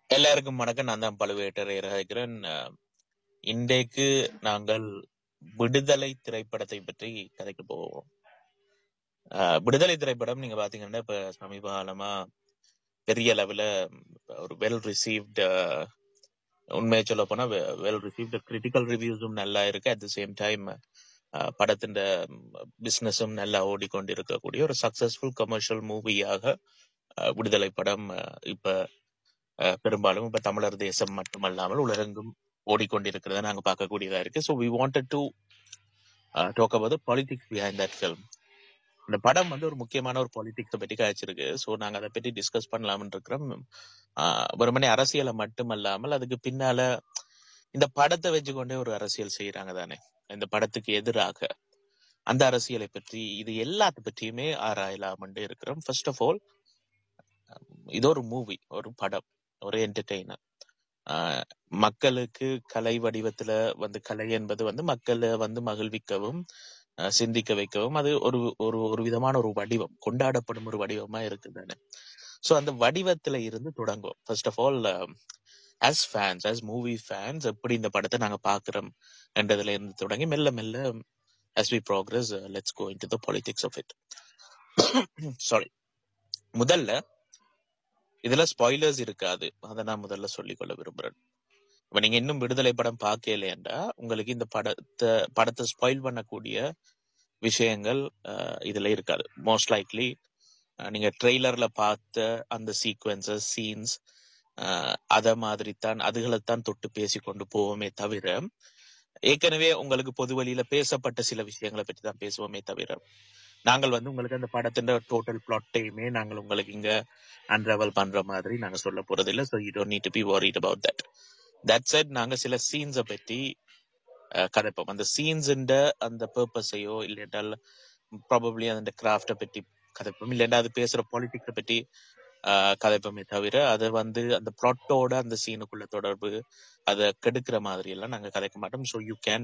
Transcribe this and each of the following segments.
எல்லாருக்கும் வணக்கம் நான் தான் பழுவேட்டரையர் இருக்கிறேன் அஹ், இன்றைக்கு நாங்கள் விடுதலை திரைப்படத்தை பற்றி கதைக்க போவோம் அஹ், விடுதலை திரைப்படம் நீங்க பாத்தீங்கன்னா இப்ப சமீப காலமா பெரிய லெவல ஒரு வெல் ரிசீவ்ட் உண்மையை சொல்ல போனா வெல் ரிசீவ்ட் கிரிட்டிக்கல் ரிவ்யூஸும் நல்லா இருக்கு அட் த சேம் டைம் படத்தின் பிசினஸும் நல்லா ஓடிக்கொண்டிருக்கக்கூடிய ஒரு சக்சஸ்ஃபுல் கமர்ஷியல் மூவியாக விடுதலை படம் அஹ், இப்ப அஹ், பெரும்பாலும் இப்ப தமிழர் தேசம் மட்டுமல்லாமல் உலகெங்கும் ஓடிக்கொண்டிருக்கிறத நாங்க பார்க்கக்கூடியதா இருக்கு so we wanted to talk about the politics behind that film இந்த படம் வந்து ஒரு முக்கியமான ஒரு பாலிடிக்ஸை பற்றி காய்ச்சிருக்கு ஸோ நாங்க அதை பற்றி டிஸ்கஸ் பண்ணலாம்னு இருக்கிறோம் ஆஹ் வெறுமனே அரசியலை மட்டுமல்லாமல் அதுக்கு பின்னால இந்த படத்தை வச்சுக்கொண்டே ஒரு அரசியல் செய்யறாங்க தானே இந்த படத்துக்கு எதிராக அந்த அரசியலை பற்றி இது எல்லாத்த பற்றியுமே ஆராயலாம்னு இருக்கிறோம் ஃபர்ஸ்ட் ஆஃப் ஆல் இது ஒரு மூவி ஒரு படம் ஒரு என்டர்டெய்னர் மக்களுக்கு கலை வடிவத்துல வந்து கலை என்பது வந்து மக்களை வந்து மகிழ்விக்கவும் ஆஹ் சிந்திக்க வைக்கவும் அது ஒரு ஒரு ஒரு விதமான ஒரு வடிவம் கொண்டாடப்படும் ஒரு வடிவமா இருக்குதானே சோ அந்த வடிவத்துல இருந்து தொடங்கும் first of all as fans as movie fans எப்படி இந்த படத்தை நாங்க பாக்குறோம் என்றதுல இருந்து தொடங்கி மெல்ல மெல்ல as we progress uh, let's go into the politics of it sorry முதல்ல இதுல ஸ்பாய்லர்ஸ் இருக்காது அதை நான் முதல்ல சொல்லிக்கொள்ள விரும்புறேன் இப்ப நீங்க இன்னும் விடுதலை படம் பார்க்கலையேண்டா உங்களுக்கு இந்த படத்தை படத்தை ஸ்பாயில் பண்ணக்கூடிய விஷயங்கள் அஹ், இதுல இருக்காது மோஸ்ட் லைக்லி நீங்க ட்ரெய்லர்ல பார்த்த அந்த சீக்வன்சஸ் சீன்ஸ் அத மாதிரி தான் அதுகளைத்தான் தொட்டு பேசி கொண்டு போவோமே தவிர ஏற்கனவே உங்களுக்கு பொது வழியில பேசப்பட்ட சில விஷயங்களை பற்றி தான் பேசுவோமே தவிர நாங்கள் வந்து உங்களுக்கு அந்த படத்தின் டோட்டல் பிளாட்டையுமே நாங்கள் உங்களுக்கு இங்க அன்ரவல் பண்ற மாதிரி நாங்க சொல்ல போறது இல்ல so you don't need to be worried about that that set நாங்க சில சீன்ஸை பற்றி அஹ், கதைப்போம் அந்த சீன்ஸ் அந்த பர்பஸையோ இல்லைன்றால் ப்ராபப்ளி அந்த கிராஃப்டை பற்றி கதைப்போம் இல்லைன்னா அது பேசுற பாலிடிக்ஸை பற்றி ஆஹ் கதைப்போமே தவிர அதை வந்து அந்த ப்ளாட்டோட அந்த சீனுக்குள்ள தொடர்பு அதை கெடுக்கிற மாதிரி எல்லாம் நாங்க கதைக்க மாட்டோம் ஸோ யூ கேன்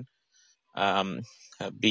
பி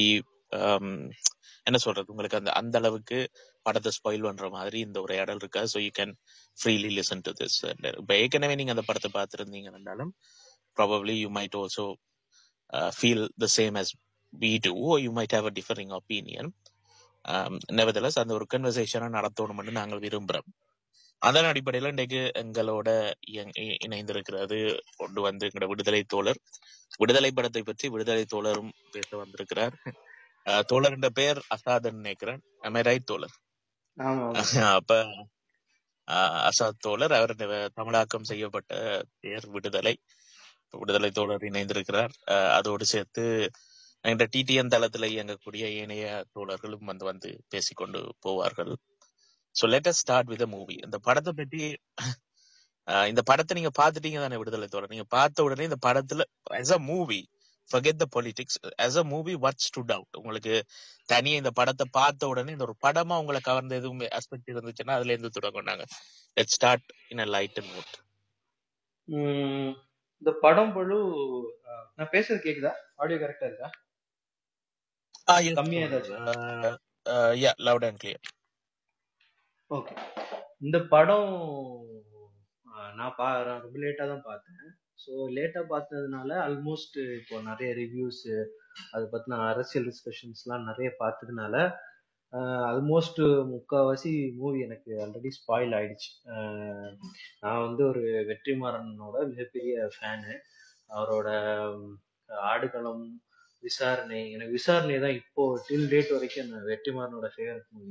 என்ன சொல்றது உங்களுக்கு அந்த அந்த அளவுக்கு படத்தை ஸ்பாயில் பண்ற மாதிரி இந்த உரையாடல் இருக்கா so you can freely listen to this இப்போ ஏற்கனவே நீங்க அந்த படத்தை பார்த்துருந்தீங்கன்னாலும் probably you might also feel the same as we do or you might have a differing opinion um, nevertheless அந்த ஒரு கன்வர்சேஷனை நடத்தணும்னு நாங்கள் விரும்புறோம் அதன் அடிப்படையில இன்றைக்கு எங்களோட இயங்- இ- இணைந்திருக்கிறது கொண்டு வந்து எங்களோட விடுதலை தோழர் விடுதலை படத்தை பற்றி விடுதலை தோழரும் பேச வந்திருக்கிறார் அஹ் தோழர் என்ற பெயர் அசாதன் நினைக்கிறேன் am I right தோழர் ஆமா ஆமா அப்ப அஹ் அசாத் தோழர் அவர் நி- தமிழாக்கம் செய்யப்பட்ட பெயர் விடுதலை விடுதலை தோழர் இணைந்திருக்கிறார் அஹ் அதோடு சேர்த்து என்ற டிடிஎன் தளத்துல இயங்கக்கூடிய ஏனைய தோழர்களும் வந்து வந்து பேசிக்கொண்டு போவார்கள் so let us start with movie இந்த படத்தை பற்றி ஆஹ் இந்த படத்தை நீங்க பாத்துட்டீங்க தானே விடுதலை தோழர் நீங்க பார்த்த உடனே இந்த படத்துல as a movie forget the politics as a movie what stood out உங்களுக்கு தனியா இந்த படத்தை பார்த்த உடனே இந்த ஒரு படமா உங்களை கவர்ந்த எதுவும் அஸ்பெக்ட் இருந்துச்சுன்னா அதுல இருந்து தொடங்கினாங்க let start in a light and note um இந்த படம் பழு அஹ், நான் பேசுறது கேக்குதா ஆடியோ கரெக்டா இருக்கா ஆ எஸ் கம்மியா தோழர் ஏதாச்சும் yeah loud and clear okay இந்த படம் அஹ், நான் பா நான் ரொம்ப லேட்டா தான் பார்த்தேன் ஸோ லேட்டா பார்த்ததுனால ஆல்மோஸ்ட் இப்போ நிறைய ரிவ்யூஸ் அதை பத்தின அரசியல் டிஸ்கஷன்ஸ்லாம் நிறைய பார்த்ததுனால ஆல்மோஸ்ட் முக்கால்வாசி மூவி எனக்கு ஆல்ரெடி ஸ்பாயில் ஆயிடுச்சு அஹ், நான் வந்து ஒரு வெற்றிமாறனோட மிகப்பெரிய ஃபேனு அவரோட ம், ஆடுகளம் விசாரணை எனக்கு விசாரணை தான் இப்போ டில் டேட் வரைக்கும் நான் வெற்றிமாறனோட ஃபேவரட் மூவி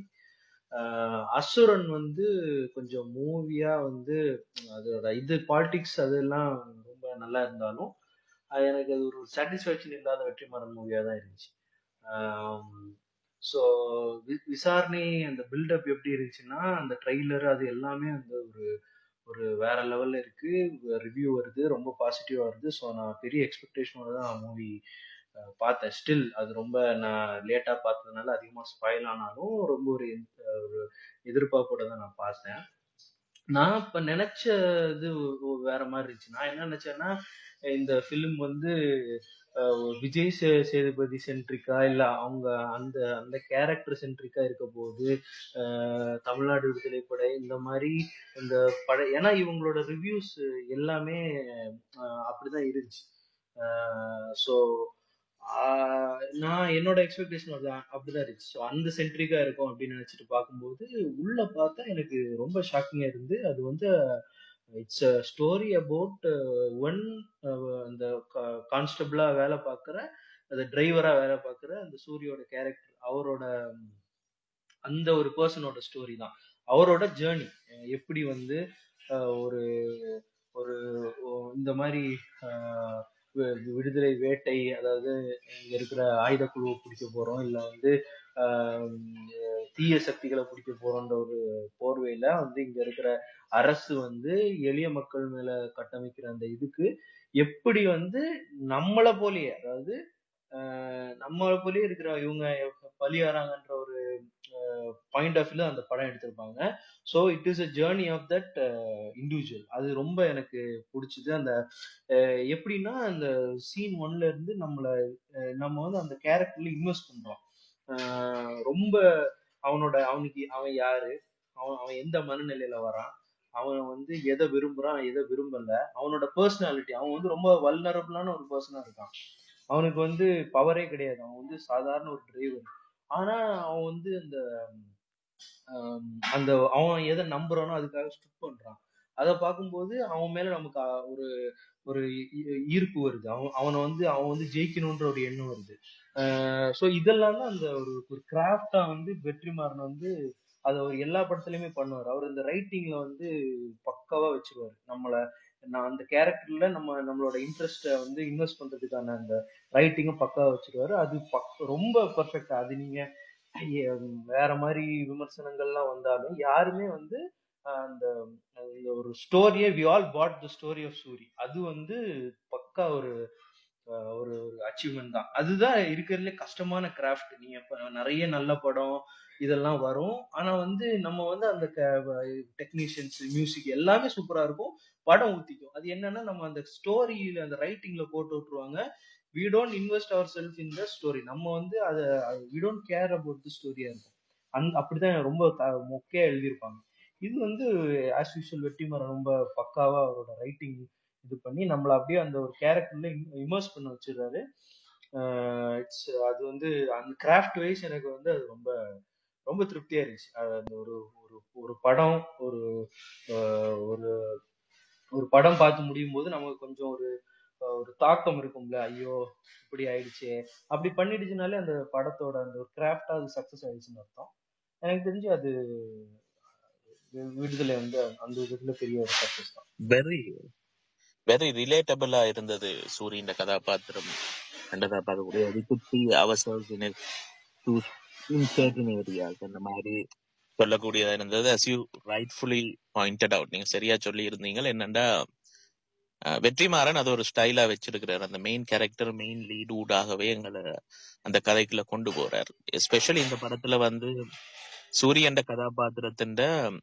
அசுரன் வந்து கொஞ்சம் மூவியா வந்து அதோட இது பாலிடிக்ஸ் அதெல்லாம் ரொம்ப நல்லா இருந்தாலும் அது எனக்கு அது ஒரு சாட்டிஸ்ஃபேக்ஷன் இல்லாத வெற்றிமாறன் மூவியா தான் இருந்துச்சு ஸோ விசாரணை அந்த பில்டப் எப்படி இருந்துச்சுன்னா அந்த ட்ரெய்லர் அது எல்லாமே வந்து ஒரு ஒரு வேற லெவல்ல இருக்கு ரிவ்யூ வருது ரொம்ப பாசிட்டிவா வருது ஸோ நான் பெரிய எக்ஸ்பெக்டேஷனோட தான் மூவி பார்த்தேன் ஸ்டில் அது ரொம்ப நான் லேட்டா பார்த்ததுனால அதிகமா ஸ்பாயில் ஆனாலும் ரொம்ப ஒரு எந்த- ஒரு எதிர்பார்ப்போட தான் நான் பார்த்தேன் நான் இப்ப நினைச்சது ஒ- வேற மாதிரி இருந்துச்சு நான் என்ன நினைச்சேன்னா இந்த ஃபிலிம் வந்து அஹ், விஜய் சே- சேதுபதி சென்ட்ரிக்கா இல்ல அவங்க அந்த அந்த கேரக்டர் சென்ட்ரிக்கா இருக்க போகுது அஹ், தமிழ்நாடு விடுதலை படை இந்த மாதிரி இந்த பட ஏன்னா இவங்களோட ரிவ்யூஸ் எல்லாமே அஹ், அப்படிதான் இருந்துச்சு ஸோ நான் என்னோட எக்ஸ்பெக்டேஷன் அது அப்படிதான் இருந்துச்சு ஸோ அந்த சென்ட்ரிக்கா இருக்கும் அப்படின்னு நினைச்சிட்டு பார்க்கும்போது உள்ள பார்த்தா எனக்கு ரொம்ப ஷாக்கிங்கா இருந்து அது வந்து it's a story about one அந்த கான்ஸ்டபிளா வேலை பார்க்குற அந்த டிரைவரா வேலை பார்க்குற அந்த சூரியோட கேரக்டர் அவரோட ம், அந்த ஒரு பர்சனோட ஸ்டோரி தான் அவரோட ஜேர்னி எப்படி வந்து அஹ், ஒரு ஒரு ஒ- இந்த மாதிரி அஹ், வி- விடுதலை வேட்டை அதாவது இங்க இருக்கிற ஆயுத குழுவை பிடிக்க போறோம் இல்ல வந்து ஆஹ், தீய சக்திகளை பிடிக்க போறோம்ன்ற ஒரு போர்வையில வந்து இங்க இருக்கிற அரசு வந்து எளிய மக்கள் மேல கட்டமைக்கிற அந்த இதுக்கு எப்படி வந்து நம்மளை போலயே அதாவது ஆஹ், நம்மளை போலயே இருக்கிற இவங்க பலியாறாங்கன்ற ஒரு பாயிண்ட் ஆஃப் வியூல அந்த படம் எடுத்திருப்பாங்க so it is a journey of that individual அது ரொம்ப எனக்கு பிடிச்சது அந்த அஹ், எப்படின்னா அந்த சீன் ஒன்ல இருந்து நம்மள அஹ், நம்ம வந்து அந்த கேரக்டர்ல இன்வெஸ்ட் பண்றோம் அஹ், ரொம்ப அவனோட அவனுக்கு அவன் யாரு அவன் அவன் எந்த மனநிலையில வரான் அவன் வந்து எதை விரும்புறான் எதை விரும்பல அவனோட பர்சனாலிட்டி அவன் வந்து ரொம்ப வல்னரபிளான ஒரு பர்சனா இருக்கான் அவனுக்கு வந்து பவரே கிடையாது அவன் வந்து சாதாரண ஒரு டிரைவர் ஆனா அவன் வந்து அந்த ஆம், அந்த அவன் எதை நம்புறானோ அதுக்காக ஸ்டிக் பண்றான் அதை பார்க்கும்போது அவன் மேல நமக்கு அ- ஒரு ஒரு ஈ- ஈர்ப்பு வருது அவன் அவனை வந்து அவன் வந்து ஜெயிக்கணுன்ற ஒரு எண்ணம் வருது ஸோ இதெல்லாம் தான் அந்த ஒரு ஒரு கிராஃப்டா வந்து வெற்றிமாறன் வந்து அதை அவர் எல்லா படத்துலயுமே பண்ணுவார் அவர் இந்த ரைட்டிங்ல வந்து பக்காவா வச்சிருவாரு நம்மள நான் அந்த கேரக்டர்ல நம்ம நம்மளோட இன்ட்ரெஸ்ட்டை வந்து இன்வெஸ்ட் பண்றதுக்கான அந்த ரைட்டிங்கும் பக்காவா வச்சிருவாரு அது பக் ரொம்ப பர்ஃபெக்டா அது நீங்க ஐய, வேற மாதிரி விமர்சனங்கள்லாம் வந்தாலும் யாருமே வந்து ஆஹ், அந்த அந்த ஒரு ஸ்டோரியே we all bought the story of Soori அது வந்து பக்கா ஒரு ஆஹ், ஒரு ஒரு அச்சீவ்மெண்ட் தான் அதுதான் இருக்கிறதுல கஷ்டமான கிராஃப்ட் நீங்க இப்ப நிறைய நல்ல படம் இதெல்லாம் வரும் ஆனா வந்து நம்ம வந்து அந்த டெக்னீஷியன்ஸ் மியூசிக் எல்லாமே சூப்பரா இருக்கும் படம் ஊத்திக்கும் அது என்னன்னா நம்ம அந்த ஸ்டோரியில அந்த ரைட்டிங்ல போட்டு விட்டுருவாங்க we don't invest our self in the story நம்ம வந்து அதை we don't care about the ஸ்டோரியா இருக்கும் அந் அப்படிதான் ரொம்ப த- மொக்கையா எழுதியிருப்பாங்க இது வந்து ஆஸ் யூஷுவல் வெற்றிமாறன் ரொம்ப பக்காவா அவரோட ரைட்டிங் இது பண்ணி நம்மள அப்படியே அந்த ஒரு கேரக்டர்ல இமர்ஸ் பண்ண வச்சிடுறாரு இட்ஸ் அது வந்து அந்த கிராஃப்ட் வைஸ் எனக்கு வந்து அது ரொம்ப ரொம்ப திருப்தியா இருந்துச்சு அது அந்த ஒரு ஒரு ஒரு படம் ஒரு ஆஹ் ஒரு ஒரு படம் பார்த்து முடியும் போது நமக்கு கொஞ்சம் ஒரு அஹ் ஒரு தாக்கம் இருக்கும்ல ஐயோ இப்படி ஆயிடுச்சே அப்படி பண்ணிடுச்சுனாலே அந்த படத்தோட அந்த ஒரு கிராஃப்டா அது சக்சஸ் ஆயிடுச்சுன்னு அர்த்தம் எனக்கு தெரிஞ்சு அது வி- விடுதலை வந்து அந்த விடுதலை பெரிய ஒரு சக்சஸ் தான் வெரி வெரி ரிலேட்டபிளா இருந்தது சூரியன் கதாபாத்திரம் கண்டதா பார்க்கக்கூடிய we could see ourselves in it to in certain areas அந்த மாதிரி சொல்லக்கூடியதா இருந்தது as you rightfully pointed out நீங்க சரியா சொல்லி இருந்தீங்க என்னன்னா அஹ், வெற்றிமாறன் அது ஒரு ஸ்டைலா வச்சிருக்கிறார் அந்த மெயின் கேரக்டர் மெயின் லீட் ஊடாகவே எங்களை அந்த கதைக்குள்ள கொண்டு போறார் எஸ்பெஷலி இந்த படத்துல வந்து சூரியன் கதாபாத்திரத்தின்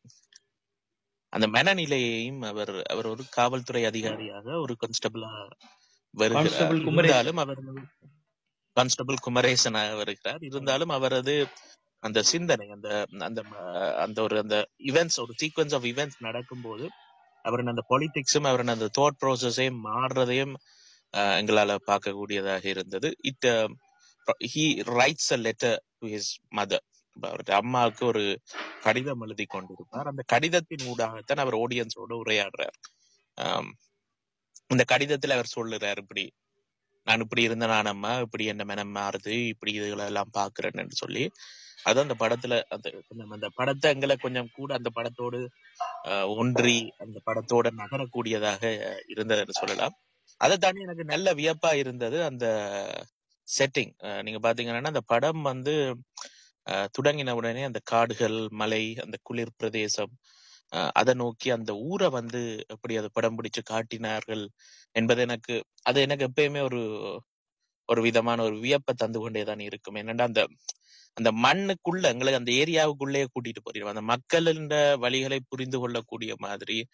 அந்த மனநிலையையும் அவர் அவர் ஒரு காவல்துறை அதிகாரியாக ஒரு கான்ஸ்டபிளா வருகிறார் கான்ஸ்டபிள் குமரேசன் இருந்தாலும் அவர் கான்ஸ்டபிள் குமரேசனாக வருகிறார் இருந்தாலும் அவரது அந்த சிந்தனை அந்த அந்த ம- அந்த ஒரு அந்த இவெண்ட்ஸ் ஒரு சீக்வன்ஸ் ஆஃப் இவெண்ட்ஸ் நடக்கும்போது அவரின் அந்த பொலிட்டிக்ஸும் அவரின் அந்த தாட் ப்ராசஸையும் மாறுறதையும் அஹ், எங்களால பார்க்கக்கூடியதாக இருந்தது it he writes a letter to his mother அவருடைய அம்மாவுக்கு ஒரு கடிதம் எழுதி கொண்டிருப்பார் அந்த கடிதத்தின் ஊடாகத்தான் அவர் ஆடியன்ஸோட உரையாடுறார் ஆம், இந்த கடிதத்துல அவர் சொல்லுறார் இப்படி நான் இப்படி இருந்த நான் அம்மா இப்படி என்ன மனம் மாறுது இப்படி இதுகளை எல்லாம் பாக்குறேன்னு சொல்லி அது அந்த படத்துல அந்த கொஞ்சம் அந்த படத்தை எங்களை கொஞ்சம் கூட அந்த படத்தோடு அஹ், ஒன்றி அந்த படத்தோட நகரக்கூடியதாக இருந்ததுன்னு சொல்லலாம் அதை தாண்டி எனக்கு நல்ல வியப்பா இருந்தது அந்த செட்டிங் நீங்க பாத்தீங்கன்னா அந்த படம் வந்து அஹ், தொடங்கின உடனே அந்த காடுகள் மலை அந்த குளிர் பிரதேசம் அஹ், அதை நோக்கி அந்த ஊரை வந்து எப்படி அதை படம் பிடிச்சு காட்டினார்கள் என்பது எனக்கு அது எனக்கு எப்பயுமே ஒரு ஒரு விதமான ஒரு வியப்பை தந்து கொண்டே தான் இருக்கும் என்னன்னா அந்த அந்த மண்ணுக்குள்ள எங்களை அந்த ஏரியாவுக்குள்ளேயே கூட்டிட்டு போயிடும் அந்த மக்களின் வழிகளை புரிந்து கொள்ளக்கூடிய மாதிரி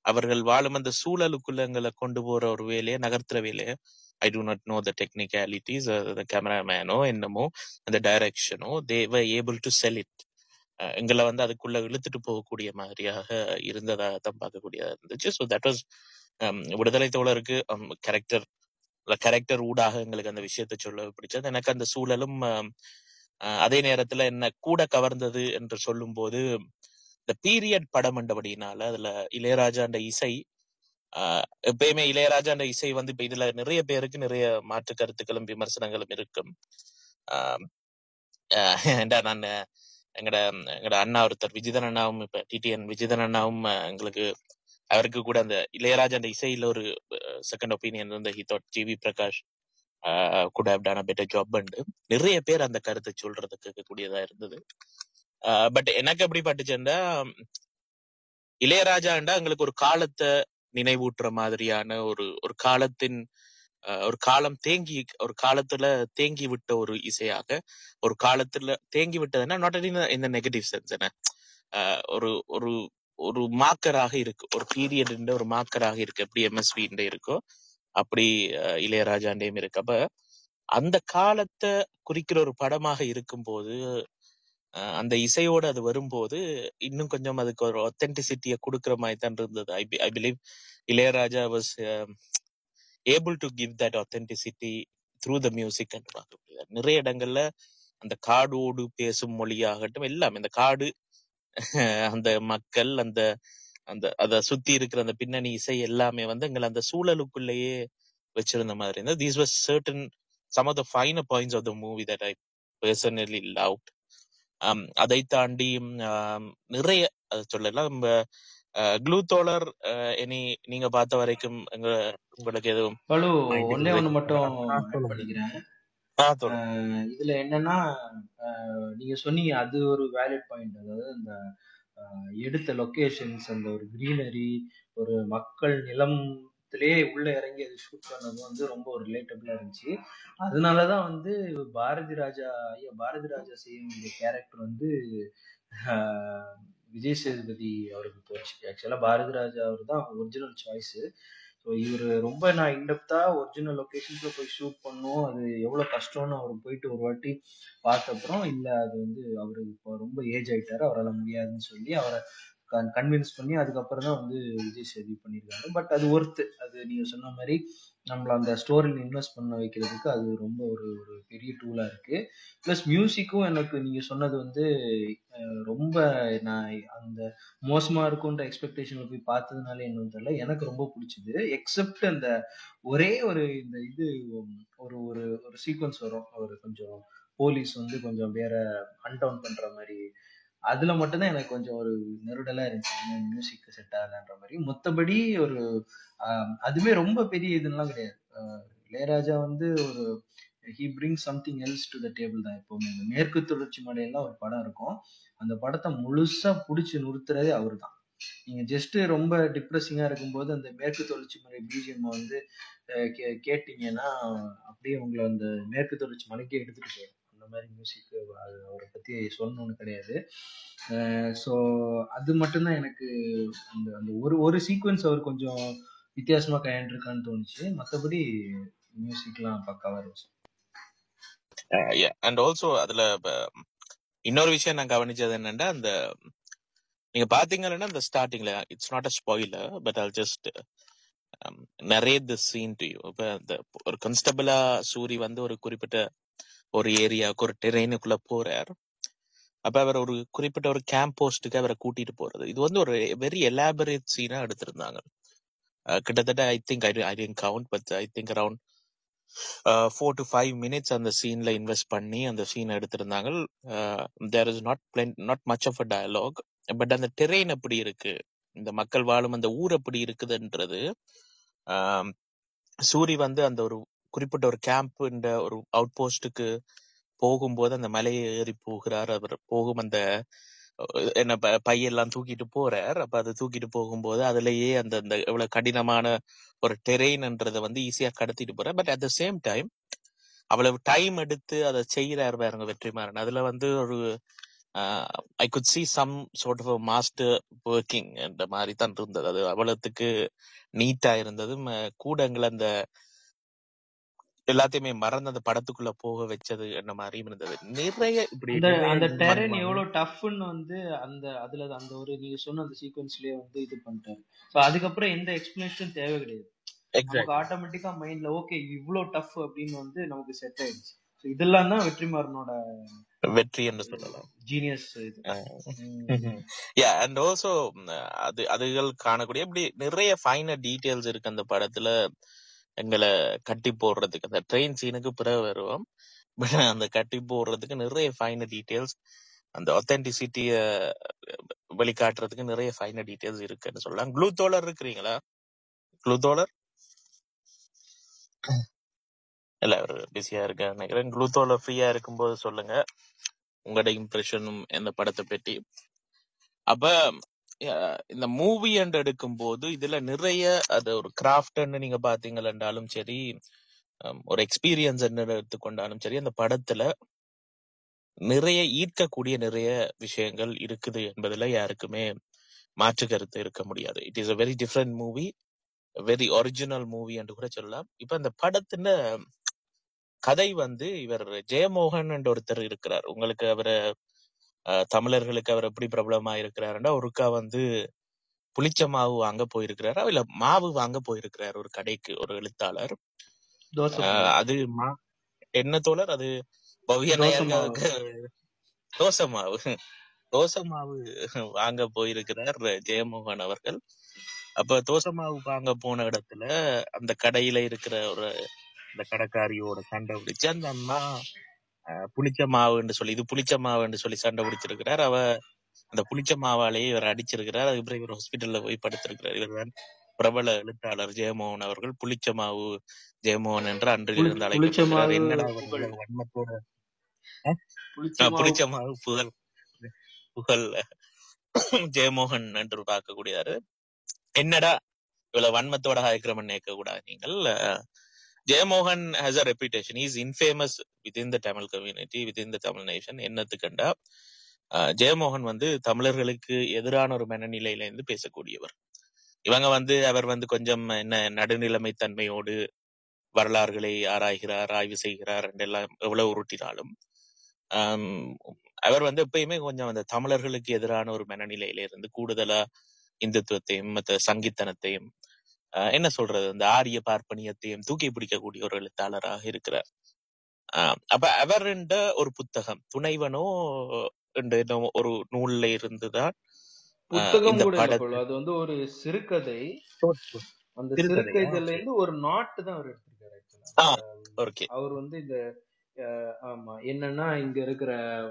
அவர்கள் வாழும் அந்த சூழலுக்குள்ள எங்களை கொண்டு போற ஒரு வேலையை நகர்த்துற வேலையை I do not know the technicalities the கேமராமேனோ என்னமோ அந்த டைரக்ஷனோ தேவ ஏபிள் டு செல் இட் எங்களை வந்து அதுக்குள்ள இழுத்துட்டு போகக்கூடிய மாதிரியாக இருந்ததாக தான் பார்க்கக்கூடியதா இருந்துச்சு ஸோ தட் வாஸ் விடுதலை தோழருக்கு கேரக்டர் கேரக்டர் ஊடாக எங்களுக்கு அந்த விஷயத்தை சொல்ல பிடிச்சது எனக்கு அந்த சூழலும் um, அஹ் அதே நேரத்துல என்ன கூட கவர்ந்தது என்று சொல்லும்போது இந்த பீரியட் படம் என்றபடினால அதுல இளையராஜா அந்த இசை ஆஹ் எப்பயுமே இளையராஜா அந்த இசை வந்து இப்ப இதுல நிறைய பேருக்கு நிறைய மாற்று கருத்துக்களும் விமர்சனங்களும் இருக்கும் ஆஹ் ஆஹ் ஏன்டா நான் எங்கட எங்கட அண்ணா ஒருத்தர் விஜிதன் அண்ணாவும் இப்ப டிடிஎன் விஜிதன் அண்ணாவும் அஹ், எங்களுக்கு அவருக்கு கூட அந்த இளையராஜா அந்த இசையில ஒரு செகண்ட் ஒப்பீனியன் இருந்த he thought GV Prakash could have done a better job நிறைய பேர் அந்த கருத்தை சொல்றதுக்கு இருக்கக்கூடியதா இருந்தது பட் எனக்கு எப்படி பட்டுச்சுன்னா இளையராஜாண்டா எங்களுக்கு ஒரு காலத்தை நினைவூட்டுற மாதிரியான ஒரு ஒரு காலத்தின் அஹ், ஒரு காலம் தேங்கி ஒரு காலத்துல தேங்கி விட்ட ஒரு இசையாக ஒரு காலத்துல தேங்கி விட்டதுன்னா நாட் இந்த நெகட்டிவ் சென்ஸ் என்ன அஹ், ஒரு ஒரு ஒரு மாக்கராக இருக்கு ஒரு பீரியட் ஒரு மாக்கராக இருக்கு எப்படி எம்எஸ்வி இருக்கோ அப்படி அஹ், இளையராஜாண்டையும் இருக்கு அப்ப அந்த காலத்தை குறிக்கிற ஒரு படமாக இருக்கும்போது அஹ், அந்த இசையோட அது வரும்போது இன்னும் கொஞ்சம் அதுக்கு ஒரு ஒத்தென்டிசிட்டியை கொடுக்கிற மாதிரி தான் இருந்தது I I believe Ilaiyaraaja was able to give that authenticity through the music என்று பார்க்க முடியாது நிறைய இடங்கள்ல அந்த காடோடு பேசும் மொழியாகட்டும் எல்லாமே அந்த காடு அந்த மக்கள் அந்த அந்த அத சுத்தி இருக்கிற அந்த பின்னணி இசை எல்லாமே வந்து எங்களை அந்த சூழலுக்குள்ளேயே வச்சிருந்த மாதிரி இருந்தது these was certain some of the finer points of the movie that I personally love அதை தாண்டி ஆம், நிறைய அது சொல்லலாம் க்ளூ தோழர் இனி நீங்க பார்த்த வரைக்கும் எங்க உங்களுக்கு எதுவும் பலு மைண்டுக்கு ஒன்னே ஒண்ணு மட்டும் ஆ add சொல்லுங்க பண்ணிக்கிறேன் ஆ சொல்லுங்க அஹ் இதுல என்னன்னா அஹ் நீங்க சொன்னீங்க அது ஒரு வேலிட் பாயிண்ட் அதாவது அந்த அஹ் எடுத்த லொகேஷன்ஸ் அந்த ஒரு கிரீனரி ஒரு மக்கள் நிலத்திலேயே உள்ள இறங்கி அது ஷூட் பண்ணது வந்து ரொம்ப ஒரு ரிலேட்டபிளா இருந்துச்சு அதனாலதான் வந்து பாரதி ராஜா ஐயா பாரதி ராஜா செய்ய வேண்டிய கேரக்டர் வந்து ஆஹ் விஜய் சேதுபதி அவருக்கு போச்சு ஆக்சுவலா பாரதி ராஜா அவர் தான் ஒரிஜினல் சாய்ஸ் ஸோ இவர் ரொம்ப நான் இன்டெப்தா ஒரிஜினல் லொக்கேஷன்ஸ்ல போய் ஷூட் பண்ணோம் அது எவ்வளவு கஷ்டம்னு அவர் போயிட்டு ஒரு வாட்டி பார்த்த அப்புறம் இல்ல அது வந்து அவரு இப்போ ரொம்ப ஏஜ் ஆயிட்டாரு அவரால் முடியாதுன்னு சொல்லி அவரை கன்வின்ஸ் பண்ணி அதுக்கப்புறம் தான் வந்து விஜய் சேதுபதி பண்ணியிருக்காரு பட் அது ஒர்த்து அது நீங்க சொன்ன மாதிரி நம்மள அந்த ஸ்டோரியில் இன்வெஸ்ட் பண்ண வைக்கிறதுக்கு அது ரொம்ப ஒரு ஒரு பெரிய டூலா இருக்கு ப்ளஸ் மியூசிக்கும் எனக்கு நீங்க சொன்னது வந்து அஹ், ரொம்ப நான் அந்த மோசமா இருக்கும்ன்ற எக்ஸ்பெக்டேஷன்ல போய் பார்த்ததுனால என்னன்னு தெரியல எனக்கு ரொம்ப பிடிச்சது எக்ஸப்ட் அந்த ஒரே ஒரு இந்த இது உம், ஒரு ஒரு ஒரு சீக்வன்ஸ் வரும் ஒரு கொஞ்சம் போலீஸ் வந்து கொஞ்சம் வேற அன்டவுன் பண்ற மாதிரி அதுல மட்டும்தான் எனக்கு கொஞ்சம் ஒரு நெருடலா இருந்துச்சு மியூசிக் செட் ஆகலன்ற மாதிரி மொத்தபடி ஒரு ஆஹ், அதுவே ரொம்ப பெரிய இதுலாம் கிடையாது ஆஹ், இளையராஜா வந்து ஒரு he bring something else to the table தான் எப்பவுமே இந்த மேற்கு தொடர்ச்சி மலையெல்லாம் ஒரு படம் இருக்கும் அந்த படத்தை முழுசா புடிச்சு நிறுத்துறதே அவர் தான் நீங்க ஜஸ்ட் ரொம்ப டிப்ரெசிங்கா இருக்கும்போது அந்த மேற்கு தொடர்ச்சி மலை பிஜிஎம் வந்து அஹ், கே- கேட்டீங்கன்னா அப்படியே உங்களை அந்த மேற்கு தொடர்ச்சி மலைக்கே எடுத்துட்டு போயிடும் அந்த மாதிரி மியூசிக் அவரை பத்தி சொல்லணும்னு கிடையாது ஸோ அது மட்டும்தான் எனக்கு அந்த அந்த ஒரு ஒரு சீக்வன்ஸ் அவர் கொஞ்சம் வித்தியாசமா கையாண்டிருக்கான்னு தோணுச்சு மற்றபடி மியூசிக்லாம் பக்காவா இருந்துச்சு அண்ட் ஆல்சோ அதுல இப்ப இன்னொரு விஷயம் நான் கவனிச்சது என்னன்னா அந்த நீங்க பாத்தீங்கன்னா அந்த ஸ்டார்டிங்ல it's not a spoiler but all just நிறைய தி சீன் டு யூ இப்ப அந்த ஒரு கான்ஸ்டபிளா சூரி வந்து ஒரு குறிப்பிட்ட ஒரு ஏரியாவுக்கு ஒரு டெரெயினுக்குள்ள போறார் அப்ப அவர் ஒரு குறிப்பிட்ட ஒரு கேம்ப் போஸ்ட்டுக்கு அவரை கூட்டிட்டு போறது இது வந்து ஒரு வெரி எலாபரேட் சீனா எடுத்திருந்தாங்க அஹ் கிட்டத்தட்ட I think I I didn't count but I think around four to five minutes அந்த சீன்ல இன்வெஸ்ட் பண்ணி அந்த சீன் எடுத்திருந்தாங்க there is not plenty not much of a dialogue but அந்த டெரெயின் எப்படி இருக்கு இந்த மக்கள் வாழும் அந்த ஊர் எப்படி இருக்குதுன்றது ஆம், சூரி வந்து அந்த ஒரு குறிப்பிட்ட ஒரு கேம்ப் இந்த ஒரு அவுட் போஸ்டுக்கு போகும்போது அந்த மலையை ஏறி போகிறார் அவர் போகும் அந்த அஹ், என்ன ப- பையெல்லாம் தூக்கிட்டு போறார் அப்ப அதை தூக்கிட்டு போகும்போது அதுலயே அந்த அந்த எவ்வளவு கடினமான ஒரு டெரெயின்ன்றதை வந்து ஈஸியா கடத்திட்டு போறார் but at the same time அவ்வளவு டைம் எடுத்து அதை செய்யறாரு பாருங்க வெற்றிமாறன் அதுல வந்து ஒரு I could see some sort of a master working என்ற மாதிரி தான் இருந்தது அது அவ்வளவுக்கு நீட்டா இருந்தது ம- கூட எங்களை அந்த எல்லாத்தையுமே மறந்து அந்த படத்துக்குள்ள போக வச்சது என்ன மாதிரியும் இருந்தது நிறைய இப்படி அந்த நிறைய அந்த இது டெரன் பண்ணுவாங்க எவ்வளவு டஃப்னு வந்து அந்த அதுல அந்த ஒரு நீங்க சொன்ன அந்த சீக்வன்ஸ்லயே வந்து இது பண்ணிட்டாரு ஸோ அதுக்கப்புறம் எந்த எக்ஸ்பிளனேஷனும் தேவை கிடையாது நமக்கு எக்ஸாக்ட்லி ஆட்டோமேட்டிக்கா மைண்ட்ல ஓகே இவ்ளோ டஃப் அப்படின்னு வந்து நமக்கு செட் ஆயிடுச்சு ஸோ இதெல்லாம் தான் வெற்றிமாறனோட வெற்றி என்று சொல்லலாம் ஜீனியஸ் இது உம் யா அண்ட் ஆல்சோ அது அதுகள் காணக்கூடிய இப்படி நிறைய ஃபைனர் டீடைல்ஸ் இருக்கு அந்த படத்துல எங்களை கட்டி போடுறதுக்கு அந்த ட்ரெயின் சீனுக்கு பிறகு வருவோம் பட் அந்த கட்டி போடுறதுக்கு நிறைய ஃபைனர் டீடைல்ஸ் அந்த ஒத்தென்டிசிட்டிய வெளிக்காட்டுறதுக்கு நிறைய ஃபைனர் டீடைல்ஸ் இருக்குன்னு சொல்லலாம் க்ளூ தோலர் இருக்கிறீங்களா க்ளூ தோலர் இல்ல ஒரு பிஸியா இருக்க நினைக்கிறேன் க்ளூ தோலர் ஃப்ரீயா இருக்கும்போது சொல்லுங்க உங்களோட இம்ப்ரெஷனும் இந்த படத்தை பற்றி அப்ப அஹ், இந்த மூவி என்று எடுக்கும்போது இதுல நிறைய அது ஒரு கிராஃப்ட்னு நீங்க பாத்தீங்கள் என்றாலும் சரி ஹம், ஒரு எக்ஸ்பீரியன்ஸ் எடுத்துக்கொண்டாலும் சரி அந்த படத்துல நிறைய ஈர்க்கக்கூடிய நிறைய விஷயங்கள் இருக்குது என்பதுல யாருக்குமே மாற்று கருத்து இருக்க முடியாது it is a very different movie very original movie என்று கூட சொல்லலாம் இப்ப அந்த படத்துல கதை வந்து இவர் ஜெயமோகன் என்ற ஒருத்தர் இருக்கிறார் உங்களுக்கு அவரை அஹ், தமிழர்களுக்கு அவர் எப்படி பிரபலமா இருக்கிறாருன்னா ஒருக்கா வந்து புளிச்ச மாவு வாங்க போயிருக்கிறாரு இல்ல மாவு வாங்க போயிருக்கிறார் ஒரு கடைக்கு ஒரு எழுத்தாளர் தோசை அஹ், மாவு அது மா- என்ன தோழர் அது பவ்ய தோசை மாவு நேயர்களுக்கு தோசை மாவு தோசை மாவு வாங்க போயிருக்கிறார் ஜெயமோகன் அவர்கள் அப்ப தோசை மாவு வாங்க போன இடத்துல அந்த கடையில இருக்கிற ஒரு அந்த கடைக்காரியோட சண்டை பிடிச்சு அந்த அம்மா அஹ், புளிச்ச மாவுன்னு சொல்லி இது புளிச்ச மாவுன்னு சொல்லி சண்டை பிடிச்சிருக்கிறார் அவ அந்த புளிச்ச மாவாலேயே இவர் அடிச்சிருக்கிறார் அதுக்கப்புறம் இவர் ஹாஸ்பிட்டல்ல போய் படுத்திருக்கிறார் இவர்தான் பிரபல எழுத்தாளர் ஜெயமோகன் அவர்கள் புளிச்ச மாவு ஜெயமோகன் என்று அன்றில் புளி இருந்து புளிச்ச அழைக்கப்படுகிறார் மாவு என்னடா அவர் புகழ் இவ்வளவு வன்மத்தோட அஹ்? புளிச்ச அஹ், மாவு புளிச்ச மாவு புகழ் புகழ் ஜெயமோகன் என்று பார்க்கக்கூடியதாரு என்னடா இவ்வளவு வன்மத்தோட ஆயிக்கிறமன் நினைக்க கூடாது நீங்கள் அஹ், Jeyamohan has a reputation is infamous within the Tamil community within the Tamil nation என்னத்துக்கண்டா அஹ், ஜெயமோகன் வந்து தமிழர்களுக்கு எதிரான ஒரு மனநிலையில இருந்து பேசக்கூடியவர் இவங்க வந்து அவர் வந்து கொஞ்சம் என்ன நடுநிலைமை தன்மையோடு வரலாறுகளை ஆராய்கிறார் ஆய்வு செய்கிறார் என்றெல்லாம் எவ்வளவு உருட்டினாலும் ஆம், அவர் வந்து எப்பயுமே கொஞ்சம் அந்த தமிழர்களுக்கு எதிரான ஒரு மனநிலையில இருந்து கூடுதலா இந்துத்துவத்தையும் மத்த சங்கித்தனத்தையும் ஆஹ், என்ன சொல்றது அந்த ஆரிய பார்ப்பனியத்தையும் தூக்கி பிடிக்கக்கூடிய ஒரு எழுத்தாளராக இருக்கிறார் ஆஹ், அப்ப அவர் என்ற ஒரு புத்தகம் துணைவனோ என்ற என்னமோ ஒரு நூல்ல இருந்துதான் ஆஹ், புத்தகம் இந்த கூட இல்ல படத்தை போல அது வந்து ஒரு சிறுகதை அந்த சிறுகதையா சிறுகதையில ஓகே இருந்து ஒரு நாட்டு தான் அவர் எடுத்திருக்காரு ஆக்சுவலா ஆ அந்த ஓகே அவர் வந்து இந்த அஹ், ஆமா என்னன்னா இங்க இருக்கிற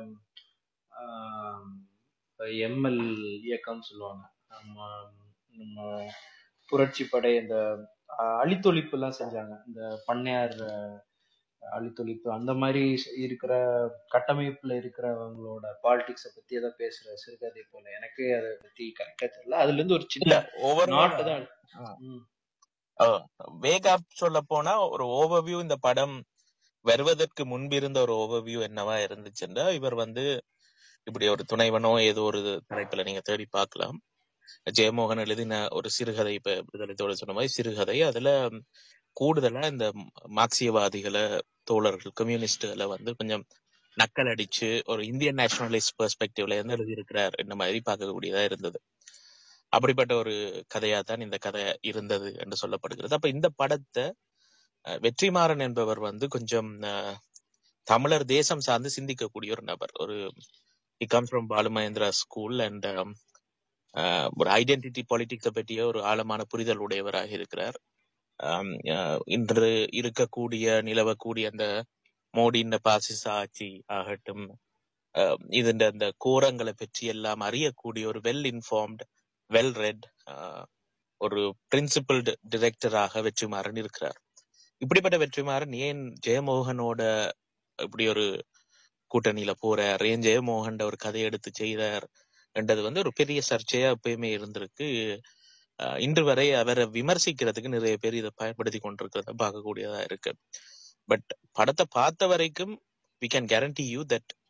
எம்எல் இயக்கம்னு சொல்லுவாங்க நம்ம நம்ம புரட்சி படை இந்த அஹ், அழித்தொழிப்பு எல்லாம் செஞ்சாங்க இந்த பண்ணையார் அஹ், அழித்தொழிப்பு அந்த மாதிரி இருக்கிற கட்டமைப்புல இருக்கிறவங்களோட பாலிடிக்ஸை பத்தி ஏதோ பேசுற சிறுகதை போல எனக்கு அதை பத்தி கரெக்டா தெரியல அதுல இருந்து ஒரு இல்ல சின்ன ஓவராலா நாட்டை தான் ம். வேக் அப் சொல்ல போனா ஒரு ஓவர்வியூ இந்த படம் வருவதற்கு முன்பிருந்த ஒரு ஓவர்வியூ என்னவா இருந்துச்சுன்னா இவர் வந்து இப்படி ஒரு துணைவனோ ஏதோ ஒரு தலைப்புல நீங்க தேடி பார்க்கலாம் ஜெயமோகன் எழுதின ஒரு சிறுகதை இப்ப விடுதலை தோழர் சொன்ன மாதிரி சிறுகதை அதுல கூடுதலா இந்த மார்க்சியவாதிகளை தோழர்கள் கம்யூனிஸ்டுகளை வந்து கொஞ்சம் நக்கல் அடிச்சு ஒரு இந்தியன் நேஷனலிஸ்ட் பெர்ஸ்பெக்டிவ்ல இருந்து எழுதியிருக்கிறார் இந்த மாதிரி பார்க்கக்கூடியதா இருந்தது அப்படிப்பட்ட ஒரு கதையா தான் இந்த கதை இருந்தது என்று சொல்லப்படுகிறது அப்ப இந்த படத்தை அஹ், வெற்றிமாறன் என்பவர் வந்து கொஞ்சம் அஹ், தமிழர் தேசம் சார்ந்து சிந்திக்கக்கூடிய ஒரு நபர் ஒரு he comes from Balu Mahendra school and ஒரு ஐடென்டிட்டி பாலிடிக்ஸை பற்றிய ஒரு ஆழமான புரிதல் உடையவராக இருக்கிறார் ஆம், அஹ், இன்று இருக்கக்கூடிய நிலவக்கூடிய அந்த மோடியின் பாசிச ஆட்சி ஆகட்டும் அஹ், ഇതിന്റെ அந்த கோரங்களை பற்றி எல்லாம் அறியக்கூடிய ஒரு வெல் இன்ஃபார்ம்ட் வெல் ரெட் ஒரு பிரின்சிபல்டு டிரெக்டராக வெற்றிமாறன் இருக்கிறார் இப்படிப்பட்ட வெற்றிமாறன் ஏன் ஜெயமோகனோட இப்படி ஒரு கூட்டணியில போறார் ஏன் ஜெயமோகன் ஒரு கதையை எடுத்து செய்தார் என்றது வந்து ஒரு பெரிய சர்ச்சையா எப்பயுமே இருந்திருக்கு அஹ் இன்று வரை அவரை விமர்சிக்கிறதுக்கு நிறைய பேர் இதை பயன்படுத்தி கொண்டிருக்கிறத பார்க்கக்கூடியதா இருக்கு பட் படத்தை பார்த்த வரைக்கும் we can guarantee you that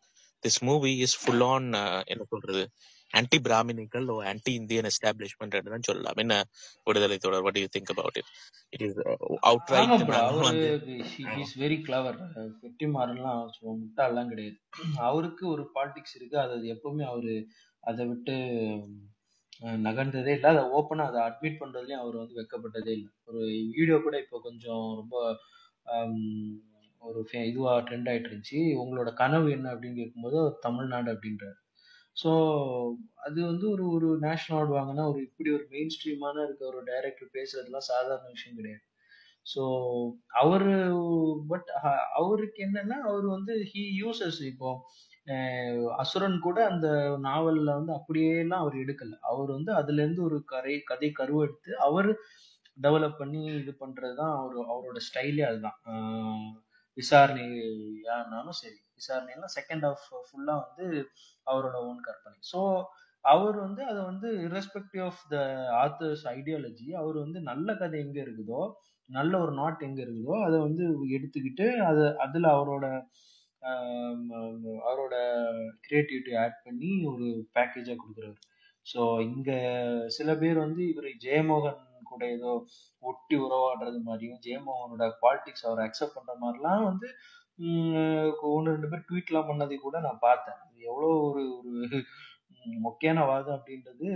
this movie is full on என்ன சொல்றது anti brahminical or anti Indian establishment தான் சொல்லலாம் என்ன விடுதலை தொடர் what you think about it it is out ஆமா ரைட் ப்ரோ நாங்கள் அவரு வந்து இஸ் வெரி கிளவர் வெற்றிமாறன்லாம் சும்மா முட்டாள்லாம் கிடையாது அவருக்கு ஒரு பாலிடிக்ஸ் இருக்கு அது அது எப்பவுமே அவரு அதை விட்டு அஹ், நகர்ந்ததே இல்லை அதை ஓப்பனா அதை அட்மிட் பண்றதுலயும் அவர் வந்து வெக்கப்பட்டதே இல்லை ஒரு வீடியோ கூட இப்போ கொஞ்சம் ரொம்ப ஆம், ஒரு ஃபே- இதுவா ட்ரெண்ட் ஆயிட்டு இருந்துச்சு உங்களோட கனவு என்ன அப்படின்னு கேட்கும்போது அவர் தமிழ்நாடு அப்படின்றாரு ஸோ அது வந்து ஒரு ஒரு நேஷனல் அவார்டு வாங்கினா ஒரு இப்படி ஒரு மெயின் ஸ்ட்ரீமான இருக்க ஒரு டைரக்டர் பேசுறதுலாம் சாதாரண விஷயம் கிடையாது ஸோ அவரு பட் அவருக்கு என்னன்னா அவர் வந்து ஹி யூசஸ் இப்போ அஹ், அசுரன் கூட அந்த நாவல்ல வந்து அப்படியேலாம் அவர் எடுக்கல அவர் வந்து அதுல இருந்து ஒரு கரை கதை கருவெடுத்து அவர் டெவலப் பண்ணி இது பண்றதுதான் அவர் அவரோட ஸ்டைலே அதுதான் ஆஹ் விசாரணையானாலும் சரி விசாரணையெல்லாம் செகண்ட் ஹாஃப் ஃபுல்லா வந்து அவரோட ஓன் கற்பனை ஸோ அவர் வந்து அதை வந்து irrespective of the author's ideology அவர் வந்து நல்ல கதை எங்க இருக்குதோ நல்ல ஒரு நாட் எங்க இருக்குதோ அதை வந்து எடுத்துக்கிட்டு அது அதுல அவரோட ஆம், ஆம், அவரோட கிரியேட்டிவிட்டி ஆட் பண்ணி ஒரு பேக்கேஜா கொடுக்குறாரு ஸோ இங்க சில பேர் வந்து இவர் ஜெயமோகன் கூட ஏதோ ஒட்டி உறவாடுறது மாதிரியும் ஜெயமோகனோட பாலிடிக்ஸ் அவர் அக்செப்ட் பண்ற மாதிரிலாம் வந்து ம், ஒன்று ரெண்டு பேர் ட்வீட்லாம் பண்ணதை கூட நான் பார்த்தேன் அது எவ்வளோ ஒரு ஒரு ம், மொக்கையான வாதம் அப்படின்றது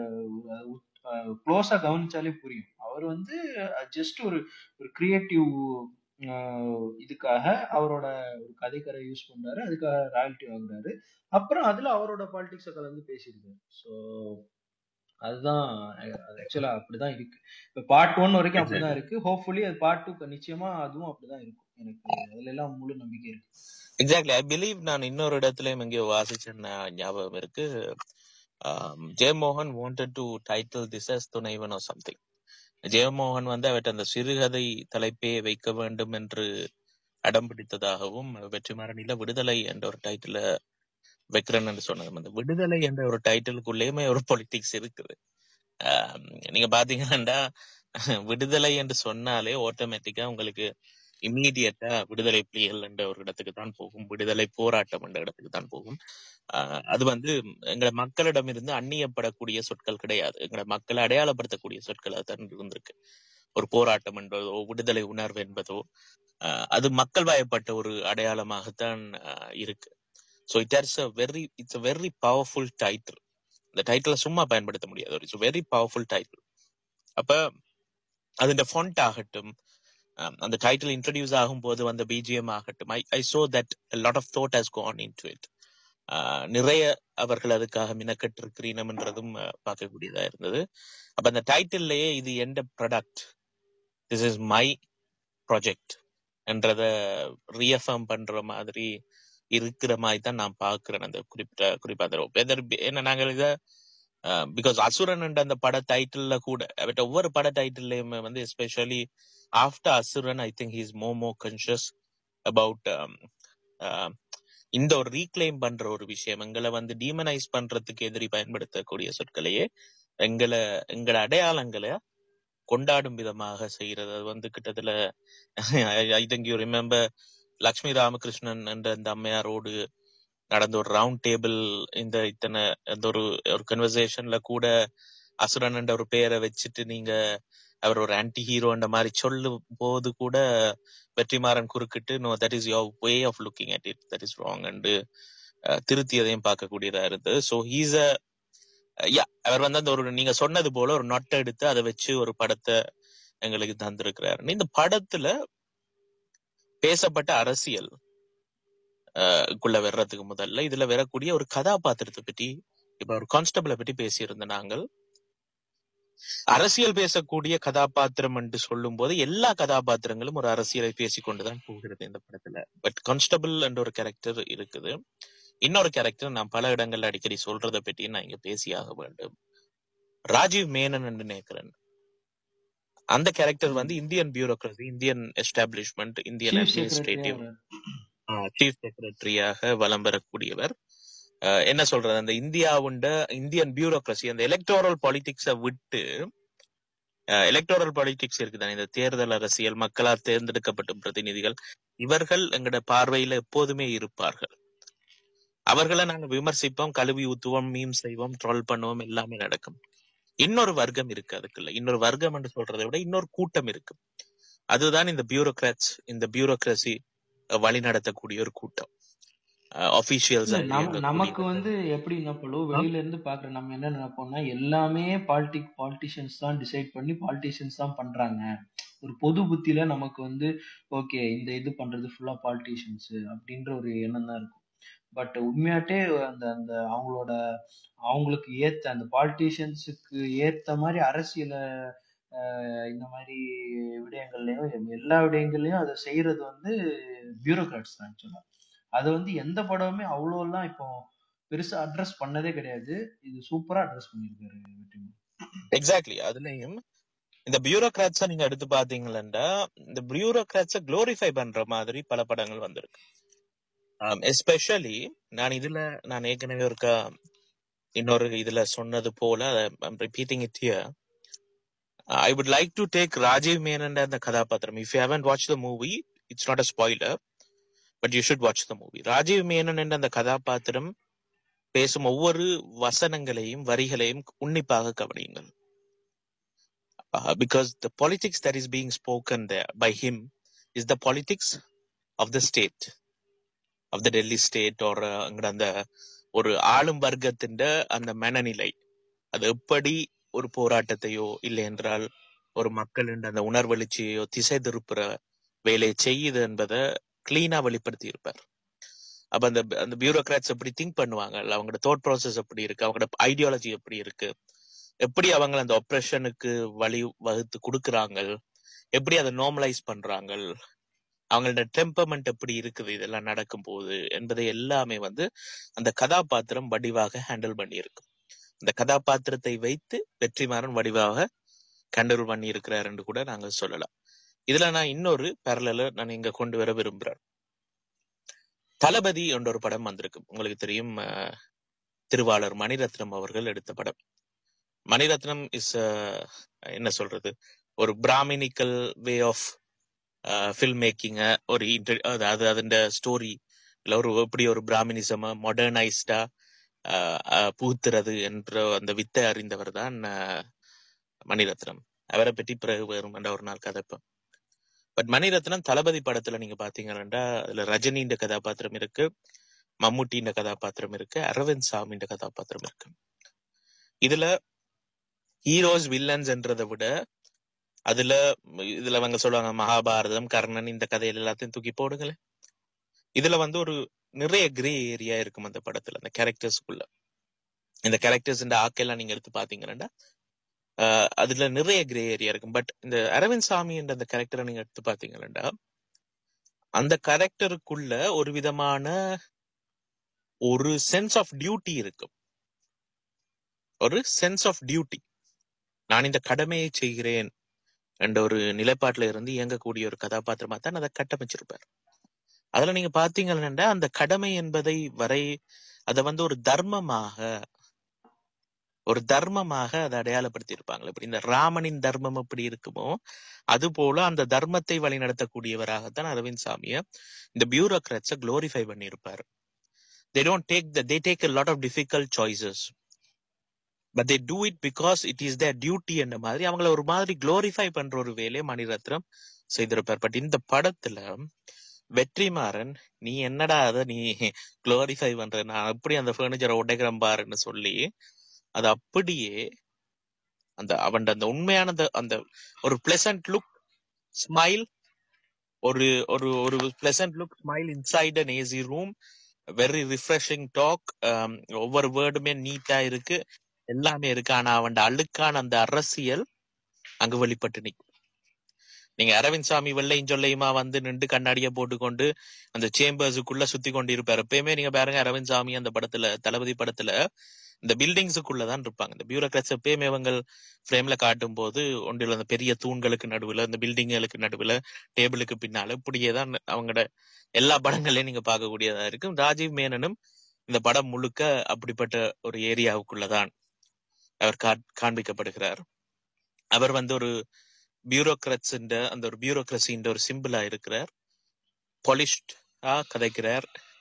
க்ளோஸா கவனிச்சாலே புரியும் அவர் வந்து ஜஸ்ட் ஒரு ஒரு கிரியேட்டிவ் இதுக்காக அவரோட ஒரு கதைக்கரை யூஸ் பண்றாரு அதுக்காக ராயல்ட்டி வாங்குறாரு அப்புறம் அதுல அவரோட பாலிடிக்ஸை கலந்து பேசியிருக்காரு ஸோ அதுதான் ஆக்சுவலா அப்படிதான் இருக்கு இப்ப பார்ட் ஒன் வரைக்கும் அப்படிதான் இருக்கு ஹோப்ஃபுல்லி அது பார்ட் டூ நிச்சயமா அதுவும் அப்படிதான் இருக்கும் எனக்கு அதுல எல்லாம் முழு நம்பிக்கை இருக்கு எக்ஸாக்ட்லி ஐ பிலீவ் நான் இன்னொரு இடத்துலயும் எங்கேயோ வாசிச்ச ஞா- ஞாபகம் இருக்கு Jeyamohan wanted to title this as Thunaivan or something Jeyamohan வந்து அவற்றை அந்த சிறுகதை தலைப்பே வைக்க வேண்டும் என்று அடம் பிடித்ததாகவும் வெற்றிமாறனில விடுதலை என்ற ஒரு டைட்டில வைக்கிறேன் என்று சொன்னது அந்த விடுதலை என்ற ஒரு டைட்டிலுக்குள்ளேயுமே ஒரு பொலிட்டிக்ஸ் இருக்குது ஆம், நீங்க பாத்தீங்கன்னா விடுதலை என்று சொன்னாலே ஆட்டோமேட்டிக்கா உங்களுக்கு இம்மீடியட்டா விடுதலை புலிகள் என்ற ஒரு இடத்துக்கு தான் போகும் விடுதலை போராட்டம் என்ற இடத்துக்கு தான் போகும் ஆஹ் அது வந்து எங்களை மக்களிடமிருந்து அந்நியப்படக்கூடிய சொற்கள் கிடையாது எங்களை மக்களை அடையாளப்படுத்தக்கூடிய சொற்களாக தான் இருந்திருக்கு ஒரு போராட்டம் என்பதோ விடுதலை உணர்வு என்பதோ ஆஹ் அது மக்கள் வயப்பட்ட ஒரு அடையாளமாகத்தான் ஆஹ் இருக்கு so it has a very it's a very powerful title இந்த டைட்டிலை சும்மா பயன்படுத்த முடியாது ஒரு இட்ஸ் வெரி பவர்ஃபுல் டைட்டில் அப்ப അതിന്റെ ஃபொண்ட் ஆகட்டும் um, அந்த டைட்டில் இன்ட்ரடியூஸ் ஆகும் போது வந்த பிஜிஎம் ஆகட்டும் I I saw that lot of thought has gone in to it நிறைய அவர்கள் அதுக்காக மினக்கட்டிருக்கிறீனம்ன்றதும் uh, பார்க்கக்கூடியதா இருந்தது அப்ப அந்த டைட்டில்லையே இது எந்த product this is my project என்றத ரீஅஃபர்ம் பண்ற மாதிரி இருக்கிற மாதிரி தான் நான் பார்க்கிறேன் அந்த குறிப்பிட்ட குறிப்பா அந்த வெதர் என்ன நாங்கள் இதை பிகாஸ் அசுரன் என்ற அந்த பட டைட்டில்ல கூட அவட்ட ஒவ்வொரு பட டைட்டில்லையுமே வந்து எஸ்பெஷலி ஆஃப்டர் அசுரன் ஐ திங்க் ஹீஸ் மோ மோ கன்ஷியஸ் அபவுட் இந்த ஒரு ரீக்ளைம் பண்ற ஒரு விஷயம் எங்களை வந்து டீமனைஸ் பண்றதுக்கு எதிரி பயன்படுத்தக்கூடிய சொற்களையே எங்களை எங்களோட அடையாளங்களை கொண்டாடும் விதமாக செய்யறது அது வந்து கிட்டத்துல I think you remember Lakshmi Ramakrishnan என்ற அந்த அம்மையாரோடு நடந்த ஒரு ரவுண்ட் டேபிள் இந்த இத்தனை அந்த ஒரு ஒரு கன்வர்சேஷன்ல கூட அசுரன் என்ற ஒரு பெயரை வச்சுட்டு நீங்க அவர் ஒரு ஆன்டி ஹீரோன்ற மாதிரி சொல்லும் போது கூட வெற்றிமாறன் குறுக்கிட்டு no that is your way of looking at it that is wrong and திருத்தியதையும் பார்க்கக்கூடியதா இருந்தது ஸோ ஹீஸ் அ யா அவர் வந்து அந்த ஒரு நீங்க சொன்னது போல ஒரு நொட்டை எடுத்து அதை வச்சு ஒரு படத்தை எங்களுக்கு தந்திருக்கிறாரு இந்த படத்துல பேசப்பட்ட அரசியல் அஹ், குள்ள வர்றதுக்கு முதல்ல இதுல வரக்கூடிய ஒரு கதாபாத்திரத்தை பற்றி இப்ப ஒரு கான்ஸ்டபிளை பற்றி பேசியிருந்த நாங்கள் அரசியல் பேசக்கூடிய கதாபாத்திரம் என்று சொல்லும் போது எல்லா கதாபாத்திரங்களும் ஒரு அரசியலை பேசிக்கொண்டுதான் போகிறது இந்த படத்துல பட் கான்ஸ்டபிள் என்ற ஒரு கேரக்டர் இருக்குது இன்னொரு கேரக்டர் நான் பல இடங்கள்ல அடிக்கடி சொல்றதை பற்றி நான் இங்க பேசியாக வேண்டும் ராஜீவ் மேனன் என்று நினைக்கிறேன் அந்த கேரக்டர் வந்து Indian bureaucracy Indian establishment Indian chief secretary administrative அவர் சீஃப் செக்ரட்டரியாக வலம் பெறக்கூடியவர் அஹ் என்ன சொல்றது அந்த இந்தியாவுண்ட இந்தியன் பியூரோக்ரசி அந்த எலக்டோரல் பாலிடிக்ஸை விட்டு எலக்டோரல் பாலிடிக்ஸ் இருக்குதானே இந்த தேர்தல் அரசியல் மக்களால் தேர்ந்தெடுக்கப்பட்ட பிரதிநிதிகள் இவர்கள் எங்களோட பார்வையில எப்போதுமே இருப்பார்கள் அவர்களை நாங்க விமர்சிப்போம் கழுவி ஊத்துவோம் மீம் செய்வோம் ட்ரோல் பண்ணுவோம் எல்லாமே நடக்கும் இன்னொரு வர்க்கம் இருக்கு அதுக்குள்ள இன்னொரு வர்க்கம் என்று சொல்றதை விட இன்னொரு கூட்டம் இருக்கு அதுதான் இந்த பியூரோக்ராட்ஸ் இந்த பியூரோக்ரசி வழி நடத்தக்கூடிய ஒரு கூட்டம் இல்ல அபிஷியல்ஸா நம்ம நமக்கு இயங்கக்கூடியவர்கள் வந்து எப்படி என்ன பண்ணுவோம் ஆ? வெளியில இருந்து பாக்குற நம்ம என்ன நினைப்போம்னா எல்லாமே பாலிட்டிக் பாலிட்டிஷியன்ஸ் தான் டிசைட் பண்ணி பாலிட்டிஷியன்ஸ் தான் பண்றாங்க ஒரு பொது புத்தியில நமக்கு வந்து ஓகே இந்த இது பண்றது ஃபுல்லா பாலிட்டிஷியன்ஸ் அப்படின்ற ஒரு எண்ணம் தான் இருக்கும் பட் உண்மையாட்டே அந்த அந்த அவங்களோட அவங்களுக்கு ஏத்த அந்த பாலிட்டிஷியன்ஸுக்கு ஏத்த மாதிரி அரசியல ஆஹ் இந்த மாதிரி விடயங்கள்லயும் எல்லா விடயங்கள்லயும் அதை செய்யறது வந்து பியூரோக்ராட்ஸ் தான் ஆக்சுவலா அது வந்து எந்த படமுமே அவ்வளோலாம் இப்போ பெருசா அட்ரஸ் பண்ணதே கிடையாது இது சூப்பரா அட்ரஸ் பண்ணியிருக்காரு வெற்றிமாறன் எக்ஸாக்ட்லி அதுலயும் இந்த பியூரோக்ராட்ஸ நீங்க எடுத்து பாத்தீங்களா இந்த பியூரோக்ராட்ஸ குளோரிஃபை பண்ற மாதிரி பல படங்கள் வந்திருக்கு எஸ்பெஷலி நான் இதுல நான் ஏற்கனவே ஒருக்கா இன்னொரு இதுல சொன்னது போல repeating it here I would like to take Rajiv Menon அந்த கதாபாத்திரம் if you haven't watch the movie it's not a spoiler but you should watch the movie Rajiv Menon என்ற அந்த கதாபாத்திரம் பேசும் ஒவ்வொரு வசனங்களையும் வரிகளையும் உன்னிப்பாக கவனியுங்கள் because the politics that is being spoken by him is the politics of the state of the Delhi state ஒரு அங்க அந்த ஒரு ஆளும் வர்க்கத்தின் அந்த மனநிலை அது எப்படி ஒரு போராட்டத்தையோ இல்லை என்றால் ஒரு மக்களின் அந்த உணர்வெழுச்சியோ திசை திருப்புற வேலையை செய்யுது என்பதை கிளீனா வெளிப்படுத்தி இருப்பார் அப்ப அந்த அந்த பியூரோக்ராட்ஸ் எப்படி திங்க் பண்ணுவாங்க அவங்களோட தாட் ப்ராசஸ் எப்படி இருக்கு அவங்களோட ஐடியாலஜி எப்படி இருக்கு எப்படி அவங்க அந்த ஒப்ரஷனுக்கு வழி வகுத்து கொடுக்குறாங்க எப்படி அதை நார்மலைஸ் பண்றாங்க அவங்களோட டெம்பர்மெண்ட் எப்படி இருக்குது இதெல்லாம் நடக்கும் போது என்பதை எல்லாமே வந்து அந்த கதாபாத்திரம் வடிவாக ஹேண்டில் பண்ணியிருக்கு அந்த கதாபாத்திரத்தை வைத்து வெற்றிமாறன் வடிவாக கண்டல் பண்ணி இருக்கிறார் என்று கூட நாங்க சொல்லலாம் இதுல நான் இன்னொரு பேரல நான் இங்க கொண்டு வர விரும்புறேன் தளபதி என்ற ஒரு படம் வந்திருக்கு உங்களுக்கு தெரியும் அஹ், திருவாளர் மணிரத்னம் அவர்கள் எடுத்த படம் மணிரத்னம் இஸ் என்ன சொல்றது ஒரு பிராமினிக்கல் வே ஆஃப் ஃபில்ம் மேக்கிங்க ஒரு inter- அதாவது அதோட ஸ்டோரி இல்ல ஒரு எப்படி ஒரு பிராமினிசம மாடர்னைஸ்டா பூத்துறது என்ற அந்த வித்தை அறிந்தவர் தான் மணிரத்னம் அவரை பற்றி பிறகு வரும் என்ற ஒரு நாள் கதைப்பேன் பட் மணிரத்னம் தளபதி படத்துல நீங்க பாத்தீங்கன்னா அதுல ரஜினின்ற கதாபாத்திரம் இருக்கு மம்முட்டின்ற கதாபாத்திரம் இருக்கு அரவிந்த் சாமின்ற கதாபாத்திரம் இருக்கு இதுல ஹீரோஸ் வில்லன்ஸ் என்றதை விட அதுல இதுல அவங்க சொல்லுவாங்க மகாபாரதம் கர்ணன் இந்த கதையில எல்லாத்தையும் தூக்கி போடுங்களேன் இதுல வந்து ஒரு நிறைய கிரே ஏரியா இருக்கும் அந்த படத்துல அந்த கேரக்டர்ஸ்க்குள்ள இந்த கேரக்டர்ஸ் இந்த ஆக்கெல்லாம் நீங்க எடுத்து பாத்தீங்கன்னா ஆஹ் அதுல நிறைய கிரே ஏரியா இருக்கும் பட் இந்த அரவிந்த் சாமி என்ற அந்த கேரக்டரை நீங்க எடுத்து பாத்தீங்கன்னா அந்த கேரக்டருக்குள்ள ஒரு விதமான ஒரு சென்ஸ் ஆஃப் டியூட்டி இருக்கும் ஒரு சென்ஸ் ஆஃப் டியூட்டி நான் இந்த கடமையை செய்கிறேன் என்ற ஒரு நிலைப்பாட்டுல இருந்து இயங்கக்கூடிய ஒரு கதாபாத்திரமா தான் அதை கட்டமைச்சிருப்பார் அதுல நீங்க பாத்தீங்கன்னா அந்த கடமை என்பதை வரை அதை வந்து ஒரு தர்மமாக ஒரு தர்மமாக அதை அடையாளப்படுத்தி இருப்பாங்க இப்படி இந்த ராமனின் தர்மம் எப்படி இருக்குமோ அது போல அந்த தர்மத்தை வழிநடத்தக்கூடியவராகத்தான் அரவிந்த் சாமிய இந்த பியூரோக்ராட்ஸ குளோரிஃபை பண்ணியிருப்பாரு they don't take the they take a lot of difficult choices but they do it because it is their duty என்ற மாதிரி அவங்கள ஒரு மாதிரி குளோரிஃபை பண்ற ஒரு வேலையை மணிரத்னம் செய்திருப்பார் பட் இந்த படத்துல வெற்றிமாறன் நீ என்னடா அத நீ குளோரிஃபை பண்ற நான் எப்படி அந்த ஃபர்னிச்சரை உடைக்கிறேன் பாருன்னு சொல்லி அது அப்படியே அந்த அவன் அந்த உண்மையான அந்த அந்த ஒரு பிளசன்ட் லுக் ஸ்மைல் ஒரு ஒரு ஒரு pleasant look smile inside an AC room very refreshing talk ஒவ்வொரு வேர்டுமே நீட்டா இருக்கு எல்லாமே இருக்கு ஆனா அவன் அழுக்கான அந்த அரசியல் அங்க வெளிப்பட்டு நிக்கும் நீங்க அரவிந்த் சாமி வெள்ளையும் சொல்லையுமா வந்து நின்று கண்ணாடிய போட்டுக்கொண்டு அந்த சேம்பர்ஸுக்குள்ள சுத்தி கொண்டு இருப்பாரு எப்பயுமே நீங்க பாருங்க அரவிந்த் சாமி அந்த படத்துல தளபதி படத்துல இந்த பில்டிங்ஸுக்குள்ள தான் இருப்பாங்க இந்த பியூரோக்ராட்ஸ் எப்பயுமே அவங்க ஃப்ரேம்ல காட்டும் போது ஒன்றில் அந்த பெரிய தூண்களுக்கு நடுவுல இந்த பில்டிங்களுக்கு நடுவுல டேபிளுக்கு பின்னால இப்படியே தான் அவங்களோட எல்லா படங்களையும் நீங்க பார்க்கக்கூடியதா இருக்கும் ராஜீவ் மேனனும் இந்த படம் முழுக்க அப்படிப்பட்ட ஒரு ஏரியாவுக்குள்ளதான் அவர் கா- காண்பிக்கப்படுகிறார் அவர் வந்து ஒரு பியூரோக்ராட்ஸ் அந்த ஒரு பியூரோக்ரஸின்ற ஒரு சிம்பிளா இருக்கிறார் பாலிஷ்டா கதைக்கிறார்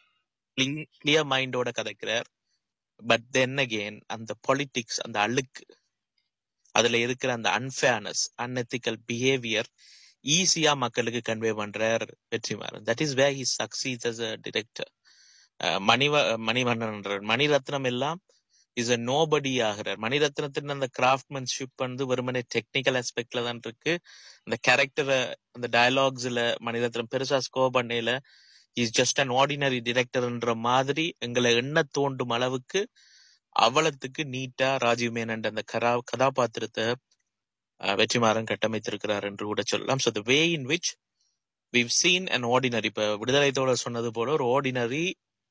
கிளியர் மைண்டோட கதைக்கிறார் பட் தென் அகெயின் அந்த பொலிட்டிக்ஸ் அந்த அழுக்கு அதுல இருக்கிற அந்த அன்ஃபேர்னஸ் அன்எத்திக்கல் பிஹேவியர் ஈஸியா மக்களுக்கு கன்வே பண்றார் Vetrimaaran that is where he succeeds as a director மணிவ மணிவண்ணன் மணிரத்னம் எல்லாம் இஸ் அ நோபடி ஆகிறார் மணிரத்னத்தின் அந்த கிராஃப்ட்மேன்ஷிப் வந்து வெறுமனே டெக்னிக்கல் ஆஸ்பெக்ட்ல தான் இருக்கு அந்த கேரக்டரை அந்த டயலாக்ஸ்ல மணிரத்னம் பெருசா ஸ்கோர் பண்ணையில இஸ் ஜஸ்ட் அன் ஆர்டினரி டிரெக்டர்ன்ற மாதிரி எங்களை எண்ண தோண்டும் அளவுக்கு அவலத்துக்கு நீட்டா ராஜீவ் மேனன் அந்த கரா கதாபாத்திரத்தை அஹ், வெற்றிமாறன் கட்டமைத்திருக்கிறார் என்று கூட சொல்லலாம் so the way in which we've seen an ordinary இப்ப விடுதலை தோழர் சொன்னது போல ஒரு ஆர்டினரி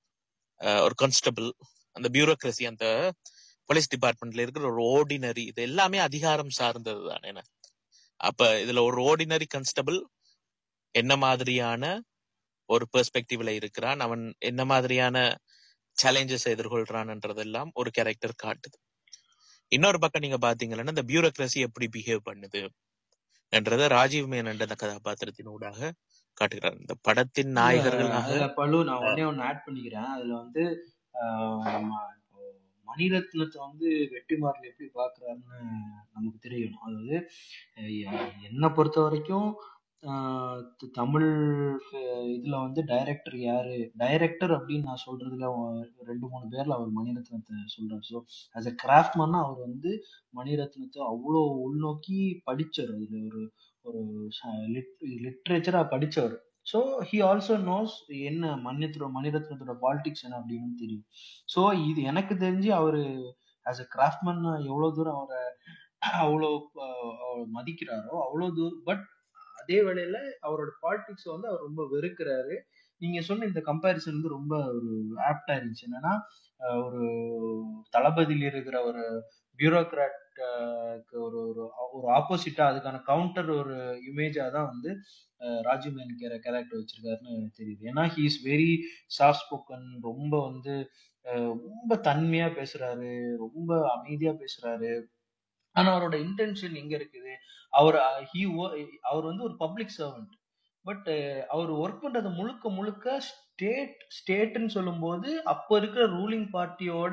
ஒரு கான்ஸ்டபிள் அந்த பியூரோக்ரசி அந்த போலீஸ் டிபார்ட்மெண்ட்ல இருக்கிற ஒரு ஆர்டினரி இது எல்லாமே அதிகாரம் சார்ந்தது தானே அப்ப இதுல ஒரு ஆர்டினரி கான்ஸ்டபிள் என்ன மாதிரியான ஒரு பெர்ஸ்பெக்டிவ்ல இருக்கிறான் அவன் என்ன மாதிரியான சேலஞ்சஸ் எதிர்கொள்றான்ன்றதெல்லாம் ஒரு கேரக்டர் காட்டுது இன்னொரு பக்கம் நீங்க பாத்தீங்கன்னா இந்த பியூரோக்ரசி எப்படி பிஹேவ் பண்ணுது என்றத ராஜீவ் மேனன் அந்த கதாபாத்திரத்தின் ஊடாக காட்டுகிறார் இந்த படத்தின் இல்ல நாயகர்களாக அதுல பழு நான் ஒன்னே ஒன்னு ஆட் பண்ணிக்கிறேன் அதுல வந்து ஆஹ் நம்ம இப்போ மணிரத்னத்தை வந்து வெற்றிமாறன் எப்படி பாக்குறாருன்னு நமக்கு தெரியணும் அதாவது அஹ் என்னை பொறுத்த வரைக்கும் ஆஹ் த- தமிழ் அஹ் இதுல வந்து டைரக்டர் யாரு டைரக்டர் அப்படின்னு நான் சொல்றதுல ஒ- ரெண்டு மூணு பேர்ல அவர் மணிரத்னத்தை சொல்றாரு ஸோ ஆஸ் அ கிராஃப்ட்மேனா அவர் வந்து மணிரத்னத்தை அவ்வளோ உள்நோக்கி படிச்சவர் அதுல ஒரு ஒரு லிட்ரேச்சரா படிச்சவர் ஸோ ஹி ஆல்சோ நோஸ் என்ன மணிரத்ன மணிரத்னத்தோட பாலிடிக்ஸ் என்ன அப்படின்னு தெரியும் ஸோ இது எனக்கு தெரிஞ்சு அவரு ஆஸ் அ கிராஃப்ட்மேன் எவ்வளவு தூரம் அவரை அவ்வளோ அஹ், மதிக்கிறாரோ அவ்வளோ தூரம் பட் அதே வேளையில அவரோட பாலிடிக்ஸ் வந்து அவர் ரொம்ப வெறுக்கிறாரு நீங்க சொன்ன இந்த கம்பேரிசன் வந்து ரொம்ப ஒரு ஆப்டா இருந்துச்சு என்னன்னா அஹ், ஒரு தளபதியில் இருக்கிற ஒரு பியூரோக்ராட் ஒரு ஒரு ஒரு ஆப்போசிட்டா அதுக்கான கவுண்டர் ஒரு இமேஜா தான் வந்து அஹ், ராஜீவ் மேனன் கேரக்டர் வச்சிருக்காருன்னு தெரியுது ஏன்னா he is very soft spoken ரொம்ப வந்து அஹ், ரொம்ப தன்மையா பேசுறாரு ரொம்ப அமைதியா பேசுறாரு ஆனா அவரோட இன்டென்ஷன் எங்க இருக்குது அவர் ஹி அவர் வந்து ஒரு பப்ளிக் சர்வெண்ட் பட் அவர் ஒர்க் பண்றது முழுக்க முழுக்க ஸ்டேட் ஸ்டேட்னு சொல்லும்போது அப்ப இருக்கிற ரூலிங் பார்ட்டியோட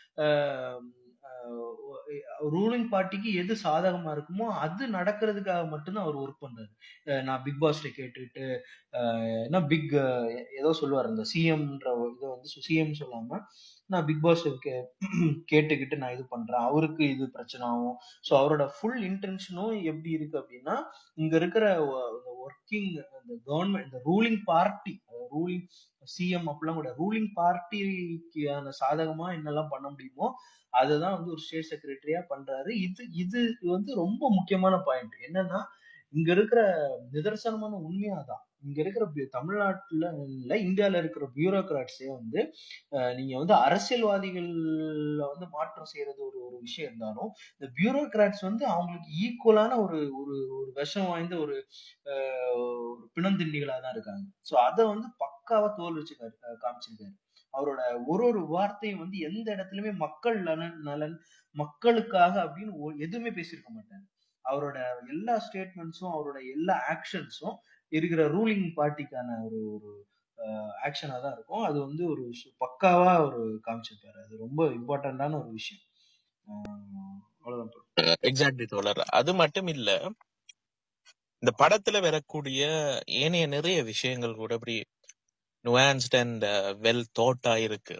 ரூலிங் பார்ட்டிக்கு எது சாதகமா இருக்குமோ அது நடக்கிறதுக்காக மட்டும்தான் அவர் ஒர்க் பண்றாரு அஹ் நான் பிக் பாஸ்ட கேட்டுட்டு அஹ் என்ன பிக் ஏதோ சொல்லுவார் அந்த சிஎம்ன்ற இதை வந்து சிஎம் சொல்லாம நான் பிக் பாஸ் கேட்டுக்கிட்டு நான் இது பண்றேன் அவருக்கு இது பிரச்சனை ஆகும் ஸோ அவரோட ஃபுல் இன்டென்ஷனும் எப்படி இருக்கு அப்படின்னா இங்க இருக்கிற ஒர்க்கிங் இந்த கவர்மெண்ட் இந்த ரூலிங் பார்ட்டி ரூலிங் சிஎம் அப்படிலாம் கூட ரூலிங் பார்ட்டிக்கான சாதகமா என்னெல்லாம் பண்ண முடியுமோ அதுதான் வந்து ஒரு ஸ்டேட் செக்ரட்டரியா பண்றாரு இது இது வந்து ரொம்ப முக்கியமான பாயிண்ட் என்னன்னா இங்க இருக்கிற நிதர்சனமான உண்மையாதான் இங்க இருக்கிற பி- தமிழ்நாட்டுல இல்ல இந்தியால இருக்கிற பியூரோக்ராட்ஸே வந்து அஹ், நீங்க வந்து அரசியல்வாதிகள்ல வந்து மாற்றம் செய்யறது ஒரு ஒரு விஷயம் இருந்தாலும் இந்த பியூரோக்ராட்ஸ் வந்து அவங்களுக்கு ஈக்குவலான ஒரு ஒரு ஒரு விஷம் வாய்ந்த ஒரு அஹ், ஒரு பிணந்திண்டிகளா தான் இருக்காங்க சோ அதை வந்து பக்காவா தோல் வச்சு கா- அஹ் காமிச்சிருக்காரு அவரோட ஒரு ஒரு வார்த்தையும் வந்து எந்த இடத்துலயுமே மக்கள் நலன் நலன் மக்களுக்காக அப்படின்னு ஒ- எதுவுமே பேசியிருக்க மாட்டாரு அவரோட எல்லா ஸ்டேட்மெண்ட்ஸும் அவரோட எல்லா ஆக்ஷன்ஸும் இருக்கிற ரூலிங் பார்ட்டிக்கான ஒரு ஒரு ஆக்ஷனா தான் இருக்கும் அது வந்து ஒரு சு- பக்காவா ஒரு காமிச்சிருப்பாரு அது ரொம்ப இம்பார்ட்டன்டான ஒரு விஷயம் ஆஹ் அவ்வளவுதான் bro. எக்ஸாக்ட்லி தோழர் அது மட்டும் இல்ல இந்த படத்துல வரக்கூடிய ஏனைய நிறைய விஷயங்கள் கூட இப்படி நுவான்ஸ்ட் அண்ட் வெல் தோட்டா இருக்கு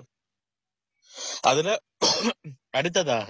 அதுல அடுத்ததாக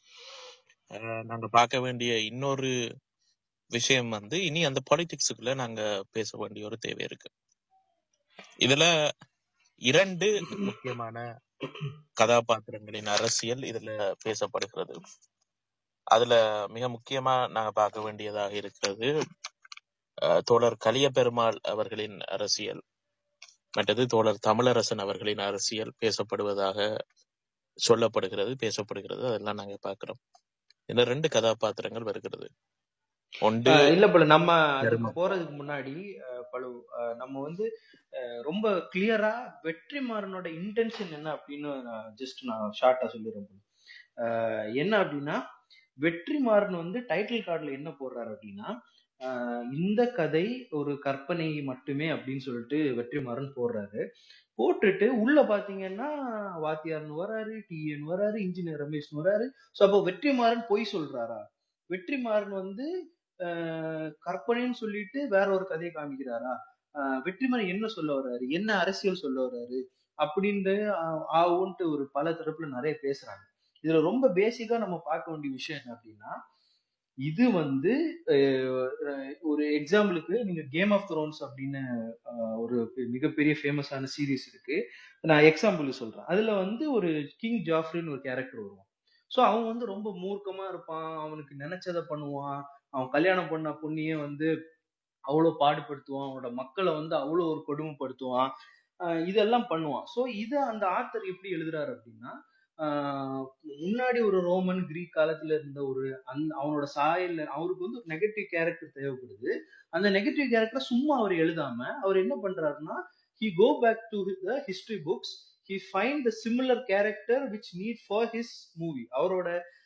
அஹ், நாங்க பார்க்க வேண்டிய இன்னொரு விஷயம் வந்து இனி அந்த பாலிடிக்ஸுக்குள்ள நாங்க பேச வேண்டிய ஒரு தேவை இருக்கு இதுல இரண்டு முக்கியமான கதாபாத்திரங்களின் அரசியல் இதுல பேசப்படுகிறது அதுல மிக முக்கியமா நாங்க பார்க்க வேண்டியதாக இருக்கிறது அஹ், தோழர் கலிய பெருமாள் அவர்களின் அரசியல் மற்றது தோழர் தமிழரசன் அவர்களின் அரசியல் பேசப்படுவதாக சொல்லப்படுகிறது பேசப்படுகிறது அதெல்லாம் நாங்க பார்க்கிறோம் இந்த ரெண்டு கதாபாத்திரங்கள் வருகிறது ஒன்று ஆஹ் இல்ல பழு நம்ம அதுக்கு தர்மம் போறதுக்கு முன்னாடி ஆஹ் பழு ஆஹ் நம்ம வந்து ஆஹ் ரொம்ப கிளியரா வெற்றிமாறனோட இன்டென்ஷன் என்ன அப்படின்னு நான் ஜஸ்ட் நான் ஷார்ட்டா சொல்லிடுறேன் பழு. ஆஹ் என்ன அப்படின்னா வெற்றிமாறன் வந்து டைட்டில் கார்டுல என்ன போடுறாரு அப்படின்னா ஆஹ் இந்த கதை ஒரு கற்பனை மட்டுமே அப்படின்னு சொல்லிட்டு வெற்றிமாறன் போடுறாரு போட்டுட்டு உள்ள பாத்தீங்கன்னா வாத்தியார்னு வராரு டிஎன் வராரு இன்ஜினியர் ரமேஷ் வராரு சோ அப்போ வெற்றிமாறன் பொய் சொல்றாரா வெற்றிமாறன் வந்து ஆஹ் கற்பனைன்னு சொல்லிட்டு வேற ஒரு கதையை காமிக்கிறாரா ஆஹ் வெற்றிமாறன் என்ன சொல்ல வர்றாரு என்ன அரசியல் சொல்ல வர்றாரு அப்படின்ட்டு ஆஹ் ஆவுன்ட்டு ஒரு பல தரப்புல நிறைய பேசுறாங்க இதுல ரொம்ப பேசிக்கா நம்ம பார்க்க வேண்டிய விஷயம் என்ன அப்படின்னா இது வந்து அஹ், அஹ், ஒரு எக்ஸாம்பிளுக்கு நீங்க கேம் ஆஃப் த்ரோன்ஸ் அப்படின்னு அஹ், ஒரு பெ- மிகப்பெரிய ஃபேமஸான சீரிஸ் இருக்கு நான் எக்ஸாம்பிள் சொல்றேன் அதுல வந்து ஒரு கிங் ஜாஃப்ரின்னு ஒரு கேரக்டர் வருவான் ஸோ அவன் வந்து ரொம்ப மூர்க்கமா இருப்பான் அவனுக்கு நினைச்சதை பண்ணுவான் அவன் கல்யாணம் பண்ண பொண்ணியே வந்து அவ்வளோ பாடுபடுத்துவான் அவனோட மக்களை வந்து அவ்வளோ ஒரு கொடுமைப்படுத்துவான் ஆஹ் இதெல்லாம் பண்ணுவான் ஸோ இதை அந்த ஆத்தர் எப்படி எழுதுறாரு அப்படின்னா ஆஹ் முன்னாடி ஒரு ரோமன் கிரீக் காலத்துல இருந்த ஒரு அந் அவனோட சாயல்ல அவருக்கு வந்து ஒரு நெகட்டிவ் கேரக்டர் தேவைப்படுது அந்த நெகட்டிவ் கேரக்டர் சும்மா அவர் எழுதாம அவர் என்ன பண்றாருன்னா he go back to the history books he find the similar character which need for his movie அவரோட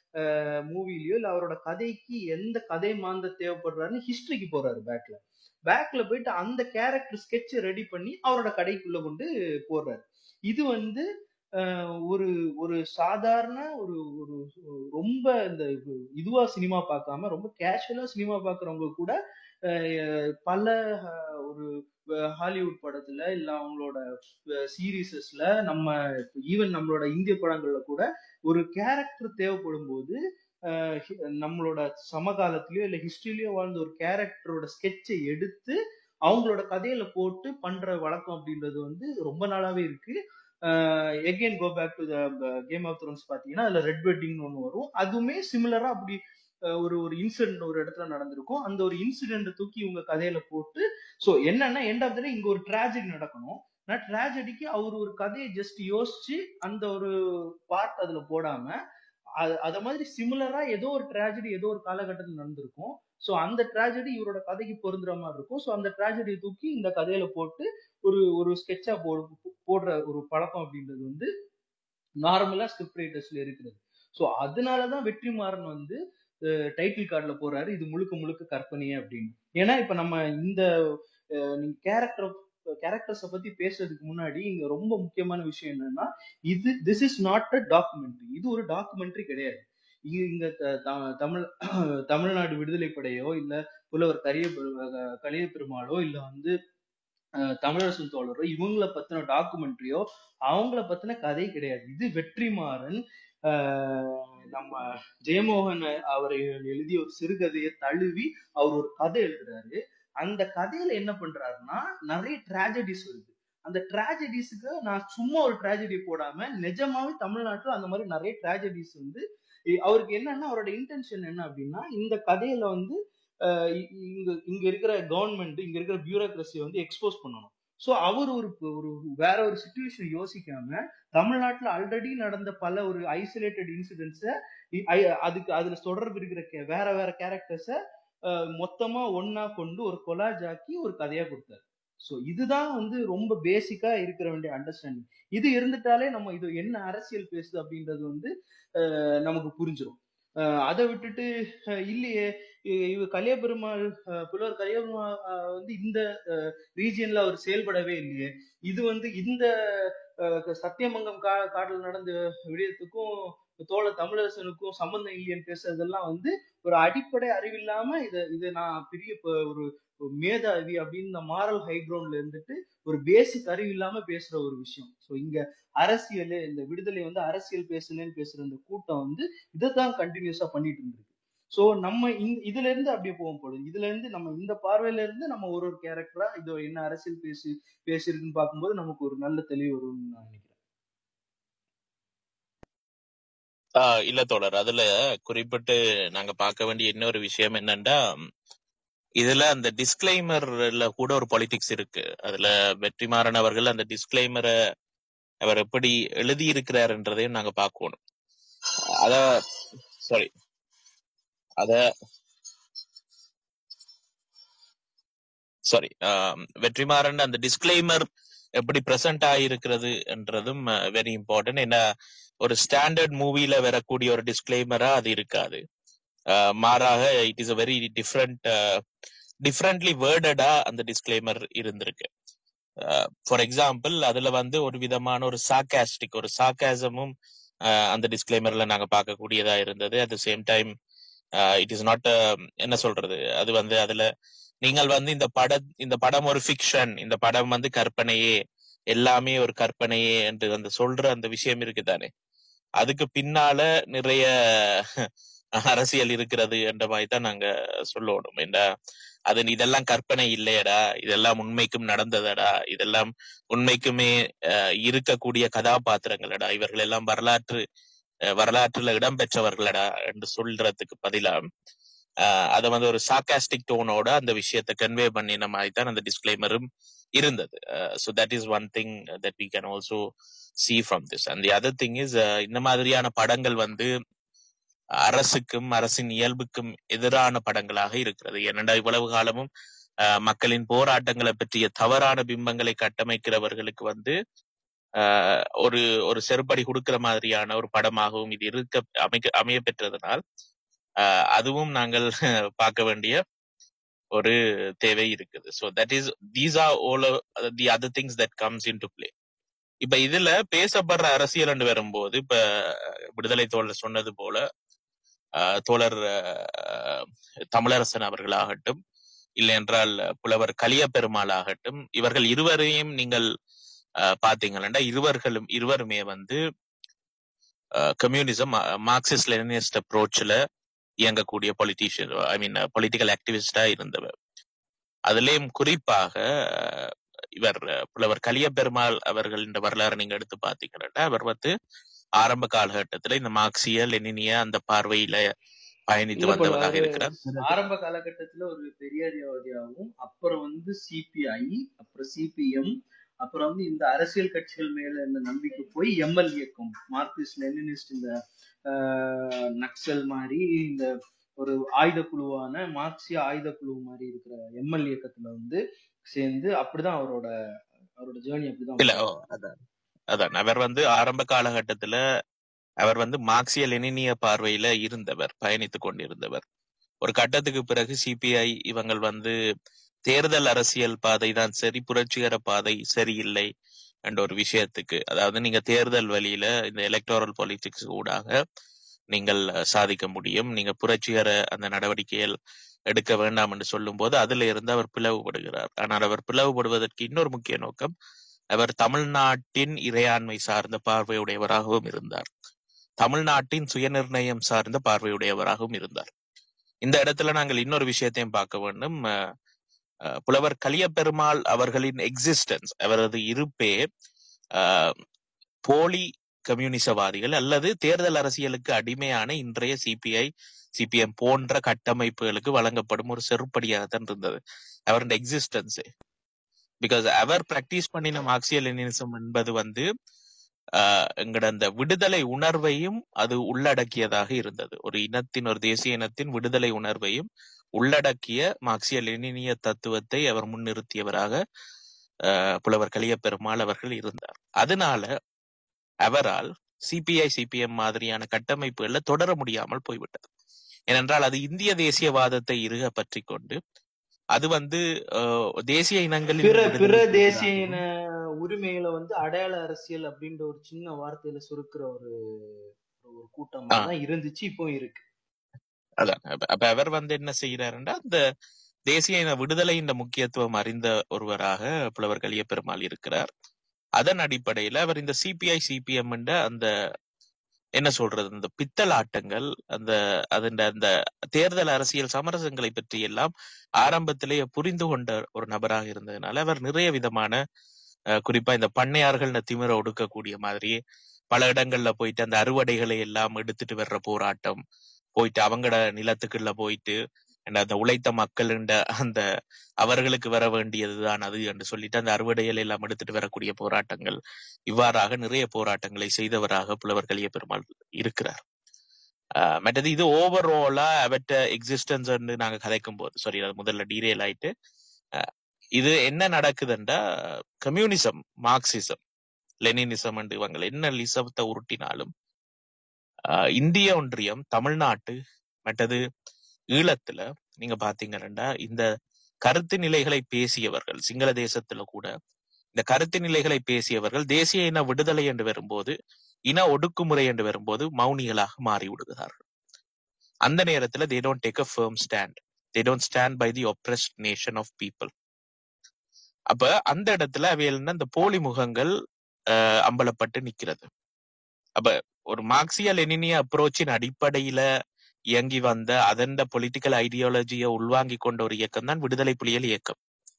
மூவிலயோ இல்ல அவரோட கதைக்கு எந்த கதை மாந்த தேவைப்படுறாருன்னு ஹிஸ்டரிக்கு போறாரு பேக்ல பேக்ல போயிட்டு அந்த கேரக்டர் ஸ்கெட்ச் ரெடி பண்ணி அவரோட கடைக்குள்ள கொண்டு போடுறாரு இது வந்து அஹ், ஒரு ஒரு சாதாரண ஒரு ஒரு ரொம்ப இந்த இதுவா சினிமா பார்க்காம ரொம்ப கேஷுவலா சினிமா பார்க்கறவங்க கூட அஹ், பல அஹ், ஒரு அஹ், ஹாலிவுட் படத்துல இல்ல அவங்களோட சீரீசஸ்ல நம்ம ஈவன் நம்மளோட இந்திய படங்கள்ல கூட ஒரு கேரக்டர் தேவைப்படும் போது அஹ், ஹி- நம்மளோட சமகாலத்திலயோ இல்ல ஹிஸ்டரியிலயோ வாழ்ந்த ஒரு கேரக்டரோட ஸ்கெட்சை எடுத்து அவங்களோட கதையில போட்டு பண்ற வழக்கம் அப்படின்றது வந்து ரொம்ப நாளாவே இருக்கு again go back to the Game of Thrones பாத்தீங்கன்னா அதுல ரெட் வெட்டிங்னு ஒன்று வரும் அதுவுமே சிமிலரா அப்படி அஹ், ஒரு ஒரு இன்சிடென்ட் ஒரு இடத்துல நடந்திருக்கும் அந்த ஒரு இன்சிடென்ட் தூக்கி இவங்க கதையில போட்டு ஸோ என்னன்னா எண்ட் ஆஃப் த இங்க ஒரு ட்ராஜடி நடக்கணும் நான் ட்ராஜடிக்கு அவர் ஒரு கதையை ஜஸ்ட் யோசிச்சு அந்த ஒரு பார்ட் அதுல போடாம அது அத மாதிரி சிமிலரா ஏதோ ஒரு ட்ராஜடி ஏதோ ஒரு காலகட்டத்தில் நடந்திருக்கும் ஸோ அந்த ட்ராஜடி இவரோட கதைக்கு பொருந்துற மாதிரி இருக்கும் ஸோ அந்த ட்ராஜடியை தூக்கி இந்த கதையில போட்டு ஒரு ஒரு ஸ்கெட்சா போ போடுற ஒரு பழக்கம் அப்படின்றது வந்து நார்மலா ஸ்கிரிப்ட் ரைட்டர்ஸ்ல இருக்கிறது ஸோ அதனாலதான் வெற்றிமாறன் வந்து டைட்டில் கார்டுல போறாரு இது முழுக்க முழுக்க கற்பனையே அப்படின்னு ஏன்னா இப்ப நம்ம இந்த கேரக்டர் கேரக்டர்ஸை பத்தி பேசுறதுக்கு முன்னாடி இங்க ரொம்ப முக்கியமான விஷயம் என்னன்னா இது this is not a documentary இது ஒரு டாக்குமெண்ட்ரி கிடையாது இங்க இங்க த- த- தமிழ் தமிழ்நாடு விடுதலை படையோ இல்ல புலவர் கரிய கலிய பெருமாளோ இல்ல வந்து அஹ், தமிழரசன் தோழரோ இவங்கள பத்தின டாக்குமெண்ட்ரியோ அவங்கள பத்தின கதை கிடையாது இது வெற்றிமாறன் ஆஹ், நம்ம ஜெயமோகன் அவர் எழுதிய ஒரு சிறுகதையை தழுவி அவர் ஒரு கதை எழுதுறாரு அந்த கதையில என்ன பண்றாருன்னா நிறைய ட்ராஜடிஸ் வருது அந்த ட்ராஜடிஸுக்கு நான் சும்மா ஒரு ட்ராஜடி போடாம நிஜமாவே தமிழ்நாட்டுல அந்த மாதிரி நிறைய ட்ராஜடிஸ் வந்து இ- அவருக்கு என்னன்னா அவரோட இன்டென்ஷன் என்ன அப்படின்னா இந்த கதையில வந்து அஹ் இ- இங்க இங்க இருக்கிற கவர்மெண்ட் இங்க இருக்கிற பியூரோக்ரஸியை வந்து எக்ஸ்போஸ் பண்ணணும் சோ அவர் ஒரு ஒரு வேற ஒரு சுச்சுவேஷன் யோசிக்காம தமிழ்நாட்டுல ஆல்ரெடி நடந்த பல ஒரு ஐசோலேட்டட் இன்சிடென்ட்ஸ அதுக்கு அதுல தொடர்பு இருக்கிற கே- வேற வேற கேரக்டர்ஸ மொத்தமா ஒண்ணா கொண்டு ஒரு கொலாஜ் ஆக்கி ஒரு கதையா கொடுத்தாரு சோ இதுதான் வந்து ரொம்ப பேசிக்கா இருக்கிற வேண்டிய அண்டர்ஸ்டாண்டிங் இது இருந்துட்டாலே நம்ம இது என்ன அரசியல் பேசுது அப்படின்றது வந்து அஹ், நமக்கு புரிஞ்சிடும் அதை விட்டுட்டு அஹ், இல்லையே இ- இவ கலியபெருமாள் அஹ், புலவர் கலியபெருமாள் அஹ், வந்து இந்த ரீஜியன்ல அவர் செயல்படவே இல்லையே இது வந்து இந்த அஹ், சத்தியமங்கம் கா காடுல நடந்த விடயத்துக்கும் தோழ தமிழரசனுக்கும் சம்பந்தம் இல்லையன்னு பேசுறதெல்லாம் வந்து ஒரு அடிப்படை அறிவில்லாம இத இதை நான் பெரிய ப- ஒரு ஒரு மேதாவி அப்படின்னு இந்த மாரல் ஹை கிரவுண்ட்ல இருந்துட்டு ஒரு பேசிக் அறிவு இல்லாம பேசுற ஒரு விஷயம் ஸோ இங்க அரசியல் இந்த விடுதலை வந்து அரசியல் பேசுனேன்னு பேசுற இந்த கூட்டம் வந்து இதைத்தான் கண்டினியூஸா பண்ணிட்டு இருந்திருக்கு ஸோ நம்ம இந்த இதுல இருந்து அப்படியே போகும் பொழுது இதுல இருந்து நம்ம இந்த பார்வையில இருந்து நம்ம ஒரு ஒரு கேரக்டரா இது என்ன அரசியல் பேசி பேசியிருக்குன்னு பார்க்கும்போது நமக்கு ஒரு நல்ல தெளிவு வரும்னு நான் நினைக்கிறேன் ஆஹ் இல்ல தோழர் அதுல குறிப்பிட்டு நாங்க பார்க்க வேண்டிய இன்னொரு விஷயம் என்னன்னா இதுல அந்த டிஸ்கிளைமர்ல கூட ஒரு பொலிட்டிக்ஸ் இருக்கு அதுல வெற்றிமாறன் அவர்கள் அந்த டிஸ்கிளைமரை அவர் எப்படி எழுதி இருக்கிறாருன்றதையும் நாங்க பார்க்கணும் அத சாரி அத சாரி வெற்றிமாறன் அந்த டிஸ்கிளைமர் எப்படி பிரசன்ட் ஆகிருக்கிறது என்றதும் வெரி இம்பார்ட்டன்ட் ஏன்னா ஒரு ஸ்டாண்டர்ட் மூவில வரக்கூடிய ஒரு டிஸ்கிளைமரா அது இருக்காது அஹ், மாறாக it is a very different differently வேர்டடா அந்த டிஸ்க்ளைமர் இருந்திருக்கு ஃபார் எக்ஸாம்பிள் அதுல வந்து ஒரு விதமான ஒரு சாக்காஸ்டிக் ஒரு சாக்காசமும் அந்த டிஸ்க்ளைமர்ல நாங்க பார்க்கக்கூடியதா இருந்தது at the same time it is not என்ன சொல்றது அது வந்து அதுல நீங்கள் வந்து இந்த பட இந்த படம் ஒரு ஃபிக்ஷன் இந்த படம் வந்து கற்பனையே எல்லாமே ஒரு கற்பனையே என்று அந்த சொல்ற அந்த விஷயம் இருக்குதானே அதுக்கு பின்னால நிறைய அரசியல் இருக்கிறது என்ற மாதிரி தான் நாங்க சொல்லணும் என்ன அது இதெல்லாம் கற்பனை இல்லையடா இதெல்லாம் உண்மைக்கும் நடந்ததடா இதெல்லாம் உண்மைக்குமே அஹ், இருக்கக்கூடிய கதாபாத்திரங்களடா இவர்கள் எல்லாம் வரலாற்று அஹ், வரலாற்றுல இடம்பெற்றவர்களடா என்று சொல்றதுக்கு பதிலா அஹ், அதை வந்து ஒரு சாக்காஸ்டிக் டோனோட அந்த விஷயத்தை கன்வே பண்ணின மாதிரி தான் அந்த டிஸ்க்ளைமரும் இருந்தது so that is one thing that we can also see from this and the other thing is uh, இந்த மாதிரியான படங்கள் வந்து அரசுக்கும் அரசின் இயல்புக்கும் எதிரான படங்களாக இருக்கிறது ஏனென்றா இவ்வளவு காலமும் அஹ், மக்களின் போராட்டங்களை பற்றிய தவறான பிம்பங்களை கட்டமைக்கிறவர்களுக்கு வந்து அஹ், ஒரு ஒரு செருப்படி கொடுக்கிற மாதிரியான ஒரு படமாகவும் இது இருக்க அமைக்க அமைய பெற்றதனால் அஹ், அதுவும் நாங்கள் பார்க்க வேண்டிய ஒரு தேவை இருக்குது so that is these are all the other things that comes in to play இப்ப இதுல பேசப்படுற அரசியல் என்று வரும்போது இப்ப விடுதலை தோழர் சொன்னது போல ஆஹ், தோழர் ஆஹ், தமிழரசன் அவர்களாகட்டும் இல்லை என்றால் புலவர் கலிய பெருமாள் ஆகட்டும் இவர்கள் இருவரையும் நீங்கள் ஆஹ், பாத்தீங்கன்னா இருவர்களும் இருவருமே வந்து கம்யூனிசம் மார்க்சிஸ்ட் லெனினிஸ்ட் அப்ரோச்ல இயங்கக்கூடிய பொலிட்டீஷியன் ஐ மீன் பொலிட்டிக்கல் ஆக்டிவிஸ்டா இருந்தவர் அதுலயும் குறிப்பாக அஹ், இவர் அஹ், புலவர் கலிய பெருமாள் அவர்கள் இந்த வரலாறு நீங்க எடுத்து பாத்தீங்கன்னா அவர் வந்து ஆரம்ப காலகட்டத்துல இந்த மார்க்சிய லெனினிய அந்த பார்வையில பயணித்து இல்ல போல வந்தவராக அது இருக்கிறார் ஆரம்ப காலகட்டத்துல ஒரு பெரியாரியவாதியாகவும் அப்புறம் வந்து சிபிஐ அப்புறம் சிபிஎம் அப்புறம் வந்து இந்த அரசியல் கட்சிகள் மேல இந்த நம்பிக்கை போய் எம்எல் இயக்கம் மார்க்சிஸ்ட் லெனினிஸ்ட் இந்த ஆஹ், நக்சல் மாதிரி இந்த ஒரு ஆயுத குழுவான மார்க்சிய ஆயுத குழு மாதிரி இருக்கிற எம்எல் இயக்கத்துல வந்து சேர்ந்து அப்படிதான் அவரோட அவரோட ஜேர்னி அப்படிதான் இல்ல ஓ, போகும் அதான் அதான் அவர் வந்து ஆரம்ப காலகட்டத்துல அவர் வந்து மார்க்சிய லெனினிய பார்வையில இருந்தவர் பயணித்துக் கொண்டிருந்தவர் ஒரு கட்டத்துக்கு பிறகு சிபிஐ இவங்கள் வந்து தேர்தல் அரசியல் பாதை தான் சரி புரட்சிகர பாதை சரியில்லை என்ற ஒரு விஷயத்துக்கு அதாவது நீங்க தேர்தல் வழியில இந்த எலக்டோரல் பாலிடிக்ஸ் ஊடாக நீங்கள் அஹ், சாதிக்க முடியும் நீங்க புரட்சிகர அந்த நடவடிக்கைகள் எடுக்க வேண்டாம் என்று சொல்லும் போது அதுல இருந்து அவர் பிளவுபடுகிறார் ஆனால் அவர் பிளவுபடுவதற்கு இன்னொரு முக்கிய நோக்கம் அவர் தமிழ்நாட்டின் இறையாண்மை சார்ந்த பார்வையுடையவராகவும் இருந்தார் தமிழ்நாட்டின் சுயநிர்ணயம் சார்ந்த பார்வையுடையவராகவும் இருந்தார் இந்த இடத்துல நாங்கள் இன்னொரு விஷயத்தையும் பார்க்க வேண்டும் அஹ், அஹ், புலவர் கலியபெருமாள் அவர்களின் எக்ஸிஸ்டன்ஸ் அவரது இருப்பே அஹ், போலி கம்யூனிசவாதிகள் அல்லது தேர்தல் அரசியலுக்கு அடிமையான இன்றைய சிபிஐ சிபிஎம் போன்ற கட்டமைப்புகளுக்கு வழங்கப்படும் ஒரு செருப்படியாகத்தான் இருந்தது அவருடைய எக்ஸிஸ்டன்ஸ் பிகாஸ் அவர் பிராக்டிஸ் பண்ணின மார்க்சிய லெனினிசம் என்பது வந்து ஆஹ் எங்கட அந்த விடுதலை உணர்வையும் அது உள்ளடக்கியதாக இருந்தது ஒரு இனத்தின் ஒரு தேசிய இனத்தின் விடுதலை உணர்வையும் உள்ளடக்கிய மார்க்சிய லெனினிய தத்துவத்தை அவர் முன்னிறுத்தியவராக ஆஹ் புலவர் கலியபெருமாள் அவர்கள் இருந்தார் அதனால அவரால் சிபிஐ சிபிஎம் மாதிரியான கட்டமைப்புகள்ல தொடர முடியாமல் போய்விட்டது ஏனென்றால் அது இந்திய தேசியவாதத்தை இறுக பற்றி கொண்டு அது வந்து ஆஹ் தேசிய இனங்களின் பிற பிற விடுதலைக்கு தேசிய எதிராகவும் இன உரிமைகளை வந்து அடையாள அரசியல் அப்படின்ற ஒரு சின்ன வார்த்தையில சுருக்கிற ஒரு ஒரு கூட்டமா ஆஹ் தான் இருந்துச்சு இப்போ இருக்கு அதான் அப்ப அப்ப அவர் வந்து என்ன செய்யறாருன்னா அந்த தேசிய இன விடுதலையின் முக்கியத்துவம் அறிந்த ஒருவராக புலவர் கலிய பெருமாள் இருக்கிறார் அதன் அடிப்படையில அவர் இந்த சிபிஐ சிபிஎம் அந்த என்ன சொல்றது இந்த பித்தலாட்டங்கள் அந்த அதன் அந்த தேர்தல் அரசியல் சமரசங்களை பற்றி எல்லாம் ஆரம்பத்திலேயே புரிந்து கொண்ட ஒரு நபராக இருந்ததுனால அவர் நிறைய விதமான அஹ், குறிப்பா இந்த பண்ணையார்கள் திமிர ஒடுக்கக்கூடிய மாதிரி பல இடங்கள்ல போயிட்டு அந்த அறுவடைகளை எல்லாம் எடுத்துட்டு வர்ற போராட்டம் போயிட்டு அவங்களோட நிலத்துக்குள்ள போயிட்டு and அந்த உழைத்த மக்களுண்ட அந்த அவர்களுக்கு வர வேண்டியதுதான் அது என்று சொல்லிட்டு அந்த அறுவடைகளை எல்லாம் எடுத்துட்டு வரக்கூடிய போராட்டங்கள் இவ்வாறாக நிறைய போராட்டங்களை செய்தவராக புலவர் கலிய பெருமாள் இருக்கிறார் ஆஹ் மற்றது இது ஓவராலா அவற்ற எக்ஸிஸ்டன்ஸ் நாங்க கதைக்கும் போது சாரி அது முதல்ல டீரியல் ஆயிட்டு ஆஹ் இது என்ன நடக்குதுன்றா கம்யூனிசம் மார்க்சிசம் லெனினிசம் என்று இவங்க என்ன லிசத்தை உருட்டினாலும் ஆஹ் இந்திய ஒன்றியம் தமிழ்நாட்டு மற்றது ஈழத்துல நீங்க பாத்தீங்கன்னா இந்த கருத்து நிலைகளை பேசியவர்கள் சிங்கள தேசத்துல கூட இந்த கருத்து நிலைகளை பேசியவர்கள் தேசிய இன விடுதலை என்று வரும்போது இன ஒடுக்குமுறை என்று வரும்போது மௌனிகளாக மாறி விடுகிறார்கள் அந்த நேரத்துல they don't take a firm stand they don't stand by the oppressed nation of people அப்ப அந்த இடத்துல அவையில் அந்த போலி முகங்கள் அஹ், அம்பலப்பட்டு நிக்கிறது அப்ப ஒரு மார்க்சிய லெனினிய அப்ரோச்சின் அடிப்படையில இயங்கி வந்த அதன் பொலிட்டிக்கல் ஐடியாலஜியை உள்வாங்கி கொண்ட ஒரு இயக்கம் தான் விடுதலை புலிகள் இயக்கம்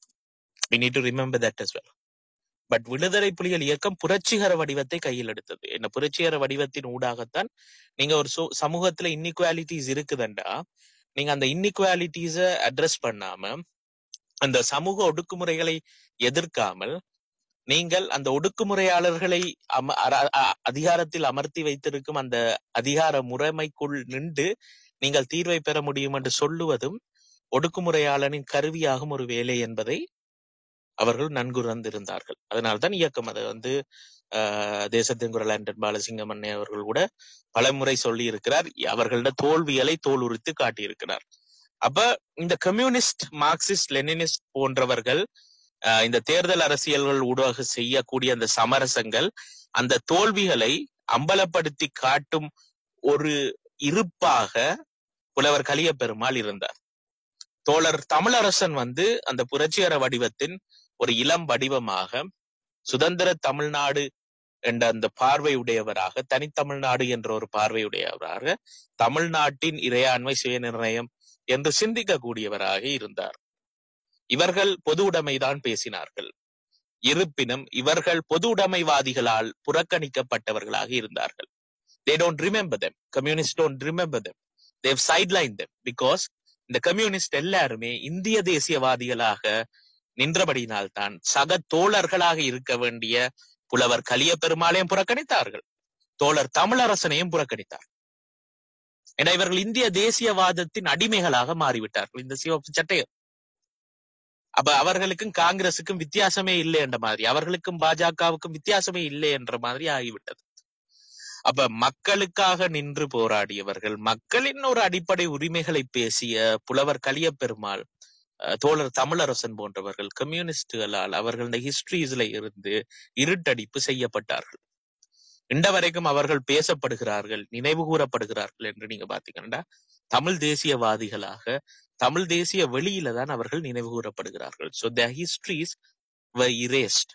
we need to remember that as well but Viduthalai Pulikal இயக்கம் புரட்சிகர வடிவத்தை கையில் எடுத்தது என்ன புரட்சிகர வடிவத்தின் ஊடாகத்தான் நீங்க ஒரு சோ- சமூகத்துல இன்இக்வாலிட்டிஸ் இருக்குதுண்டா நீங்க அந்த இன்இக்வாலிட்டிஸ அட்ரஸ் பண்ணாம அந்த சமூக ஒடுக்குமுறைகளை எதிர்க்காமல் நீங்கள் அந்த ஒடுக்குமுறையாளர்களை அம அர- அ- அதிகாரத்தில் அமர்த்தி வைத்திருக்கும் அந்த அதிகார முறைமைக்குள் நின்று நீங்கள் தீர்வை பெற முடியும் என்று சொல்லுவதும் ஒடுக்குமுறையாளனின் கருவியாகும் ஒரு வேலை என்பதை அவர்கள் நன்குணர்ந்திருந்தார்கள் அதனால்தான் இயக்கம் அதை வந்து ஆஹ், தேசத்தின் குரல் ஆண்டன் பாலசிங்கம் அண்ணே அவர்கள் கூட பலமுறை சொல்லி இருக்கிறார் அவர்களோட தோல்விகளை தோலுரித்து காட்டியிருக்கிறார் அப்ப இந்த கம்யூனிஸ்ட் மார்க்சிஸ்ட் லெனினிஸ்ட் போன்றவர்கள் ஆஹ், இந்த தேர்தல் அரசியல்கள் ஊடாக செய்யக்கூடிய அந்த சமரசங்கள் அந்த தோல்விகளை அம்பலப்படுத்தி காட்டும் ஒரு இருப்பாக புலவர் கலிய பெருமாள் இருந்தார் தோழர் தமிழரசன் வந்து அந்த புரட்சிகர வடிவத்தின் ஒரு இளம் வடிவமாக சுதந்திர தமிழ்நாடு என்ற அந்த பார்வையுடையவராக தனித்தமிழ்நாடு என்ற ஒரு பார்வையுடையவராக தமிழ்நாட்டின் இறையாண்மை சுயநிர்ணயம் என்று சிந்திக்கக்கூடியவராக இருந்தார் இவர்கள் பொது உடைமைதான் பேசினார்கள் இருப்பினும் இவர்கள் பொது உடைமைவாதிகளால் புறக்கணிக்கப்பட்டவர்களாக இருந்தார்கள் they don't remember them communists don't remember them they've sidelined them because இந்த கம்யூனிஸ்ட் எல்லாருமே இந்திய தேசியவாதிகளாக நின்றபடியினால்தான் சக தோழர்களாக இருக்க வேண்டிய புலவர் கலிய பெருமாளையும் புறக்கணித்தார்கள் தோழர் தமிழரசனையும் புறக்கணித்தார் ஏன்னா இவர்கள் இந்திய தேசியவாதத்தின் அடிமைகளாக மாறிவிட்டார்கள் இந்த சிவப்பு சட்டையர் அப்ப அவர்களுக்கும் காங்கிரசுக்கும் வித்தியாசமே இல்லை என்ற மாதிரி அவர்களுக்கும் பாஜகவுக்கும் வித்தியாசமே இல்லை என்ற மாதிரி ஆகிவிட்டது அப்ப மக்களுக்காக நின்று போராடியவர்கள் மக்களின் ஒரு அடிப்படை உரிமைகளை பேசிய புலவர் கலிய பெருமாள் அஹ், தோழர் தமிழரசன் போன்றவர்கள் கம்யூனிஸ்டுகளால் அவர்களது ஹிஸ்டரிஸ்ல இருந்து இருட்டடிப்பு செய்யப்பட்டார்கள் இன்ற வரைக்கும் அவர்கள் பேசப்படுகிறார்கள் நினைவு கூறப்படுகிறார்கள் என்று நீங்க பாத்தீங்கன்னா தமிழ் தேசியவாதிகளாக தமிழ் தேசிய வெளியில தான் அவர்கள் நினைவு கூறப்படுகிறார்கள் ஸோ த ஹிஸ்டரிஸ் இரேஸ்ட்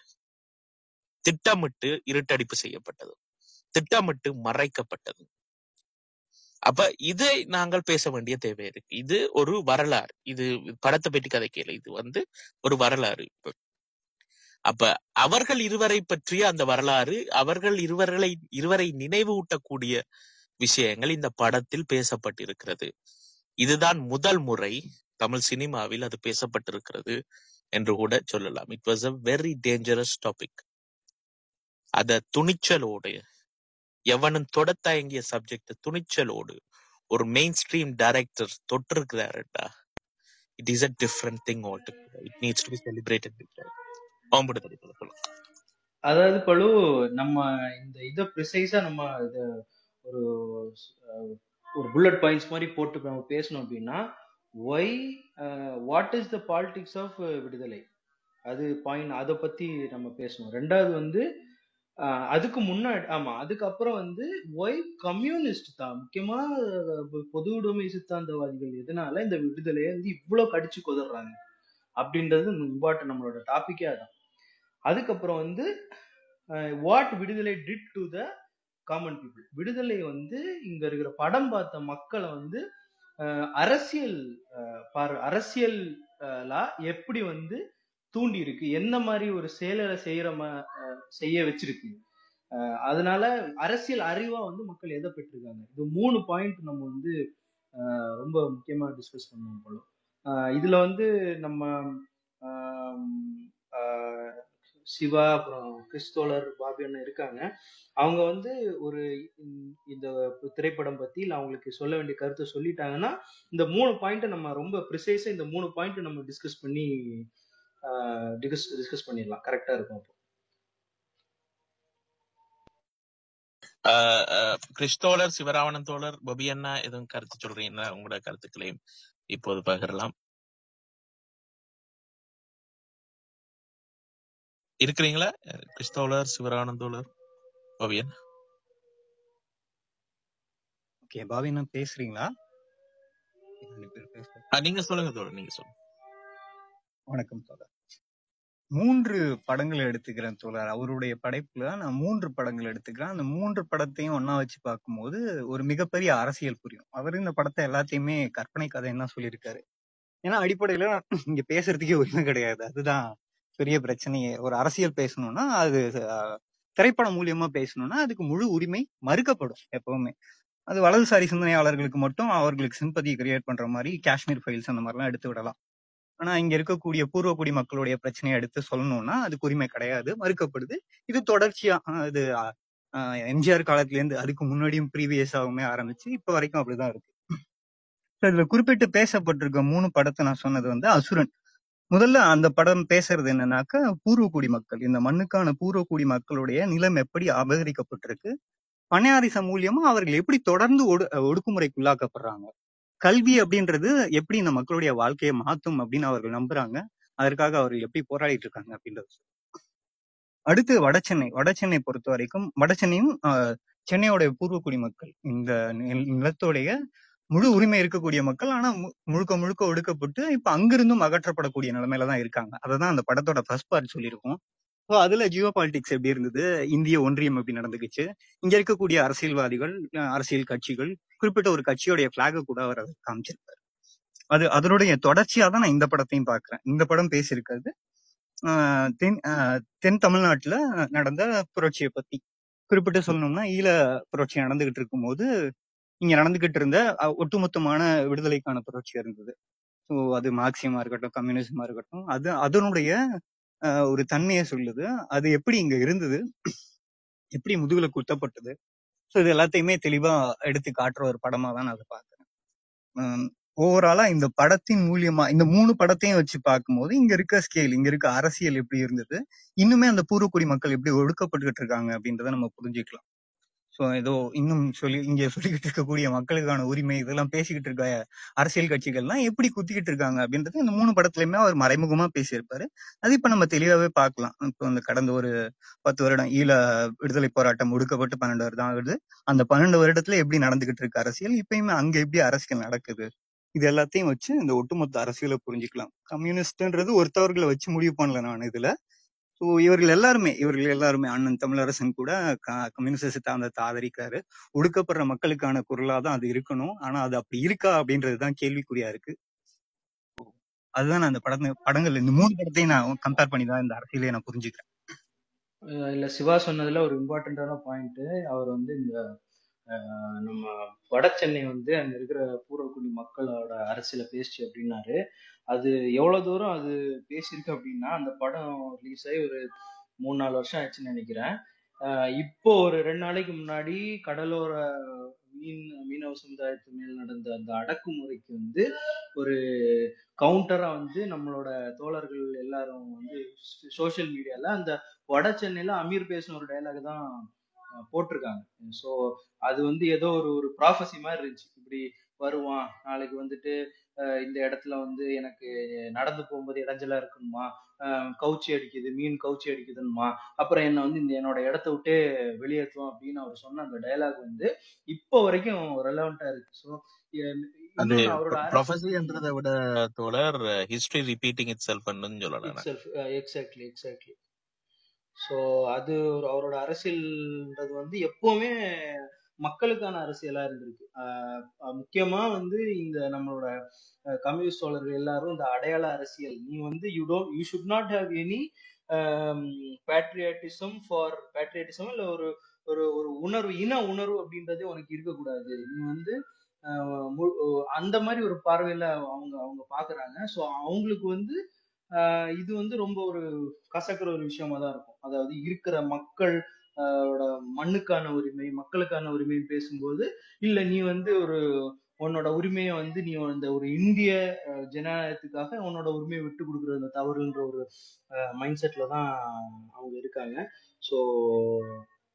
திட்டமிட்டு இருட்டடிப்பு செய்யப்பட்டது திட்டமிட்டு மறைக்கப்பட்டது அப்ப இதை நாங்கள் பேச வேண்டிய தேவை இருக்கு இது ஒரு வரலாறு இது படத்தை பற்றி கதைக்கல இது வந்து ஒரு வரலாறு அப்ப அவர்கள் இருவரை பற்றிய அந்த வரலாறு அவர்கள் இருவர்களை இருவரை நினைவூட்டக்கூடிய விஷயங்கள் இந்த படத்தில் பேசப்பட்டிருக்கிறது இதுதான் முதல் முறை தமிழ் சினிமாவில் அது பேசப்பட்டிருக்கிறது என்று கூட சொல்லலாம் it was a very dangerous topic அத துணிச்சலோடு எவனும் தொட தயங்கிய சப்ஜெக்ட் துணிச்சலோடு ஒரு மெயின் ஸ்ட்ரீம் டைரக்டர் தொட்டிருக்கிறாருடா it is a different thing although it needs to be celebrated ஓம்புடு சொல்லுங்க அதாவது பழு நம்ம இந்த இதை ப்ரிசைஸா நம்ம இத ஒரு அஹ், ஒரு புல்லட் பாயிண்ட்ஸ் மாதிரி போட்டு நம்ம பேசணும் அப்படின்னா why what is the politics of Viduthalai அது பாயிண்ட் அதை பத்தி நம்ம பேசணும் ரெண்டாவது வந்து அஹ், அதுக்கு முன்னாடி ஆமா அதுக்கப்புறம் வந்து ஒய் கம்யூனிஸ்ட் தான் முக்கியமா அஹ், பொது உடைமை சித்தாந்தவாதிகள் எதனால இந்த விடுதலையை வந்து இவ்வளவு கடிச்சு கொதறாங்க அப்படின்றது இம்பார்ட்டன் நம்மளோட டாபிக்கே அதான் அதுக்கப்புறம் வந்து what Viduthalai did to the common people Viduthalai வந்து இங்க இருக்கிற படம் பார்த்த மக்களை வந்து அஹ், அரசியல் அஹ், பார் அரசியலா எப்படி வந்து தூண்டி இருக்கு என்ன மாதிரி ஒரு செயலை செய்யற ம- அஹ், செய்ய வச்சிருக்கு அஹ், அதனால அரசியல் அறிவா வந்து மக்கள் எதை பெற்றிருக்காங்க இது மூணு பாயிண்ட் நம்ம வந்து அஹ், ரொம்ப முக்கியமா டிஸ்கஸ் பண்ணுவோம் போல அஹ், இதுல வந்து நம்ம ஆம், ஆஹ், சிவா அப்புறம் கிறிஸ்தோலர் பாபி அண்ணன் இருக்காங்க அவங்க வந்து ஒரு இந்த இந்த திரைப்படம் பத்தி இல்ல அவங்களுக்கு சொல்ல வேண்டிய கருத்தை சொல்லிட்டாங்கன்னா இந்த மூணு பாயிண்ட்டை நம்ம ரொம்ப ப்ரிசைஸா இந்த மூணு பாயிண்ட் நம்ம டிஸ்கஸ் பண்ணி டிஸ்கஸ் டிஸ்கஸ் பண்ணிடலாம் கரெக்டா இருக்கும் அப்போ ஆஹ் ஆஹ் கிறிஸ் தோழர் சிவராவணன் தோழர் பபி அண்ணா எதுவும் கருத்து சொல்றீங்கன்னா உங்களோட கருத்துக்களையும் இப்போது பகிரலாம் இருக்கிறீங்களா கிறிஸ் தோழர் சிவராவணன் தோழர் பபி அண்ணா ஓகே பாவி நான் பேசுறீங்களா ரெண்டு பேர் பேசுறேன் ஆஹ் நீங்க சொல்லுங்க தோழர் நீங்க சொல்லுங்க வணக்கம் தோழர் மூன்று படங்களை எடுத்துக்கிறேன் தோழர் அவருடைய படைப்புல நான் மூன்று படங்கள் எடுத்துக்கிறேன் அந்த மூன்று படத்தையும் ஒண்ணா வச்சு பார்க்கும்போது ஒரு மிகப்பெரிய அரசியல் புரியும் அவர் இந்த படத்தை எல்லாத்தையுமே கற்பனை கதைன்னு தான் சொல்லியிருக்காரு ஏன்னா அடிப்படையில இங்க பேசுறதுக்கே உரிமை கிடையாது அதுதான் பெரிய பிரச்சனையே ஒரு அரசியல் பேசணும்னா அது அஹ், திரைப்படம் மூலியமா பேசணும்னா அதுக்கு முழு உரிமை மறுக்கப்படும் எப்பவுமே அது வலதுசாரி சிந்தனையாளர்களுக்கு மட்டும் அவர்களுக்கு சிம்பதி கிரியேட் பண்ற மாதிரி காஷ்மீர் ஃபைல்ஸ் அந்த மாதிரிலாம் எடுத்து விடலாம் ஆனா இங்க இருக்கக்கூடிய பூர்வக்குடி மக்களுடைய பிரச்சனையை எடுத்து சொல்லணும்னா அதுக்கு உரிமை கிடையாது மறுக்கப்படுது இது தொடர்ச்சியா அஹ், இது எம்ஜிஆர் காலத்துல இருந்து அதுக்கு முன்னாடியும் ப்ரீவியஸாவுமே ஆரம்பிச்சு இப்ப வரைக்கும் அப்படிதான் இருக்கு So, இதுல குறிப்பிட்டு பேசப்பட்டிருக்க மூணு படத்தை நான் சொன்னது வந்து அசுரன் முதல்ல அந்த படம் பேசுறது என்னன்னாக்கா பூர்வக்குடி மக்கள் இந்த மண்ணுக்கான பூர்வக்குடி மக்களுடைய நிலம் எப்படி அபகரிக்கப்பட்டிருக்கு பணையாரிசம் மூலியமா அவர்கள் எப்படி தொடர்ந்து ஒடு ஒடுக்குமுறைக்குள்ளாக்கப்படுறாங்க கல்வி அப்படின்றது எப்படி இந்த மக்களுடைய வாழ்க்கையை மாத்தும் அப்படின்னு அவர்கள் நம்புறாங்க அதற்காக அவர்கள் எப்படி போராடிட்டு இருக்காங்க அப்படின்றது அடுத்து வடசென்னை வடசென்னை பொறுத்த வரைக்கும் வடசென்னையும் ஆஹ், சென்னையோட பூர்வக்குடி மக்கள் இந்த நில- நிலத்தோடைய முழு உரிமை இருக்கக்கூடிய மக்கள் ஆனா மு- முழுக்க முழுக்க ஒடுக்கப்பட்டு இப்ப அங்கிருந்தும் அகற்றப்படக்கூடிய நிலைமையில தான் இருக்காங்க அததான் அந்த படத்தோட ஃபர்ஸ்ட் பார்ட் சொல்லியிருக்கோம் ஸோ அதுல ஜியோ பாலிடிக்ஸ் எப்படி இருந்தது இந்திய ஒன்றியம் எப்படி நடந்துக்குச்சு இங்க இருக்கக்கூடிய அரசியல்வாதிகள் அஹ், அரசியல் கட்சிகள் குறிப்பிட்ட ஒரு கட்சியோடைய பிளாக கூட அவர் அதை காமிச்சிருப்பாரு அது அதனுடைய தொடர்ச்சியா தான் நான் இந்த படத்தையும் பாக்குறேன் இந்த படம் பேசியிருக்கிறது ஆஹ், தென் ஆஹ், தென் தமிழ்நாட்டுல நடந்த புரட்சியை பத்தி குறிப்பிட்டு சொல்லணும்னா ஈழ புரட்சி நடந்துகிட்டு இருக்கும்போது இங்க நடந்துகிட்டு இருந்த அஹ், ஒட்டுமொத்தமான விடுதலைக்கான புரட்சி இருந்தது ஸோ அது மார்க்சியமா இருக்கட்டும் கம்யூனிசமா இருக்கட்டும் அது அதனுடைய ஆஹ், ஒரு தன்மையை சொல்லுது அது எப்படி இங்க இருந்தது எப்படி முதுகுல குத்தப்பட்டது ஸோ இது எல்லாத்தையுமே தெளிவா எடுத்து காட்டுற ஒரு படமா தான் நான் அதை பார்க்கிறேன் ஓவராலா இந்த படத்தின் மூலியமா இந்த மூணு படத்தையும் வச்சு பார்க்கும்போது இங்க இருக்க ஸ்கேல் இங்க இருக்க அரசியல் எப்படி இருந்தது இன்னுமே அந்த பூர்வக்குடி மக்கள் எப்படி ஒடுக்கப்பட்டுக்கிட்டு இருக்காங்க அப்படின்றத நம்ம புரிஞ்சுக்கலாம் சோ ஏதோ இன்னும் சொல்லி இங்க சொல்லிக்கிட்டு இருக்கக்கூடிய மக்களுக்கான உரிமை இதெல்லாம் பேசிக்கிட்டு இருக்க அரசியல் கட்சிகள்லாம் எப்படி குத்திக்கிட்டு இருக்காங்க அப்படின்றது இந்த மூணு படத்துலயுமே அவர் மறைமுகமா பேசியிருப்பாரு அது இப்ப நம்ம தெளிவாவே பார்க்கலாம் இப்போ இந்த கடந்த ஒரு பத்து வருடம் ஈழ விடுதலை போராட்டம் ஒடுக்கப்பட்டு பன்னெண்டு வருடம் ஆகுது அந்த பன்னெண்டு வருடத்துல எப்படி நடந்துகிட்டு இருக்கு அரசியல் இப்பயுமே அங்க எப்படி அரசியல் நடக்குது இது எல்லாத்தையும் வச்சு இந்த ஒட்டுமொத்த அரசியலை புரிஞ்சுக்கலாம் கம்யூனிஸ்ட்ன்றது ஒருத்தவர்களை வச்சு முடிவு பண்ணல நான் இதுல ஸோ இவர்கள் எல்லாருமே இவர்கள் எல்லாருமே அண்ணன் தமிழரசன் கூட க- கம்யூனிஸ்ட் சித்தாந்தத்தை ஆதரிக்காரு ஒடுக்கப்படுற மக்களுக்கான குரலா தான் அது இருக்கணும் ஆனா அது அப்படி இருக்கா அப்படின்றது தான் கேள்விக்குறியா இருக்கு அதுதான் நான் அந்த படத்தை படங்கள் இந்த மூணு படத்தையும் நான் கம்பேர் பண்ணி தான் இந்த அரசியலை நான் புரிஞ்சுக்கிறேன் அஹ் இல்ல சிவா சொன்னதுல ஒரு இம்பார்ட்டன்டான பாயிண்ட் அவர் வந்து இந்த அஹ், நம்ம வட சென்னை வந்து அங்க இருக்கிற பூர்வக்குடி மக்களோட அரசியலை பேசுச்சு அப்படின்னாரு அது எவ்வளவு தூரம் அது பேசியிருக்கு அப்படின்னா அந்த படம் ரிலீஸ் ஆகி ஒரு மூணு நாலு வருஷம் ஆயிடுச்சுன்னு நினைக்கிறேன் அஹ் இப்போ ஒரு ரெண்டு நாளைக்கு முன்னாடி கடலோர மீன் மீனவ சமுதாயத்து மேல் நடந்த அந்த அடக்குமுறைக்கு வந்து ஒரு கவுண்டரா வந்து நம்மளோட தோழர்கள் எல்லாரும் வந்து சோஷியல் மீடியால அந்த வட சென்னையில அமீர் பேசின ஒரு டைலாக் தான் அஹ், போட்டிருக்காங்க ஸோ அது வந்து ஏதோ ஒரு ஒரு ப்ராஃபஸி மாதிரி இருந்துச்சு இப்படி வருவான் நாளைக்கு வந்துட்டு அஹ், இந்த இடத்துல வந்து எனக்கு நடந்து போகும்போது இடைஞ்சலா இருக்கணுமா அஹ், கவுச்சி அடிக்குது மீன் கவுச்சி அடிக்குதுன்னுமா அப்புறம் என்ன வந்து இந்த என்னோட இடத்த விட்டே வெளியேற்றுவோம் அப்படின்னு அவர் சொன்ன அந்த டைலாக் வந்து இப்போ வரைக்கும் ரெலவெண்டா இருக்கு ஸோ அது இன்னொன்னு அவரோட அரசியல் ப்ரொஃபஸின்றதை விட தோழர் ஹிஸ்டரி ரிப்பீட்டிங் இட் செல்ஃப்னு சொல்லலாம் நான். இட்செல்ஃப் எக்ஸாக்ட்லி எக்ஸாக்ட்லி ஸோ அது ஒரு அவரோட அரசியல்ன்றது வந்து எப்பவுமே மக்களுக்கான அரசியலா இருந்திருக்கு ஆஹ் அஹ் முக்கியமா வந்து இந்த நம்மளோட கம்யூனிஸ்ட் தோழர்கள் எல்லாரும் இந்த அடையாள அரசியல் நீ வந்து you don't you should not have any patriotism for patriotism இல்ல ஒரு ஒரு ஒரு உணர்வு இன உணர்வு அப்படின்றதே உனக்கு இருக்கக்கூடாது நீ வந்து ஆஹ் மு- அந்த மாதிரி ஒரு பார்வையில அவங்க அவங்க பாக்குறாங்க ஸோ அவங்களுக்கு வந்து ஆஹ் இது வந்து ரொம்ப ஒரு கசக்கிற ஒரு விஷயமா தான் இருக்கும் அதாவது இருக்கிற மக்கள் ஆஹ் ஓட மண்ணுக்கான உரிமை மக்களுக்கான உரிமை பேசும்போது இல்ல நீ வந்து ஒரு உன்னோட உரிமையை வந்து நீ அந்த ஒரு இந்திய அஹ், ஜனநாயகத்துக்காக உன்னோட உரிமையை விட்டு கொடுக்கறது தவறுன்ற ஒரு மைண்ட் செட்ல தான் அவங்க இருக்காங்க ஸோ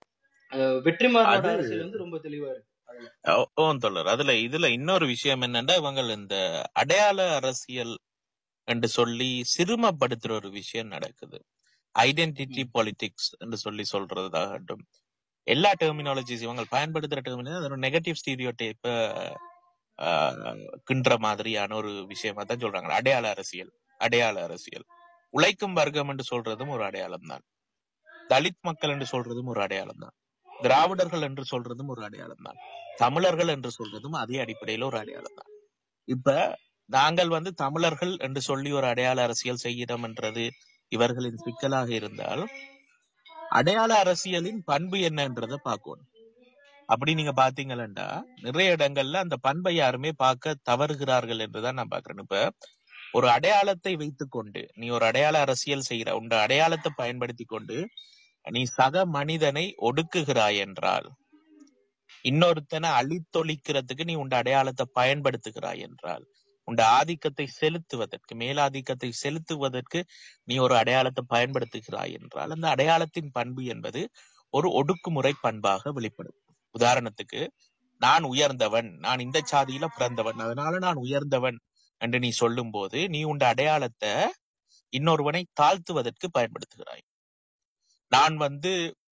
அஹ் வெற்றிமாறனோட அது அரசியல் வந்து ரொம்ப தெளிவா இருக்கு அதுல ஓ- ஓன் தொடர் அதுல இதுல இன்னொரு விஷயம் என்னன்னா இவங்க இந்த அடையாள அரசியல் என்று சொல்லி சிறுமப்படுத்துற ஒரு விஷயம் நடக்குது ஐடென்டிட்டி ம். பாலிடிக்ஸ் என்று சொல்லி சொல்றதாகட்டும் எல்லா டெர்மினாலஜிஸ் இவங்க பயன்படுத்துற டெர்மினாலஜி அது ஒரு நெகட்டிவ் ஸ்டீரியோ டைப்ப கின்ற மாதிரியான ஒரு விஷயமா தான் சொல்றாங்க அடையாள அரசியல் அடையாள அரசியல் உழைக்கும் வர்க்கம் என்று சொல்றதும் ஒரு அடையாளம் தான் தலித் மக்கள் என்று சொல்றதும் ஒரு அடையாளம் தான் திராவிடர்கள் என்று சொல்றதும் ஒரு அடையாளம் தான் தமிழர்கள் என்று சொல்றதும் அதே அடிப்படையில ஒரு அடையாளம் தான் இப்ப நாங்கள் வந்து தமிழர்கள் என்று சொல்லி ஒரு அடையாள அரசியல் செய்கிறோம் என்றது இவர்களின் சிக்கலாக இருந்தால் அடையாள அரசியலின் பண்பு என்னன்றதை பார்க்கணும் அப்படி நீங்க பாத்தீங்கன்னா நிறைய இடங்கள்ல அந்த பண்பை யாருமே பார்க்க தவறுகிறார்கள் என்றுதான் நான் பாக்குறேன் இப்ப ஒரு அடையாளத்தை வைத்துக்கொண்டு நீ ஒரு அடையாள அரசியல் செய்கிற உண்ட அடையாளத்தை பயன்படுத்தி கொண்டு நீ சக மனிதனை ஒடுக்குகிறாய் என்றால் இன்னொருத்தனை அழித்தொழிக்கிறதுக்கு நீ உண்ட அடையாளத்தை பயன்படுத்துகிறாய் என்றால் உண்ட ஆதிக்கத்தை செலுத்துவதற்கு மேலாதிக்கத்தை செலுத்துவதற்கு நீ ஒரு அடையாளத்தை பயன்படுத்துகிறாய் என்றால் அந்த அடையாளத்தின் பண்பு என்பது ஒரு ஒடுக்குமுறை பண்பாக வெளிப்படும் உதாரணத்துக்கு நான் உயர்ந்தவன் நான் இந்த சாதியில பிறந்தவன் அதனால நான் உயர்ந்தவன் என்று நீ சொல்லும் போது நீ உண்ட அடையாளத்தை இன்னொருவனை தாழ்த்துவதற்கு பயன்படுத்துகிறாய் நான் வந்து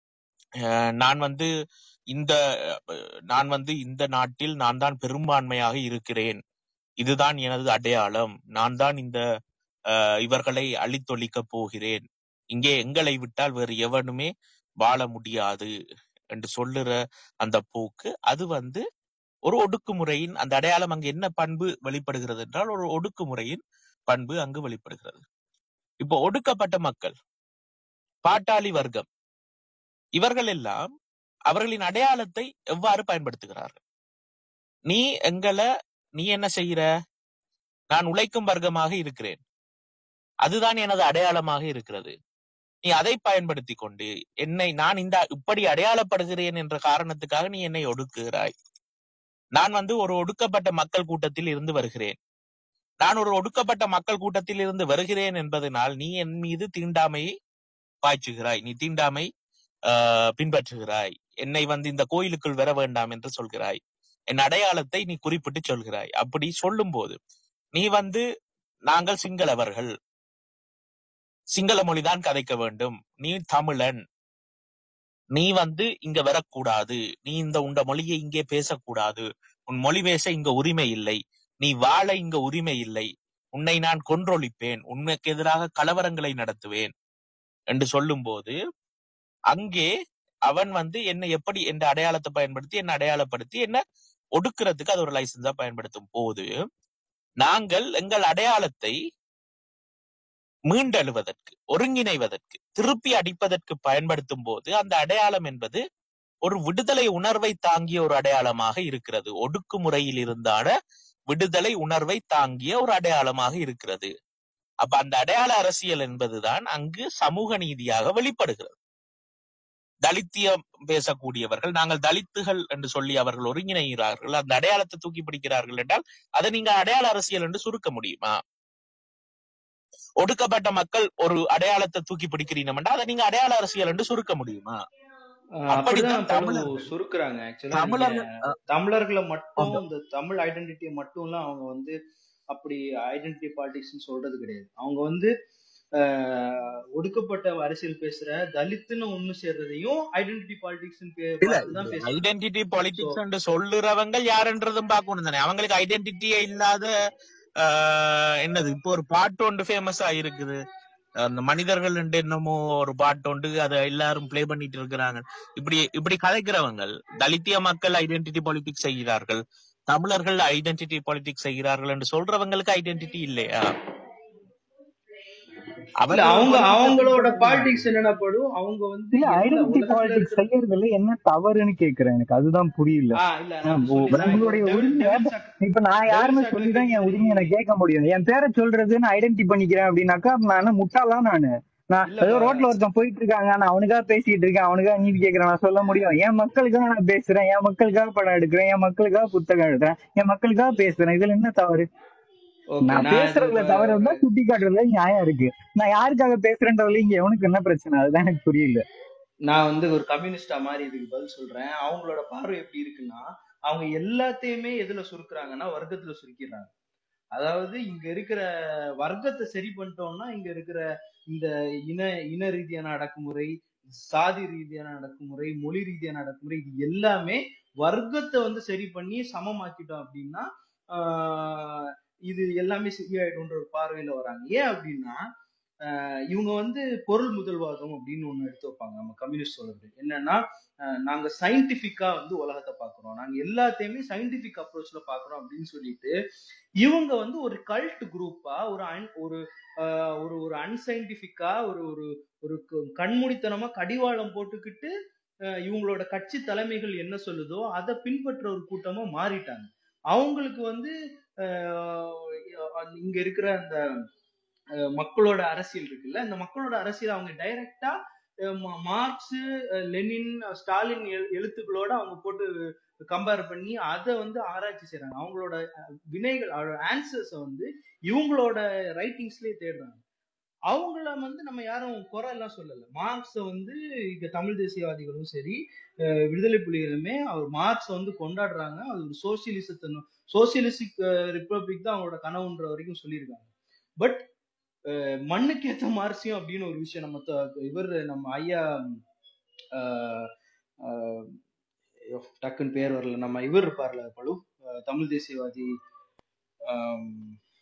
அஹ், நான் வந்து இந்த அஹ், நான் வந்து இந்த நாட்டில் நான் தான் பெரும்பான்மையாக இருக்கிறேன் இதுதான் எனது அடையாளம் நான் தான் இந்த அஹ், இவர்களை அழித்தொழிக்க போகிறேன் இங்கே எங்களை விட்டால் வேறு எவனுமே வாழ முடியாது என்று சொல்லுற அந்த போக்கு அது வந்து ஒரு ஒடுக்குமுறையின் அந்த அடையாளம் அங்கு என்ன பண்பு வெளிப்படுகிறது என்றால் ஒரு ஒடுக்குமுறையின் பண்பு அங்கு வெளிப்படுகிறது இப்போ ஒடுக்கப்பட்ட மக்கள் பாட்டாளி வர்க்கம் இவர்கள் எல்லாம் அவர்களின் அடையாளத்தை எவ்வாறு பயன்படுத்துகிறார்கள் நீ எங்களை நீ என்ன செய்கிற நான் உழைக்கும் வர்க்கமாக இருக்கிறேன் அதுதான் எனது அடையாளமாக இருக்கிறது நீ அதை பயன்படுத்தி கொண்டு என்னை நான் இந்த இப்படி அடையாளப்படுகிறேன் என்ற காரணத்துக்காக நீ என்னை ஒடுக்குகிறாய் நான் வந்து ஒரு ஒடுக்கப்பட்ட மக்கள் கூட்டத்தில் இருந்து வருகிறேன் நான் ஒரு ஒடுக்கப்பட்ட மக்கள் கூட்டத்தில் இருந்து வருகிறேன் என்பதனால் நீ என் மீது தீண்டாமையை பாய்ச்சுகிறாய் நீ தீண்டாமை ஆஹ், பின்பற்றுகிறாய் என்னை வந்து இந்த கோயிலுக்குள் வர வேண்டாம் என்று சொல்கிறாய் என் அடையாளத்தை நீ குறிப்பிட்டு சொல்கிறாய் அப்படி சொல்லும்போது நீ வந்து நாங்கள் சிங்களவர்கள் சிங்கள மொழிதான் கதைக்க வேண்டும் நீ தமிழன் நீ வந்து இங்க வரக்கூடாது நீ இந்த உண்ட மொழியை இங்கே பேசக்கூடாது உன் மொழி பேச இங்க உரிமை இல்லை நீ வாழ இங்க உரிமை இல்லை உன்னை நான் கொன்றொழிப்பேன் உனக்கு எதிராக கலவரங்களை நடத்துவேன் என்று சொல்லும்போது அங்கே அவன் வந்து என்னை எப்படி என்ற அடையாளத்தை பயன்படுத்தி என்ன அடையாளப்படுத்தி என்ன ஒடுக்குறதுக்கு அது ஒரு லைசன்ஸா பயன்படுத்தும் போது நாங்கள் எங்கள் அடையாளத்தை மீண்டெழுவதற்கு ஒருங்கிணைவதற்கு திருப்பி அடிப்பதற்கு பயன்படுத்தும் போது அந்த அடையாளம் என்பது ஒரு விடுதலை உணர்வை தாங்கிய ஒரு அடையாளமாக இருக்கிறது ஒடுக்குமுறையில் இருந்தான விடுதலை உணர்வை தாங்கிய ஒரு அடையாளமாக இருக்கிறது அப்ப அந்த அடையாள அரசியல் என்பதுதான் அங்கு சமூக நீதியாக வெளிப்படுகிறது தலித்தியம் பேசக்கூடியவர்கள் நாங்கள் தலித்துகள் என்று சொல்லி அவர்கள் ஒருங்கிணைகிறார்கள் அந்த அடையாளத்தை தூக்கி பிடிக்கிறார்கள் என்றால் அதை நீங்க அடையாள அரசியல் என்று சுருக்க முடியுமா ஒடுக்கப்பட்ட மக்கள் ஒரு அடையாளத்தை தூக்கி பிடிக்கிறீங்கன்னா அதை நீங்க அடையாள அரசியல் என்று சுருக்க முடியுமா அஹ் அப்படிதான் அப்படித்தான் பலு தமிழர்கள் சுருக்குறாங்க ஆக்சுவலா நீங்க தமிழர்கள் அஹ், தமிழர்களை மட்டும் அந்த- இந்த தமிழ் ஐடென்டிட்டியை மட்டும்லாம் அவங்க வந்து அப்படி ஐடென்டிட்டி பாலிடிக்ஸ்னு சொல்றது கிடையாது அவங்க வந்து ஆஹ், ஒடுக்கப்பட்ட அரசியல் பேசுற தலித்துன்னு ஒண்ணு சேர்றதையும் ஐடென்டிட்டி பாலிடிக்ஸ் இல்ல பார்த்து தான் பேசுறாங்க ஐடென்டிட்டி ஸோ பாலிடிக்ஸ் என்று சொல்லுறவங்க யாருன்றதும் பார்க்கணும் தானே அவங்களுக்கு ஐடென்டிட்டியே இல்லாத ஆஹ், என்னது இப்போ ஒரு பாட்டு ஒன்று ஃபேமஸா இருக்குது அந்த மனிதர்கள் என்று என்னமோ ஒரு பாட்டு ஒன்று அதை எல்லாரும் ப்ளே பண்ணிட்டு இருக்கிறாங்க இப்படி இப்படி கதைக்கிறவங்க தலித்திய மக்கள் ஐடென்டிட்டி பாலிடிக்ஸ் செய்கிறார்கள் தமிழர்கள் ஐடென்டிட்டி பாலிடிக்ஸ் செய்கிறார்கள் என்று சொல்றவங்களுக்கு ஐடென்டிட்டி இல்லையா இல்ல அவர்கள் அவங்க ஒரு அவங்களோட குறிப்பிட்ட பாலிடிக்ஸ் என்னென்ன படும் அவங்க வந்து இல்ல என்ன ஐடென்டிட்டி உலகத்துல பாலிடிக்ஸ் இருக்கிற செய்யறதுல என்ன தவறுன்னு கேக்குறேன் எனக்கு அதுதான் புரியல ஆ இல்ல ஆ, நான் ஓ, சொல்லிடுறேன் இப்போ உங்களுடைய டெவில் உரிமையை டெவில் சாக் இப்ப நான் டெவில் யாருன்னு சாக்ல சொல்லிதான் என் உரிமையை கேக்குறீங்க நான் கேட்க முடியும் என் பேரை சொல்றது நான் ஐடென்டி பண்ணிக்கிறேன் அப்படின்னாக்கா நான் என்ன முட்டாளா நானு நான் ஏதோ இல்லப்பா ரோட்ல ஒருத்தன் போயிட்டு இருக்காங்க நான் அவனுக்காக பேசிட்டு இருக்கேன் அவனுக்காக நீதி கேட்கறேன் நான் சொல்ல முடியும் என் மக்களுக்காக நான் பேசுறேன் என் மக்களுக்காக படம் எடுக்கிறேன் என் மக்களுக்காக புத்தகம் எழுதுறேன் என் மக்களுக்காக பேசுறேன் இதுல என்ன தவறு ஓகே நான் நான் இது பேசுறதுல இப்ப தவறு இருந்தா சுட்டி காட்டுறதுல நியாயம் இருக்கு நான் யாருக்காக பேசுறேன்றதுல இங்க எவனுக்கு என்ன பிரச்சனை அதுதான் எனக்கு புரியல நான் வந்து ஒரு கம்யூனிஸ்டா மாதிரி இதுக்கு பதில் சொல்றேன் அவங்களோட பார்வை எப்படி இருக்குன்னா அவங்க எல்லாத்தையுமே எதுல சுருக்குறாங்கன்னா வர்க்கத்துல சுருக்கிடுறாங்க அதாவது இங்க இருக்கிற வர்க்கத்தை சரி பண்ணிட்டோம்னா இங்க இருக்கிற இந்த இன இன ரீதியான அடக்குமுறை சாதி ரீதியான அடக்குமுறை மொழி ரீதியான அடக்குமுறை இது எல்லாமே வர்க்கத்தை வந்து சரி பண்ணி சமமாக்கிட்டோம் அப்படின்னா ஆஹ் இது எல்லாமே சரியாயிடும்ன்ற ஒரு பார்வையில வராங்க ஏன் அப்படின்னா ஆஹ் இவங்க வந்து பொருள் முதல்வாதம் அப்படின்னு ஒண்ணு எடுத்து வைப்பாங்க நம்ம கம்யூனிஸ்ட் சொல்றது என்னன்னா ஆஹ் நாங்க சயின்டிபிக்கா வந்து உலகத்தை பாக்குறோம் நாங்க எல்லாத்தையுமே சயின்டிபிக் அப்ரோச்ல பாக்குறோம் அப்படின்னு சொல்லிட்டு இவங்க வந்து ஒரு கல்ட் குரூப்பா ஒரு un- ஒரு ஆஹ் ஒரு ஒரு அன்சைன்டிபிக்கா ஒரு ஒரு ஒரு க- கண்மூடித்தனமா கடிவாளம் போட்டுக்கிட்டு ஆஹ் இவங்களோட கட்சி தலைமைகள் என்ன சொல்லுதோ அதை பின்பற்ற ஒரு கூட்டமா மாறிட்டாங்க அவங்களுக்கு வந்து ஆஹ் இங்க இருக்கிற அந்த அஹ் மக்களோட அரசியல் இருக்குல்ல இந்த மக்களோட அரசியல் அவங்க டைரக்டா மார்க்ஸ் அஹ் லெனின் ஸ்டாலின் எழு- எழுத்துக்களோட அவங்க போட்டு கம்பேர் பண்ணி அதை வந்து ஆராய்ச்சி செய்றாங்க அவங்களோட அஹ், வினைகள் ஆன்சர்ஸை வந்து இவங்களோட ரைட்டிங்ஸ்லயே தேடுறாங்க அவங்கள வந்து நம்ம யாரும் குறை எல்லாம் சொல்லல மார்க்ஸ வந்து இங்க தமிழ் தேசியவாதிகளும் சரி அஹ் விடுதலை புலிகளுமே அவர் மார்க்ஸ வந்து கொண்டாடுறாங்க அது ஒரு சோசியலிசத்தை சோசியலிஸ்டிக் ரிப்பப்ளிக் தான் அவங்களோட கனவுன்ற வரைக்கும் சொல்லியிருக்காங்க பட் மண்ணுக்கு ஏத்த மார்க்சியம் அப்படின்னு ஒரு விஷயம் நம்ம த- இவர் நம்ம ஐயா அஹ், அஹ், ஐயோ, டக்குன்னு பேர் வரல நம்ம இவர் இருப்பார்ல பழு அஹ், தமிழ் தேசியவாதி ஆம்,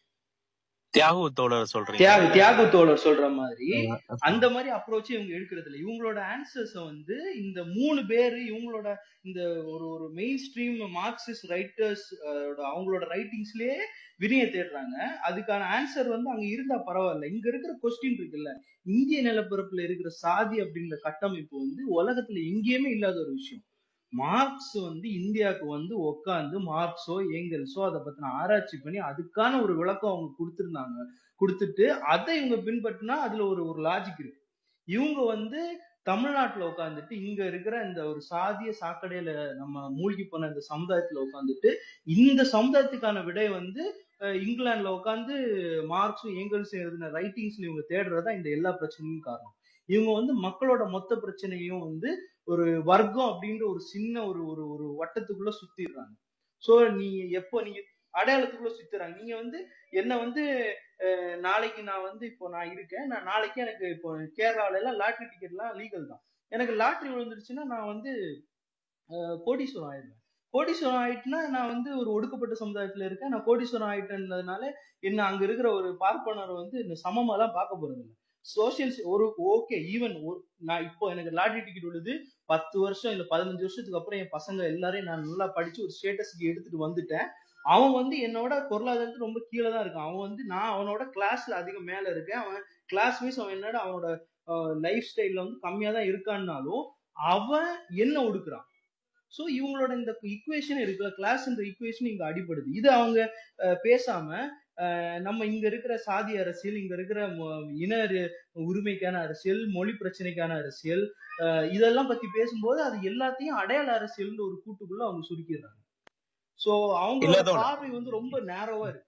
தியாகு தோழர் சொல்றீங்க தியாக தியாக தோழர் சொல்ற மாதிரி அஹ் அந்த மாதிரி அப்ரோச்சே இவங்க எடுக்கிறது இல்லை இவங்களோட ஆன்சர்ஸ வந்து இந்த மூணு பேரு இவங்களோட இந்த ஒரு ஒரு மெயின் ஸ்ட்ரீம் மார்க்சிஸ்ட் ரைட்டர்ஸ் அவங்களோட ரைட்டிங்ஸ்லயே வினய தேடுறாங்க அதுக்கான ஆன்சர் வந்து அங்க இருந்தா பரவாயில்ல இங்க இருக்கிற கொஸ்டின் இருக்குல்ல இந்திய நிலப்பரப்புல இருக்கிற சாதி அப்படின்ற கட்டமைப்பு வந்து உலகத்துல எங்கேயுமே இல்லாத ஒரு விஷயம் மார்க்ஸ் வந்து இந்தியாவுக்கு வந்து உட்காந்து மார்க்ஸோ ஏங்கல்ஸோ அதை பத்தின ஆராய்ச்சி பண்ணி அதுக்கான ஒரு விளக்கம் அவங்க கொடுத்திருந்தாங்க கொடுத்துட்டு அதை இவங்க பின்பற்றினா அதுல ஒரு ஒரு லாஜிக் இருக்கு இவங்க வந்து தமிழ்நாட்டுல உட்காந்துட்டு இங்க இருக்கிற இந்த ஒரு சாதிய சாக்கடையில நம்ம மூழ்கி போன இந்த சமுதாயத்துல உட்காந்துட்டு இந்த சமுதாயத்துக்கான விடை வந்து அஹ், இங்கிலாந்துல உட்காந்து மார்க்ஸும் ஏங்கல்ஸும் எழுதின ரைட்டிங்ஸ்ல இவங்க தேடுறதா இந்த எல்லா பிரச்சனையும் காரணம் இவங்க வந்து மக்களோட மொத்த பிரச்சனையும் வந்து ஒரு வர்க்கம் அப்படின்ற ஒரு சின்ன ஒரு ஒரு ஒரு வட்டத்துக்குள்ள சுத்திடுறாங்க சோ நீங்க எப்போ நீங்க அடையாளத்துக்குள்ள சுத்துறாங்க நீங்க வந்து என்ன வந்து அஹ், நாளைக்கு நான் வந்து இப்போ நான் இருக்கேன் நான் நாளைக்கு எனக்கு இப்போ கேரளால எல்லாம் லாட்ரி டிக்கெட்லாம் லீகல் தான் எனக்கு லாட்ரி விழுந்துருச்சுன்னா நான் வந்து அஹ், கோடீஸ்வரம் ஆயிடுவேன் கோடீஸ்வரம் ஆயிட்டுனா நான் வந்து ஒரு ஒடுக்கப்பட்ட சமுதாயத்துல இருக்கேன் நான் கோடீஸ்வரம் ஆயிட்டேன்றதுனால என்ன அங்க இருக்கிற ஒரு பார்ப்பனர் வந்து என்ன சமமாலாம் பார்க்க போறது இல்லை சோசியல் ஒரு ஓகே ஈவன் நான் இப்போ எனக்கு லாட்ரி டிக்கெட் விழுது பத்து வருஷம் இல்ல பதினஞ்சு வருஷத்துக்கு அப்புறம் என் பசங்க எல்லாரையும் நான் நல்லா படிச்சு ஒரு ஸ்டேட்டஸ்க்கு எடுத்துட்டு வந்துட்டேன் அவன் வந்து என்னோட பொருளாதாரத்துல ரொம்ப கீழே தான் இருக்கான் அவன் வந்து நான் அவனோட கிளாஸ்ல அதிகம் மேல இருக்கேன் அவன் கிளாஸ் வைஸ் அவன் என்னோட அவனோட லைஃப் ஸ்டைல்ல வந்து கம்மியா தான் இருக்கான்னாலும் அவன் என்ன ஒடுக்குறான் சோ இவங்களோட இந்த ஈக்குவேஷன் இருக்குல்ல கிளாஸ் இந்த ஈக்குவேஷன் இங்க அடிபடுது இது அவங்க அஹ், பேசாம அஹ், நம்ம இங்க இருக்கிற சாதி அரசியல் இங்க இருக்கிற மொ- இன ரி- உரிமைக்கான அரசியல் மொழி பிரச்சனைக்கான அரசியல் அஹ், இதெல்லாம் பத்தி பேசும்போது அது எல்லாத்தையும் அடையாள அரசியல்னு ஒரு கூட்டுக்குள்ள அவங்க சுருக்கிடுறாங்க சோ இல்ல அவங்களோட தோழர் பார்வை வந்து ரொம்ப நேரோவா இருக்கு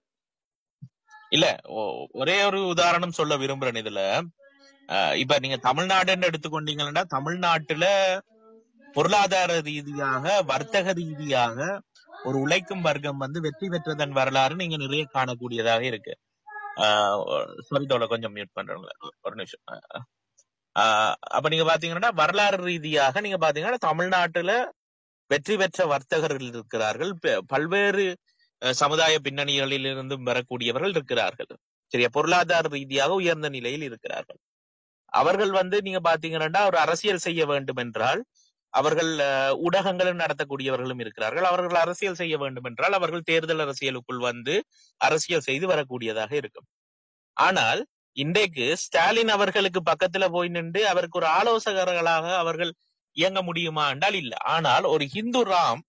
இல்ல ஒ- ஒரே ஒரு உதாரணம் சொல்ல விரும்புறேன் இதுல அஹ் இப்ப நீங்க தமிழ்நாடுன்னு எடுத்துக்கொண்டீங்கன்னா தமிழ்நாட்டுல பொருளாதார ரீதியாக வர்த்தக ரீதியாக ஒரு உழைக்கும் வர்க்கம் வந்து வெற்றி பெற்றதன் வரலாறு நீங்க நிறைய காணக்கூடியதாக இருக்கு சாரி தோழ கொஞ்சம் மியூட் பண்றேன் ஒரு நிமிஷம் ஆஹ் அப்ப நீங்க பாத்தீங்கன்னா வரலாறு ரீதியாக நீங்க பாத்தீங்கன்னா தமிழ்நாட்டுல வெற்றி பெற்ற வர்த்தகர்கள் இருக்கிறார்கள் பெ- பல்வேறு அஹ், சமுதாய பின்னணிகளில் இருந்தும் வரக்கூடியவர்கள் இருக்கிறார்கள் சரியா பொருளாதார ரீதியாக உயர்ந்த நிலையில் இருக்கிறார்கள் அவர்கள் வந்து நீங்க பாத்தீங்கன்னா ஒரு அரசியல் செய்ய வேண்டும் என்றால் அவர்கள் அஹ், ஊடகங்களும் நடத்தக்கூடியவர்களும் இருக்கிறார்கள் அவர்கள் அரசியல் செய்ய வேண்டும் என்றால் அவர்கள் தேர்தல் அரசியலுக்குள் வந்து அரசியல் செய்து வரக்கூடியதாக இருக்கும் ஆனால் இன்றைக்கு ஸ்டாலின் அவர்களுக்கு பக்கத்துல போய் நின்று அவருக்கு ஒரு ஆலோசகர்களாக அவர்கள் இயங்க முடியுமா என்றால் இல்ல ஆனால் ஒரு ஹிந்து ராம்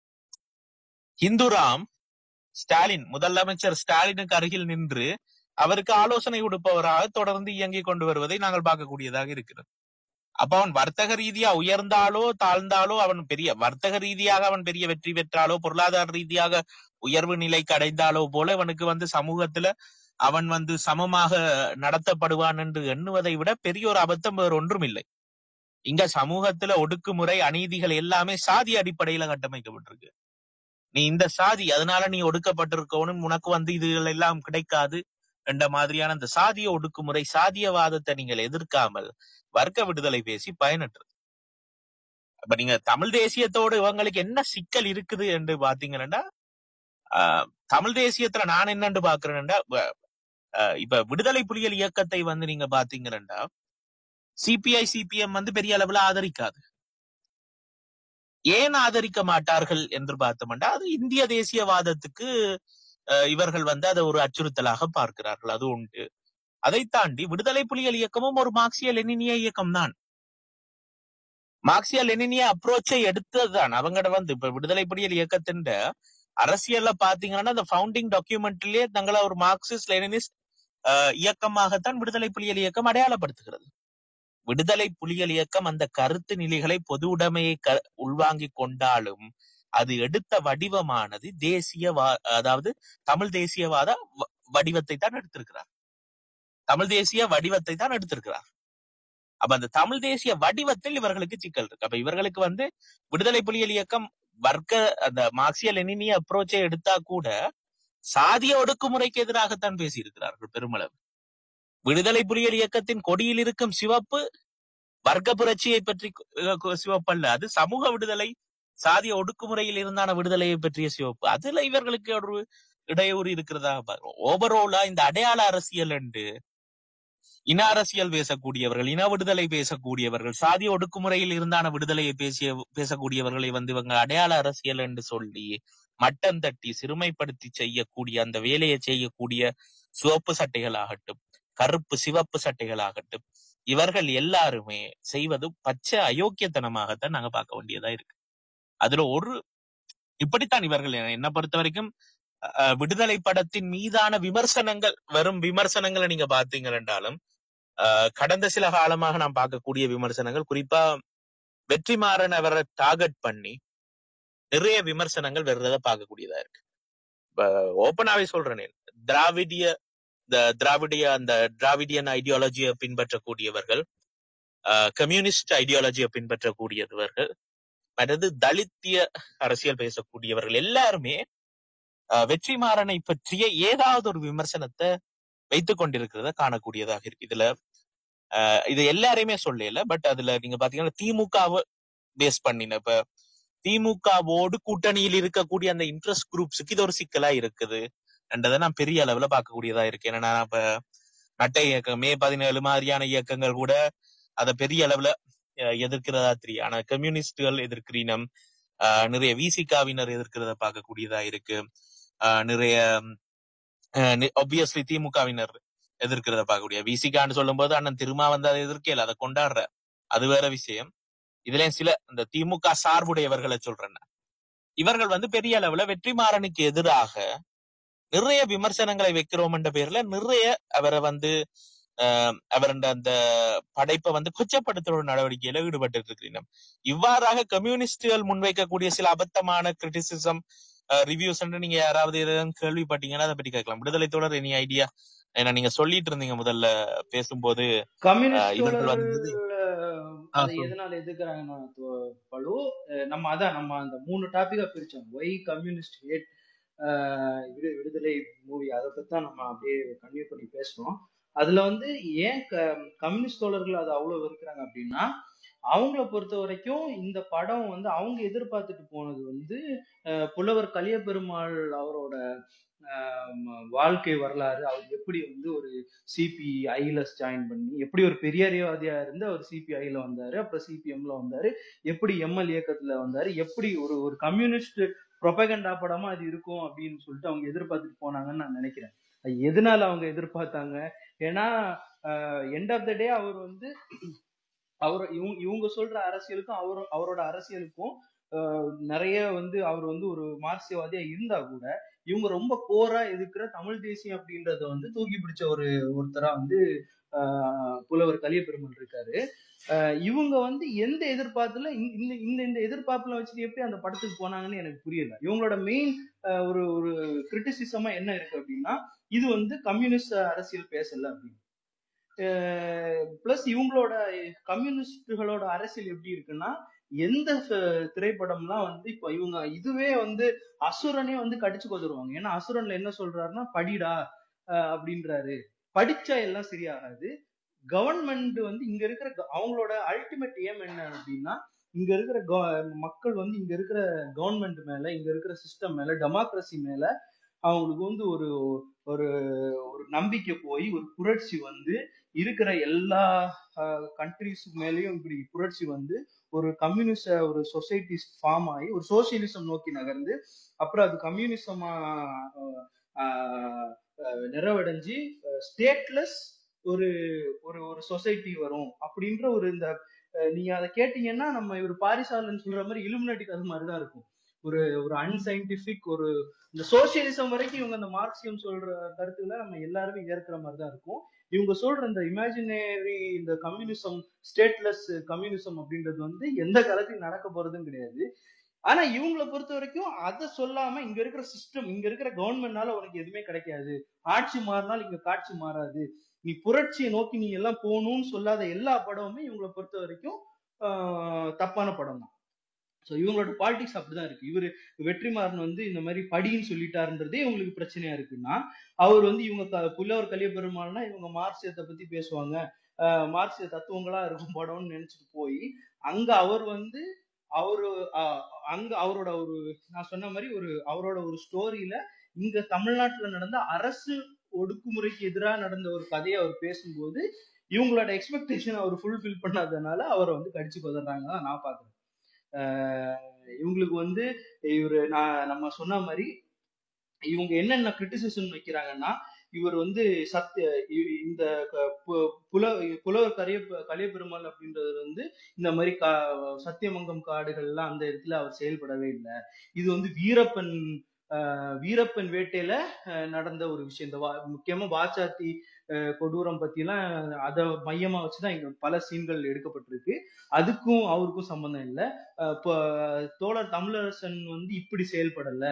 ஹிந்து ராம் ஸ்டாலின் முதலமைச்சர் ஸ்டாலினுக்கு அருகில் நின்று அவருக்கு ஆலோசனை கொடுப்பவராக தொடர்ந்து இயங்கிக் கொண்டு வருவதை நாங்கள் பார்க்கக்கூடியதாக இருக்கிறது அப்ப அவன் வர்த்தக ரீதியா உயர்ந்தாலோ தாழ்ந்தாலோ அவன் பெரிய வர்த்தக ரீதியாக அவன் பெரிய வெற்றி பெற்றாலோ பொருளாதார ரீதியாக உயர்வு நிலைக்கு அடைந்தாலோ போல அவனுக்கு வந்து சமூகத்துல அவன் வந்து சமமாக நடத்தப்படுவான் என்று எண்ணுவதை விட பெரிய ஒரு அபத்தம் வேறு ஒன்றும் இல்லை இங்க சமூகத்துல ஒடுக்குமுறை அநீதிகள் எல்லாமே சாதி அடிப்படையில கட்டமைக்கப்பட்டிருக்கு நீ இந்த சாதி அதனால நீ ஒடுக்கப்பட்டிருக்கவனும் உனக்கு வந்து இதுகள் எல்லாம் கிடைக்காது என்ற மாதிரியான அந்த சாதிய ஒடுக்குமுறை சாதியவாதத்தை நீங்கள் எதிர்க்காமல் வர்க்க விடுதலை பேசி பயனற்றது அப்ப நீங்க தமிழ் தேசியத்தோடு இவங்களுக்கு என்ன சிக்கல் இருக்குது என்று பாத்தீங்கன்னா ஆஹ், தமிழ் தேசியத்துல நான் என்னன்னு பாக்குறேன்னா வ- ஆஹ், இப்ப விடுதலை புலிகள் இயக்கத்தை வந்து நீங்க பாத்தீங்கன்னா சிபிஐ சிபிஎம் வந்து பெரிய அளவுல ஆதரிக்காது ஏன் ஆதரிக்க மாட்டார்கள் என்று பார்த்தோம்னா அது இந்திய தேசியவாதத்துக்கு அஹ், இவர்கள் வந்து அதை ஒரு அச்சுறுத்தலாக பார்க்கிறார்கள் அது உண்டு அதை தாண்டி விடுதலை புலிகள் இயக்கமும் ஒரு மார்க்சிய லெனினிய இயக்கம் தான் மார்க்சிய லெனினிய அப்ரோச்சை எடுத்ததுதான் அவங்கட வந்து இப்ப விடுதலை புலிகள் இயக்கத்தின் அரசியல்ல பாத்தீங்கன்னா அந்த ஃபவுண்டிங் டாக்குமெண்ட்லயே தங்களை ஒரு மார்க்சிஸ்ட் லெனினிஸ்ட் அஹ், இயக்கமாகத்தான் விடுதலை புலிகள் இயக்கம் அடையாளப்படுத்துகிறது விடுதலை புலிகள் இயக்கம் அந்த கருத்து நிலைகளை பொது உடைமையை க உள்வாங்கிக் கொண்டாலும் அது எடுத்த வடிவமானது தேசிய அதாவது தமிழ் தேசியவாத வ- வடிவத்தை தான் எடுத்திருக்கிறார் தமிழ் தேசிய வடிவத்தை தான் எடுத்திருக்கிறார் அப்ப அந்த தமிழ் தேசிய வடிவத்தில் இவர்களுக்கு சிக்கல் இருக்கு அப்ப இவர்களுக்கு வந்து விடுதலை புலிகள் இயக்கம் வர்க்க அந்த மார்க்சிய லெனினிய அப்ரோச்சை எடுத்தா கூட சாதிய ஒடுக்குமுறைக்கு எதிராகத்தான் பேசியிருக்கிறார்கள் பெருமளவு விடுதலை புலிகள் இயக்கத்தின் கொடியில் இருக்கும் சிவப்பு வர்க்க புரட்சியை பற்றி கு- கு- சிவப்பு அல்ல அது சமூக விடுதலை சாதிய ஒடுக்குமுறையில் இருந்தான விடுதலையை பற்றிய சிவப்பு அதுல இவர்களுக்கு ஒரு இடையூறு இருக்கிறதா பார்க்கிறோம் ஓவரோலா இந்த அடையாள அரசியல் என்று இன அரசியல் பேசக்கூடியவர்கள் இன விடுதலை பேசக்கூடியவர்கள் சாதிய ஒடுக்குமுறையில் இருந்தான விடுதலையை பேசிய பேசக்கூடியவர்களை வந்து இவங்க அடையாள அரசியல் என்று சொல்லி மட்டம் தட்டி சிறுமைப்படுத்தி செய்யக்கூடிய அந்த வேலையை செய்யக்கூடிய சிவப்பு சட்டைகளாகட்டும் கருப்பு சிவப்பு சட்டைகளாகட்டும் இவர்கள் எல்லாருமே செய்வது பச்சை அயோக்கியத்தனமாகத்தான் நாங்க பார்க்க வேண்டியதா இருக்கு அதுல ஒரு இப்படித்தான் இவர்கள் என்ன பொறுத்த வரைக்கும் அஹ், விடுதலை படத்தின் மீதான விமர்சனங்கள் வெறும் விமர்சனங்களை நீங்க பாத்தீங்க என்றாலும் அஹ், கடந்த சில காலமாக நாம் பார்க்கக்கூடிய விமர்சனங்கள் குறிப்பா வெற்றிமாறன் அவரை டார்கெட் பண்ணி நிறைய விமர்சனங்கள் வர்றதை பார்க்கக்கூடியதா இருக்கு இப்ப ஓப்பனாவே சொல்றேனே திராவிடிய இந்த திராவிடிய அந்த திராவிடியன் ஐடியாலஜியை பின்பற்றக்கூடியவர்கள் கம்யூனிஸ்ட் ஐடியாலஜியை பின்பற்றக்கூடியவர்கள் மற்றது தலித்திய அரசியல் பேசக்கூடியவர்கள் எல்லாருமே அஹ், வெற்றிமாறனை பற்றிய ஏதாவது ஒரு விமர்சனத்தை வைத்துக் கொண்டிருக்கிறத காணக்கூடியதாக இருக்கு இதுல அஹ், இது எல்லாரையுமே சொல்லல பட் அதுல நீங்க பாத்தீங்கன்னா திமுகவை பேஸ் பண்ணின இப்ப திமுகவோடு கூட்டணியில் இருக்கக்கூடிய அந்த இன்ட்ரெஸ்ட் குரூப்ஸுக்கு இது ஒரு சிக்கலா இருக்குது என்றதை நான் பெரிய அளவுல பார்க்கக்கூடியதா இருக்கு ஏன்னா நான் இப்ப நட்டை இயக்கம் மே பதினேழு மாதிரியான இயக்கங்கள் கூட அதை பெரிய அளவுல அஹ், எதிர்க்கிறதா தெரியும் ஆனா கம்யூனிஸ்டுகள் எதிர்க்கிறீனம் அஹ், நிறைய விசிகாவினர் எதிர்க்கிறத பார்க்கக்கூடியதா இருக்கு அஹ், நிறைய ஆப்வியஸ்லி திமுகவினர் எதிர்க்கிறத பார்க்கக்கூடிய விசிகான்னு சொல்லும்போது அண்ணன் திருமா வந்து அதை எதிர்க்கல அதை கொண்டாடுற அது வேற விஷயம் இதுலயும் சில இந்த திமுக சார்புடையவர்களை சொல்றேன் நான். இவர்கள் வந்து பெரிய அளவுல வெற்றிமாறனுக்கு எதிராக நிறைய விமர்சனங்களை வைக்கிறோம் என்ற பேர்ல நிறைய அவரை வந்து ஆஹ் அவருடைய அந்த படைப்பை வந்து கொச்சப்படுத்துற ஒரு நடவடிக்கையில ஈடுபட்டு இருக்கிறீங்க இவ்வாறாக கம்யூனிஸ்டுகள் முன்வைக்கக்கூடிய சில அபத்தமான கிரிட்டிசிசம் ரிவ்யூஸ் நீங்க யாராவது ஏதாவது கேள்விப்பட்டீங்கன்னா அதை பற்றி கேட்கலாம் விடுதலை தொடர் எனி ஐடியா ஏன்னா நீங்க சொல்லிட்டு இருந்தீங்க முதல்ல பேசும்போது ஆஹ் கம்யூனிஸ்ட் இவர்கள் தோழர்கள் வந்து அஹ், ஆ, அதை சொல்லுங்க எதனால எதிர்க்கிறாங்கன்னா தோ- பழு அஹ், நம்ம அதான் நம்ம அந்த மூணு டாபிக்கா பிரிச்சோம் ஒய் கம்யூனிஸ்ட் ஹேட் விடு விடுதலை மூவி அதை பத்தி தான் நம்ம அப்படியே கன்டினியூ பண்ணி பேசுறோம் அதுல வந்து ஏன் க- கம்யூனிஸ்ட் தோழர்கள் அதை அவ்வளவு வெறுக்கிறாங்க அப்படின்னா அவங்கள பொறுத்த வரைக்கும் இந்த படம் வந்து அவங்க எதிர்பார்த்துட்டு போனது வந்து அஹ், புலவர் கலியபெருமாள் அவரோட அஹ், ம- வாழ்க்கை வரலாறு அவர் எப்படி வந்து ஒரு சிபிஐல ஜாயின் பண்ணி எப்படி ஒரு பெரியாரியவாதியா இருந்து அவர் சிபிஐல வந்தாரு அப்புறம் சிபிஎம்ல வந்தாரு எப்படி எம்எல் இயக்கத்துல வந்தாரு எப்படி ஒரு ஒரு கம்யூனிஸ்ட் ப்ரொபகண்டா படமா அது இருக்கும் அப்படின்னு சொல்லிட்டு அவங்க எதிர்பார்த்துட்டு போனாங்கன்னு நான் நினைக்கிறேன் அது எதனால அவங்க எதிர்பார்த்தாங்க ஏன்னா எண்ட் ஆஃப் த டே அவர் வந்து அவர் இவங்க இவங்க சொல்ற அரசியலுக்கும் அவர் அவரோட அரசியலுக்கும் ஆஹ், நிறைய வந்து அவர் வந்து ஒரு மார்க்சியவாதியா இருந்தா கூட இவங்க ரொம்ப கோரா எதிர்க்கிற தமிழ் தேசியம் அப்படின்றத வந்து தூக்கி பிடிச்ச ஒரு ஒருத்தரா வந்து ஆஹ், புலவர் கலியபெருமாள் இருக்காரு ஆஹ், இவங்க வந்து எந்த எதிர்பார்ப்புல இந்த இந்த இந்த இந்த எதிர்பார்ப்புல வச்சுட்டு எப்படி அந்த படத்துக்கு போனாங்கன்னு எனக்கு புரியல இவங்களோட மெயின் ஒரு ஒரு கிரிட்டிசிசமா என்ன இருக்கு அப்படின்னா இது வந்து கம்யூனிஸ்ட் அரசியல் பேசல அப்படின்னு பிளஸ் இவங்களோட கம்யூனிஸ்டுகளோட அரசியல் எப்படி இருக்குன்னா எந்த ச- திரைப்படம்லாம் வந்து இப்போ இவங்க இதுவே வந்து அசுரனே வந்து கடிச்சு கொதருவாங்க ஏன்னா அசுரன்ல என்ன சொல்றாருன்னா படிடா அஹ் அப்படின்றாரு படிச்சா எல்லாம் சரியாகாது கவர்மெண்ட் வந்து இங்க இருக்கிற க- அவங்களோட அல்டிமேட் ஏம் என்ன அப்படின்னா இங்க இருக்கிற கவ- மக்கள் வந்து இங்க இருக்கிற கவர்மெண்ட் மேல இங்க இருக்கிற சிஸ்டம் மேல டெமோக்ரஸி மேல அவங்களுக்கு வந்து ஒரு ஒரு ஒரு நம்பிக்கை போய் ஒரு புரட்சி வந்து இருக்கிற எல்லா கண்ட்ரிஸ் மேலயும் இப்படி புரட்சி வந்து ஒரு கம்யூனிஸ்ட் ஒரு சொசைட்டி ஃபார்ம் ஆகி ஒரு சோசியலிசம் நோக்கி நகர்ந்து அப்புறம் அது கம்யூனிசமா நிறைவடைஞ்சு ஸ்டேட்லெஸ் ஒரு ஒரு ஒரு சொசைட்டி வரும் அப்படின்ற ஒரு இந்த அஹ், நீங்க அதை கேட்டீங்கன்னா நம்ம இவர் பாரிசாலன் சொல்ற மாதிரி இலுமினாட்டி கதை மாதிரி தான் இருக்கும் ஒரு ஒரு அன்சைன்டிபிக் ஒரு இந்த சோசியலிசம் வரைக்கும் இவங்க அந்த மார்க்சியம் சொல்ற கருத்துக்களை நம்ம எல்லாருமே ஏற்கிற மாதிரி தான் இருக்கும் இவங்க சொல்ற இந்த இமேஜினரி இந்த கம்யூனிசம் ஸ்டேட்லெஸ் கம்யூனிசம் அப்படின்றது வந்து எந்த காலத்தையும் நடக்க போறதும் கிடையாது ஆனா இவங்களை பொறுத்த வரைக்கும் அதை சொல்லாம இங்க இருக்கிற சிஸ்டம் இங்க இருக்கிற கவர்மெண்ட்னால உனக்கு எதுவுமே கிடைக்காது ஆட்சி மாறினால் இங்க காட்சி மாறாது நீ புரட்சியை நோக்கி நீ எல்லாம் போகணும்னு சொல்லாத எல்லா படமுமே இவங்களை பொறுத்த வரைக்கும் ஆஹ், தப்பான படம் தான் ஸோ இவங்களோட பாலிடிக்ஸ் அப்படிதான் இருக்கு இவரு வெற்றிமாறன் வந்து இந்த மாதிரி படின்னு சொல்லிட்டாருன்றதே இவங்களுக்கு பிரச்சனையா இருக்குன்னா அவர் வந்து இவங்க க- புல்லவர் கலிய பெருமாள்னா இவங்க மார்க்சியத்தை பத்தி பேசுவாங்க ஆஹ் மார்க்சிய தத்துவங்களா இருக்கும் படம்னு நினைச்சிட்டு போய் அங்க அவர் வந்து அவரு ஆஹ் அங்க அவரோட ஒரு நான் சொன்ன மாதிரி ஒரு அவரோட ஒரு ஸ்டோரியில இங்க தமிழ்நாட்டுல நடந்த அரசு ஒடுக்குமுறைக்கு எதிராக நடந்த ஒரு கதையை அவர் பேசும்போது இவங்களோட எக்ஸ்பெக்டேஷன் அவர் ஃபுல்ஃபில் பண்ணாதனால அவரை வந்து கடிச்சு கொதறாங்க தான் நான் பாக்குறேன் ஆஹ் இவங்களுக்கு வந்து இவரு நான் நம்ம சொன்ன மாதிரி இவங்க என்னென்ன கிரிட்டிசிசம் வைக்கிறாங்கன்னா இவர் வந்து சத்ய இ- இந்த க- பு- புல புலவர் கரிய கலிய பெருமாள் அப்படின்றது வந்து இந்த மாதிரி கா சத்தியமங்கம் காடுகள்லாம் அந்த இடத்துல அவர் செயல்படவே இல்லை இது வந்து வீரப்பன் ஆஹ் வீரப்பன் வேட்டையில ஆஹ் நடந்த ஒரு விஷயம் இந்த வா- முக்கியமா வாச்சாத்தி ஆஹ் கொடூரம் பத்தி எல்லாம் அதை மையமா வச்சுதான் இங்க பல சீன்கள் எடுக்கப்பட்டிருக்கு அதுக்கும் அவருக்கும் சம்பந்தம் இல்லை இப்போ தோழர் தமிழரசன் வந்து இப்படி செயல்படல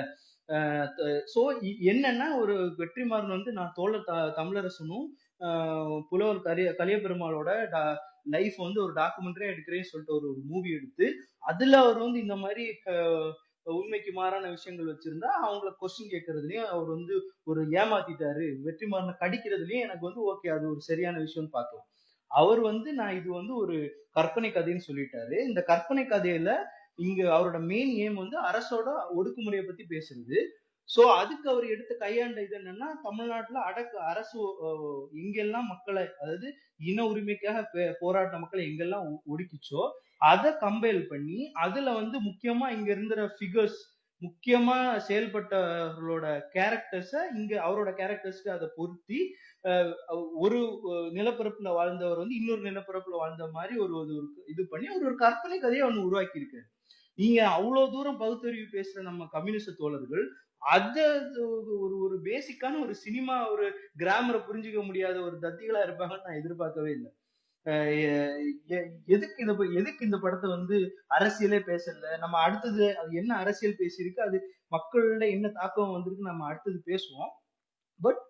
ஸோ என்னன்னா ஒரு வெற்றிமாறன் வந்து நான் தோழர் த- தமிழரசனும் ஆஹ் புலவர் கலிய கலியபெருமாளோட லைஃப் வந்து ஒரு டாக்குமெண்ட்ரியா எடுக்கிறேன்னு சொல்லிட்டு ஒரு ஒரு மூவி எடுத்து அதுல அவர் வந்து இந்த மாதிரி ஆஹ் உண்மைக்கு மாறான விஷயங்கள் வச்சிருந்தா அவங்கள கொஸ்டின் கேட்கறதுலயும் அவர் வந்து ஒரு ஏமாத்திட்டாரு வெற்றிமாறனை கடிக்கிறதுலயும் எனக்கு வந்து ஓகே அது ஒரு சரியான விஷயம்னு பார்க்கலாம் அவர் வந்து நான் இது வந்து ஒரு கற்பனை கதைன்னு சொல்லிட்டாரு இந்த கற்பனை கதையில இங்க அவரோட மெயின் ஏம் வந்து அரசோட ஒடுக்குமுறையை பத்தி பேசுறது சோ அதுக்கு அவர் எடுத்த கையாண்ட இது என்னன்னா தமிழ்நாட்டுல அடக்கு அரசு அஹ், எங்கெல்லாம் மக்களை அதாவது இன உரிமைக்காக பே- போராட்ட மக்களை எங்கெல்லாம் ஒ- ஒடுக்கிச்சோ அதை கம்பைல் பண்ணி அதுல வந்து முக்கியமா இங்க இருந்த ஃபிகர்ஸ் முக்கியமா செயல்பட்டவர்களோட கேரக்டர்ஸ இங்க அவரோட கேரக்டர்ஸ்க்கு அதை பொருத்தி அஹ், ஒரு அஹ், நிலப்பரப்புல வாழ்ந்தவர் வந்து இன்னொரு நிலப்பரப்புல வாழ்ந்த மாதிரி ஒரு ஒரு ஒரு இது பண்ணி ஒரு ஒரு கற்பனை கதையை ஒண்ணு உருவாக்கி இருக்காரு நீங்க அவ்வளவு தூரம் பகுத்தறிவு பேசுற நம்ம கம்யூனிஸ்ட் தோழர்கள் அத ஒரு ஒரு பேசிக்கான ஒரு சினிமா ஒரு கிராமரை புரிஞ்சுக்க முடியாத ஒரு தத்திகளா இருப்பாங்கன்னு நான் எதிர்பார்க்கவே இல்லை அஹ் எ- எ- எதுக்கு இந்த ப- எதுக்கு இந்த படத்தை வந்து அரசியலே பேசல நம்ம அடுத்தது அது என்ன அரசியல் பேசியிருக்கு அது மக்கள்கிட்ட என்ன தாக்கம் வந்திருக்கு நம்ம அடுத்தது பேசுவோம் பட்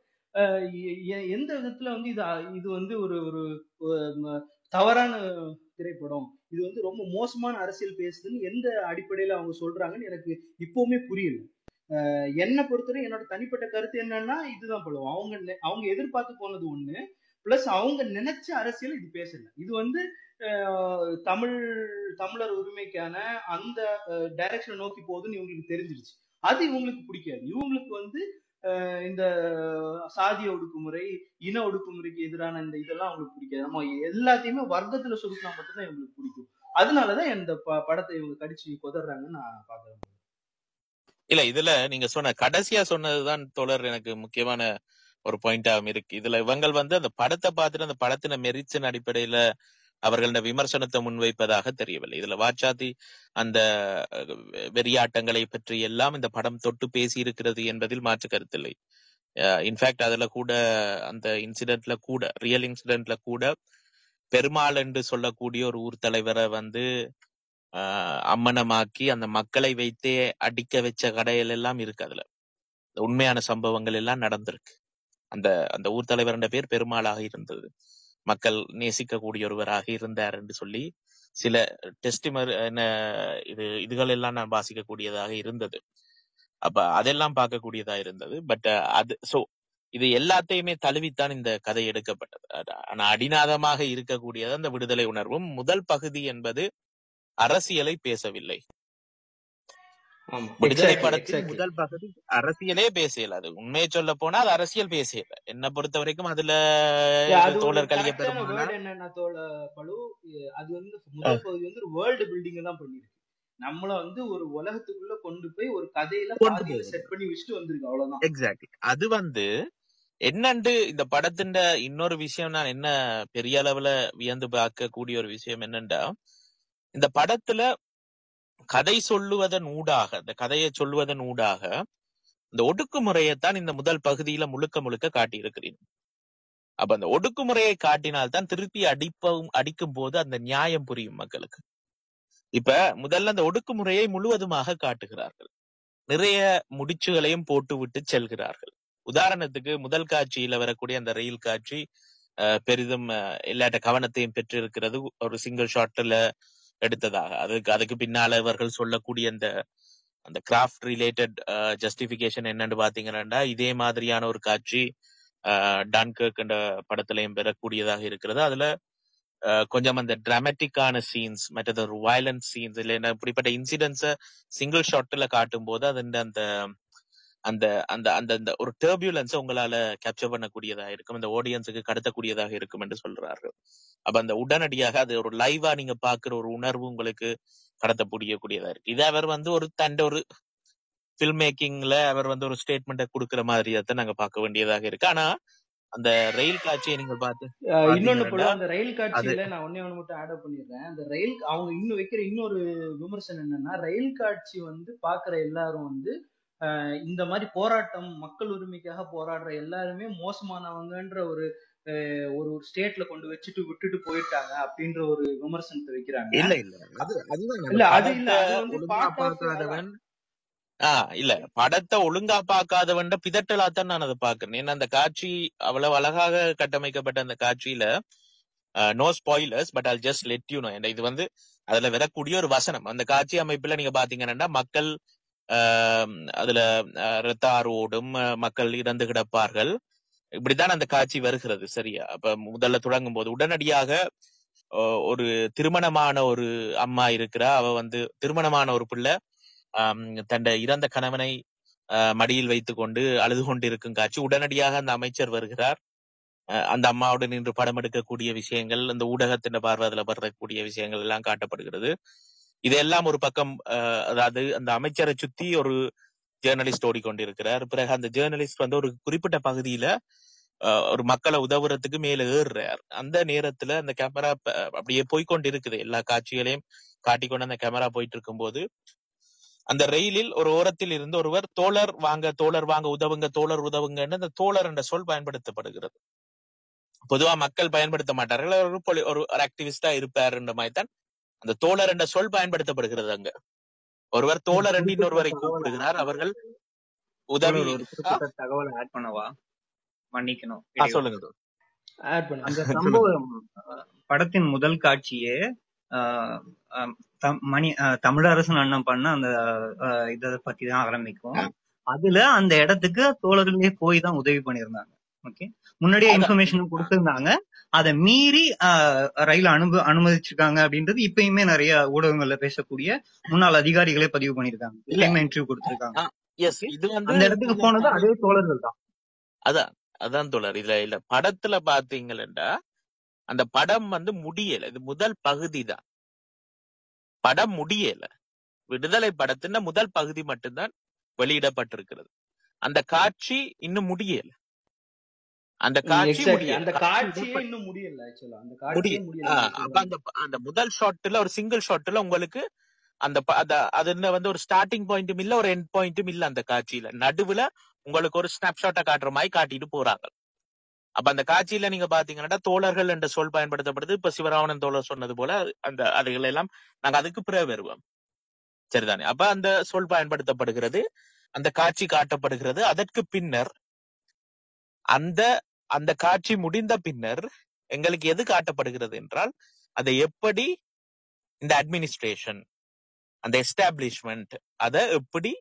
எந்த விதத்துல வந்து இது அ- இது வந்து ஒரு ஒரு ஒரு ம- தவறான திரைப்படம் இது வந்து ரொம்ப மோசமான அரசியல் பேசுதுன்னு எந்த அடிப்படையில அவங்க சொல்றாங்கன்னு எனக்கு இப்பவுமே புரியல அஹ் என்னை பொறுத்தவரை என்னோட தனிப்பட்ட கருத்து என்னன்னா இதுதான் போடுவோம் அவங்க நெ- அவங்க எதிர்பார்த்து போனது ஒண்ணு பிளஸ் அவங்க நினைச்ச அரசியல் இது பேசல இது வந்து அஹ், தமிழ் தமிழர் உரிமைக்கான அந்த டைரக்ஷன் நோக்கி போகுதுன்னு இவங்களுக்கு தெரிஞ்சிருச்சு அது இவங்களுக்கு பிடிக்காது இவங்களுக்கு வந்து அஹ், இந்த சாதிய ஒடுக்குமுறை இன ஒடுக்குமுறைக்கு எதிரான இந்த இதெல்லாம் அவங்களுக்கு பிடிக்காது நம்ம எல்லாத்தையுமே வர்க்கத்துல சுருக்கினா மட்டும்தான் இவங்களுக்கு பிடிக்கும் அதனாலதான் இந்த ப- படத்தை இவங்க கடிச்சு கொதறாங்கன்னு நான் பாக்குறேன் இல்ல இதுல நீங்க சொன்ன கடைசியா சொன்னதுதான் தொடர் எனக்கு முக்கியமான ஒரு பாயிண்டாகவும் இருக்கு இதுல இவங்க வந்து அந்த படத்தை பார்த்துட்டு அந்த படத்தின மெரிச்சின் அடிப்படையில அவர்களோட விமர்சனத்தை முன்வைப்பதாக தெரியவில்லை இதுல வாச்சாத்தி அந்த அஹ், வெறியாட்டங்களை பற்றி எல்லாம் இந்த படம் தொட்டு பேசி இருக்கிறது என்பதில் மாற்று கருத்தில்லை இன்ஃபேக்ட் அதுல கூட அந்த இன்சிடென்ட்ல கூட ரியல் இன்சிடென்ட்ல கூட பெருமாள் என்று சொல்லக்கூடிய ஒரு ஊர் தலைவரை வந்து ஆஹ் அம்மனமாக்கி அந்த மக்களை வைத்தே அடிக்க வச்ச கடைகள் எல்லாம் இருக்கு அதுல உண்மையான சம்பவங்கள் எல்லாம் நடந்திருக்கு அந்த அந்த ஊர் தலைவருடைய பேர் பெருமாளாக இருந்தது மக்கள் நேசிக்கக்கூடிய ஒருவராக இருந்தார் என்று சொல்லி சில டெஸ்டிமர் என்ன இது இதுகள் எல்லாம் நான் வாசிக்கக்கூடியதாக இருந்தது அப்ப அதெல்லாம் பார்க்கக்கூடியதா இருந்தது பட் அது சோ இது எல்லாத்தையுமே தழுவித்தான் இந்த கதை எடுக்கப்பட்டது அது- ஆனா அடிநாதமாக இருக்கக்கூடியது அந்த விடுதலை உணர்வும் முதல் பகுதி என்பது அரசியலை பேசவில்லை ஆமா விடுதலை எக்ஸாக்ட்லி படத்தின் எக்ஸாக்ட்லி முதல் பகுதி அரசியலே பேசல அது உண்மையை சொல்ல போனா அது அரசியல் பேசல என்ன பொறுத்த வரைக்கும் அதுல அது ஒரு தோழர் கலிய கரெக்டான பெருமானா வேர்டு என்னன்னா தோழ பழு இ- அது வந்து முதல் பகுதி வந்து ஒரு வேர்ல்டு பில்டிங் தான் பண்ணிருக்கு நம்மள வந்து ஒரு உலகத்துக்குள்ள கொண்டு போய் ஒரு கதையில கொண்டு பாதியில போகுது செட் பண்ணி வச்சுட்டு வந்திருக்கு அவ்வளவுதான் எக்ஸாக்ட்லி அது வந்து என்னண்டு இந்த படத்தின் இன்னொரு விஷயம் நான் என்ன பெரிய அளவுல வியந்து பார்க்க கூடிய ஒரு விஷயம் என்னண்டா இந்த படத்துல கதை சொல்லுவதன் ஊடாக இந்த கதையை சொல்லுவதன் ஊடாக இந்த ஒடுக்குமுறையைத்தான் இந்த முதல் பகுதியில முழுக்க முழுக்க காட்டி இருக்கிறீங்க அப்ப அந்த ஒடுக்குமுறையை காட்டினால்தான் திருப்பி அடிப்பவும் அடிக்கும் போது அந்த நியாயம் புரியும் மக்களுக்கு இப்ப முதல்ல அந்த ஒடுக்குமுறையை முழுவதுமாக காட்டுகிறார்கள் நிறைய முடிச்சுகளையும் போட்டு விட்டு செல்கிறார்கள் உதாரணத்துக்கு முதல் காட்சியில வரக்கூடிய அந்த ரயில் காட்சி அஹ், பெரிதும் அஹ், எல்லாட்ட கவனத்தையும் பெற்றிருக்கிறது ஒரு சிங்கிள் ஷாட்ல எடுத்ததாக அதுக்கு அதுக்கு பின்னால இவர்கள் சொல்லக்கூடிய அந்த அந்த கிராஃப்ட் ரிலேட்டட் ஜஸ்டிபிகேஷன் என்னன்னு பாத்தீங்கன்னா இதே மாதிரியான ஒரு காட்சி டன்கர்க் என்ற படத்திலையும் பெறக்கூடியதாக இருக்கிறது அதுல அஹ், கொஞ்சம் அந்த டிராமட்டிக்கான சீன்ஸ் மற்றது ஒரு வயலன்ஸ் சீன்ஸ் இல்ல என்ன இப்படிப்பட்ட இன்சிடென்ட்ஸ சிங்கிள் ஷாட்ல காட்டும் போது அது அந்த அந்த அந்த அந்த அந்த அந்த ஒரு டர்பியூலன்ஸ் உங்களால கேப்சர் பண்ணக்கூடியதா இருக்கும் இந்த ஆடியன்ஸுக்கு கடத்தக்கூடியதாக இருக்கும் என்று சொல்றார்கள் அப்ப அந்த உடனடியாக அது ஒரு லைவா நீங்க பாக்குற ஒரு உணர்வு உங்களுக்கு கடத்தக்கூடிய கூடியதா இருக்கு இது அவர் வந்து ஒரு தண்ட ஒரு ஃபில்ம் மேக்கிங்ல அவர் வந்து ஒரு ஸ்டேட்மெண்ட்டை கொடுக்கிற மாதிரியாத்தான் நாங்க பார்க்க வேண்டியதாக இருக்கு ஆனா அந்த ரயில் காட்சியை நீங்க பார்த்து அஹ் இன்னொன்னு போல பாத்தீங்கன்னா அந்த ரயில் அது காட்சியில நான் ஒன்னே ஒண்ணு மட்டும் ஆட் பண்ணிடுறேன் அந்த ரயில் அவங்க இன்னும் வைக்கிற இன்னொரு விமர்சனம் என்னன்னா ரயில் காட்சி வந்து பாக்குற எல்லாரும் வந்து அஹ் இந்த மாதிரி போராட்டம் மக்கள் உரிமைக்காக போராடுற எல்லாருமே மோசமானவங்கன்ற ஒரு அஹ் ஒரு ஸ்டேட்ல கொண்டு வச்சுட்டு விட்டுட்டு போயிட்டாங்க அப்படின்ற ஒரு விமர்சனத்தை வைக்கிறாங்க இல்ல இல்ல அது அதுதான் அந்த இல்ல அது இல்ல படத்தை அது வந்து ஒழுங்கா பார்ட் ஆஃப் பார்க்காதவன் ஆஹ் இல்ல படத்தை ஒழுங்கா பார்க்காதவன் பிதட்டலாத்தான் நான் அதை பாக்குறேன் ஏன்னா அந்த காட்சி அவ்வளவு அழகாக கட்டமைக்கப்பட்ட அந்த காட்சியில no spoilers but I'll just let you know இது வந்து அதுல வரக்கூடிய ஒரு வசனம் அந்த காட்சி அமைப்புல நீங்க பாத்தீங்கன்னா மக்கள் ஆஹ் அதுல ஆஹ் ரத்த ஆறு ஓடும் ஆஹ் மக்கள் இறந்து கிடப்பார்கள் இப்படித்தான் அந்த காட்சி வருகிறது சரியா அப்ப முதல்ல தொடங்கும் போது உடனடியாக ஆஹ் ஒரு திருமணமான ஒரு அம்மா இருக்கிறா அவ வந்து திருமணமான ஒரு பிள்ளை ஆம், தன்ட இறந்த கணவனை ஆஹ் மடியில் வைத்துக் கொண்டு அழுது கொண்டிருக்கும் காட்சி உடனடியாக அந்த அமைச்சர் வருகிறார் அஹ் அந்த அம்மாவோடு நின்று படம் எடுக்கக்கூடிய விஷயங்கள் அந்த ஊடகத்தின் பார்வை அதுல வரக்கூடிய விஷயங்கள் எல்லாம் காட்டப்படுகிறது இதெல்லாம் ஒரு பக்கம் அஹ், அதாவது அந்த அமைச்சரை சுத்தி ஒரு ஜேர்னலிஸ்ட் ஓடிக்கொண்டிருக்கிறார் பிறகு அந்த ஜேர்னலிஸ்ட் வந்து ஒரு குறிப்பிட்ட பகுதியில அஹ், ஒரு மக்களை உதவுறதுக்கு மேல ஏறுறார் அந்த நேரத்துல அந்த கேமரா அப்படியே போய்க்கொண்டு இருக்குது எல்லா காட்சிகளையும் காட்டிக்கொண்டு அந்த கேமரா போயிட்டு இருக்கும்போது அந்த ரயிலில் ஒரு ஓரத்தில் இருந்து ஒருவர் தோழர் வாங்க தோழர் வாங்க உதவுங்க தோழர் உதவுங்கன்னு அந்த தோழர் என்ற சொல் பயன்படுத்தப்படுகிறது பொதுவா மக்கள் பயன்படுத்த மாட்டார்கள் அவர் ஒரு பொலி- ஒரு ஆக்டிவிஸ்டா இருப்பாருன்ற மாதிரி தான் அந்த தோழர் என்ற சொல் பயன்படுத்தப்படுகிறது அங்க ஒருவர் ஒரு தோழர் என்று குறிப்பிட்ட இன்னொருவரை தகவலை கூப்பிடுகிறார் ஆட் அவர்கள் பண்ணவா உதவி தோழர் ஒரு ஆ குறிப்பிட்ட தகவலை ஆட் பண்ணவா மன்னிக்கணும் ஆ, இடையூறு சொல்லுங்க தோழர். ஆட் பண்ணுங்க அந்த சொல்லுங்க சம்பவம் அஹ், படத்தின் முதல் காட்சியே அஹ், அஹ், தம்- மணி அஹ், தமிழரசன் அண்ணன் பண்ண அந்த அஹ், இத பத்தி தான் ஆரம்பிக்கும் ஆ, அதுல அந்த இடத்துக்கு தோழர்களே போய் தான் உதவி பண்ணியிருந்தாங்க ஓகே முன்னாடியே அதான் இன்ஃபர்மேஷன் ஆ, கொடுத்திருந்தாங்க அதை மீறி ஆஹ், ரயில் அனுப அனுமதிச்சிருக்காங்க அப்படின்றது இப்பயுமே நிறைய ஊடகங்கள்ல பேசக்கூடிய முன்னாள் அதிகாரிகளே பதிவு பண்ணியிருக்காங்க இல்ல இப்பயுமே இன்டர்வியூ கொடுத்திருக்காங்க எஸ் ஓகே இது வந்து அந்த இடத்துக்கு நீங்க போனது வந்து அதே தோழர்கள் தான் அதான் அதான் தோழர் இதுல இல்ல படத்துல பாத்தீங்கன்னா அந்த படம் வந்து முடியல இது முதல் பகுதி தான் படம் முடியல விடுதலை படத்தின் முதல் பகுதி மட்டும்தான் வெளியிடப்பட்டிருக்கிறது அந்த காட்சி இன்னும் முடியல அந்த காட்சி எக்ஸாக்ட்லி முடியல அந்த காட்சி காட்சியே விடப்பட்ட இன்னும் முடியல ஆக்சுவலா அந்த காட்சியே முடியல முடியல ஆஹ் நீங்க அப்ப சொல்றது அந்த அந்த முதல் ஷாட்ல ஒரு சிங்கிள் ஷாட்ல உங்களுக்கு அந்த ப- அத- அது என்ன வந்து ஒரு ஸ்டார்டிங் பாயிண்ட்டும் இல்ல ஒரு எண்ட் பாயிண்ட்டும் இல்ல அந்த காட்சியில நடுவுல உங்களுக்கு ஒரு ஸ்னாப்ஷாட்டை காட்டுற மாதிரி காட்டிட்டு போறாங்க அப்ப அந்த காட்சியில நீங்க பாத்தீங்கன்னா தோழர்கள் என்ற சொல் பயன்படுத்தப்படுது இப்ப சிவராமன் தோழர் சொன்னது போல அந்த அதுகள் எல்லாம் நாங்க அதுக்கு பிறகு வருவோம் சரிதானே அப்ப அந்த சொல் பயன்படுத்தப்படுகிறது அந்த காட்சி காட்டப்படுகிறது அதற்கு பின்னர் அந்த அந்த காட்சி முடிந்த பின்னர் எங்களுக்கு எது காட்டப்படுகிறது என்றால் அதை எப்படி இந்த அட்மினிஸ்ட்ரேஷன் அந்த எஸ்டாப்ளிஷ்மெண்ட் அதை எப்படி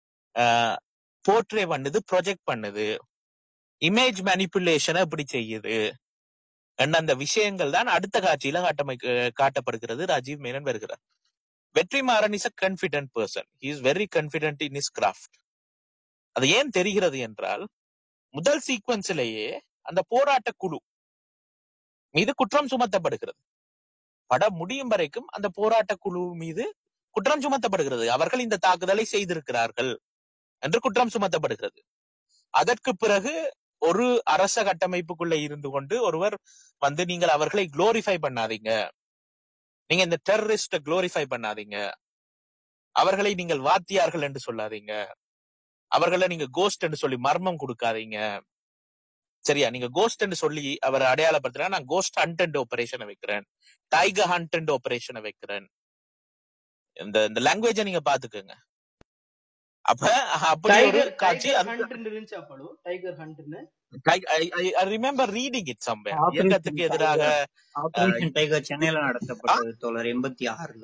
போர்ட்ரே பண்ணுது ப்ரொஜெக்ட் பண்ணுது இமேஜ் மேனிப்புலேஷனை எப்படி செய்யுது என்ற அந்த விஷயங்கள் தான் அடுத்த காட்சியில காட்டமை காட்டப்படுகிறது ராஜீவ் மேனன் வருகிறார் Vetrimaaran is a confident person he is very confident in his craft அது ஏன் தெரிகிறது என்றால் முதல் சீக்வன்ஸிலேயே அந்த போராட்ட குழு மீது குற்றம் சுமத்தப்படுகிறது படம் முடியும் வரைக்கும் அந்த போராட்ட குழு மீது குற்றம் சுமத்தப்படுகிறது அவர்கள் இந்த தாக்குதலை செய்திருக்கிறார்கள் என்று குற்றம் சுமத்தப்படுகிறது அதற்கு பிறகு ஒரு அரச கட்டமைப்புக்குள்ள இருந்து கொண்டு ஒருவர் வந்து நீங்கள் அவர்களை குளோரிஃபை பண்ணாதீங்க நீங்க இந்த டெரரிஸ்ட குளோரிஃபை பண்ணாதீங்க அவர்களை நீங்கள் வாத்தியார்கள் என்று சொல்லாதீங்க அவர்களை நீங்க கோஸ்ட் என்று சொல்லி மர்மம் கொடுக்காதீங்க சரியா நீங்க கோஸ்ட் என்று சொல்லி அவர் அடையாளப்படுத்தினா நான் கோஸ்ட் ஹண்ட் ஆபரேஷனை வைக்கிறேன் டைகர் ஹண்ட் ஆபரேஷனை வைக்கிறேன் இந்த இந்த லாங்குவேஜ நீங்க பாத்துக்கோங்க அப்ப அப்படி ஒரு டைகர் காட்சி டைகர் அந்த ஹண்ட்னு இருந்துச்சு அப்போ டைகர் ஹண்ட்னு I remember reading it somewhere operation இயக்கத்துக்கு எதிராக டைகர் அஹ், ஆபரேஷன் டைகர் சென்னையில நடத்தப்பட்டது தோழர் எண்பத்தி ஆறுல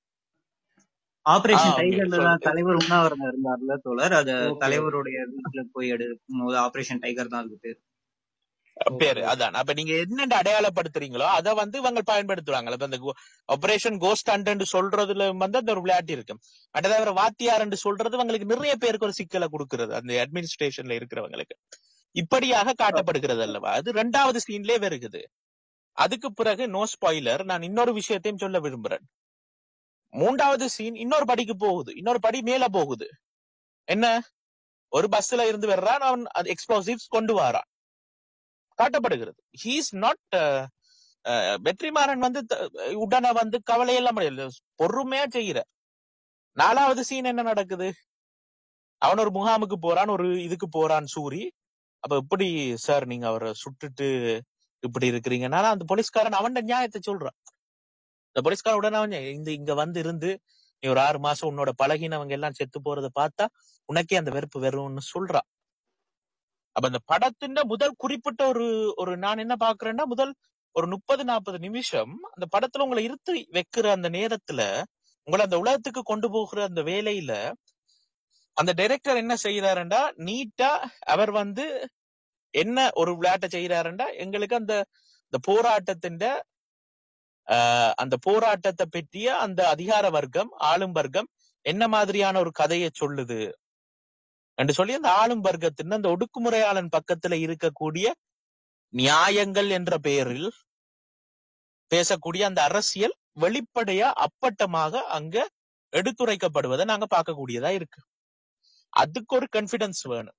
ஆ ஆபரேஷன் ஓகே டைகர்ல சோ தான் தலைவர் உண்ணாவிரதம் இருந்தார்ல தோழர் அது ஓகே ஓகே தலைவருடைய வீட்டுல போய் எடுக்கும் போது ஆபரேஷன் டைகர் தான் அதுக்கு பேர் ஓகே பேரு ஓகே அதான் அப்ப நீங்க என்னென்ன அடையாளப்படுத்துறீங்களோ அதை வந்து இவங்க பயன்படுத்துவாங்க இப்ப இந்த ஆபரேஷன் கோஸ்ட் ஹண்ட் சொல்றதுல வந்து அந்த ஒரு விளையாட்டு இருக்கு மற்ற தவிர வாத்தியார் சொல்றது இவங்களுக்கு நிறைய பேருக்கு ஒரு சிக்கலை கொடுக்கிறது அந்த அட்மினிஸ்ட்ரேஷன்ல இருக்கிறவங்களுக்கு இப்படியாக காட்டப்படுகிறது அல்லவா அது ரெண்டாவது சீன்லயே வருகுது அதுக்கு பிறகு நோ ஸ்பாயிலர் நான் இன்னொரு விஷயத்தையும் சொல்ல விரும்புறேன் மூன்றாவது சீன் இன்னொரு படிக்கு போகுது இன்னொரு படி மேல போகுது என்ன ஒரு பஸ்ல இருந்து வர்றான் அவன் எக்ஸ்ப்ளோசிவ்ஸ் கொண்டு வரான் காட்டப்படுகிறது ஹீஸ் நாட் வெற்றிமாறன் வந்து த- உடனே வந்து கவலையெல்லாம் முடியல பொறுமையா செய்யற நாலாவது சீன் என்ன நடக்குது அவன் ஒரு முகாமுக்கு போறான் ஒரு இதுக்கு போறான் சூரி அப்ப எப்படி சார் நீங்க அவரை சுட்டுட்டு இப்படி இருக்கிறீங்கன்னா அந்த போலீஸ்காரன் அவன் நியாயத்தை சொல்றான் இந்த போலீஸ்காரன் உடனே அவன் இந்த இங்க வந்து இருந்து நீ ஒரு ஆறு மாசம் உன்னோட பழகினவங்க எல்லாம் செத்து போறத பார்த்தா உனக்கே அந்த வெறுப்பு வரும்னு சொல்றான் அப்ப அந்த படத்தின் முதல் குறிப்பிட்ட ஒரு ஒரு நான் என்ன பாக்குறேன்னா முதல் ஒரு முப்பது நாற்பது நிமிஷம் அந்த படத்துல உங்களை இருத்து வைக்கிற அந்த நேரத்துல உங்களை அந்த உலகத்துக்கு கொண்டு போகிற அந்த வேலையில அந்த டைரக்டர் என்ன செய்யறாருண்டா நீட்டா அவர் வந்து என்ன ஒரு விளையாட்டை செய்யறாருண்டா எங்களுக்கு அந்த இந்த போராட்டத்தின் ஆஹ் அந்த போராட்டத்தை பற்றிய அந்த அதிகார வர்க்கம் ஆளும் வர்க்கம் என்ன மாதிரியான ஒரு கதையை சொல்லுது என்று சொல்லி அந்த ஆளும் வர்க்கத்தின் அந்த ஒடுக்குமுறையாளன் பக்கத்துல இருக்கக்கூடிய நியாயங்கள் என்ற பெயரில் பேசக்கூடிய அந்த அரசியல் வெளிப்படையா அப்பட்டமாக அங்க எடுத்துரைக்கப்படுவதை நாங்க பார்க்கக்கூடியதா இருக்கு அதுக்கு ஒரு கான்பிடன்ஸ் வேணும்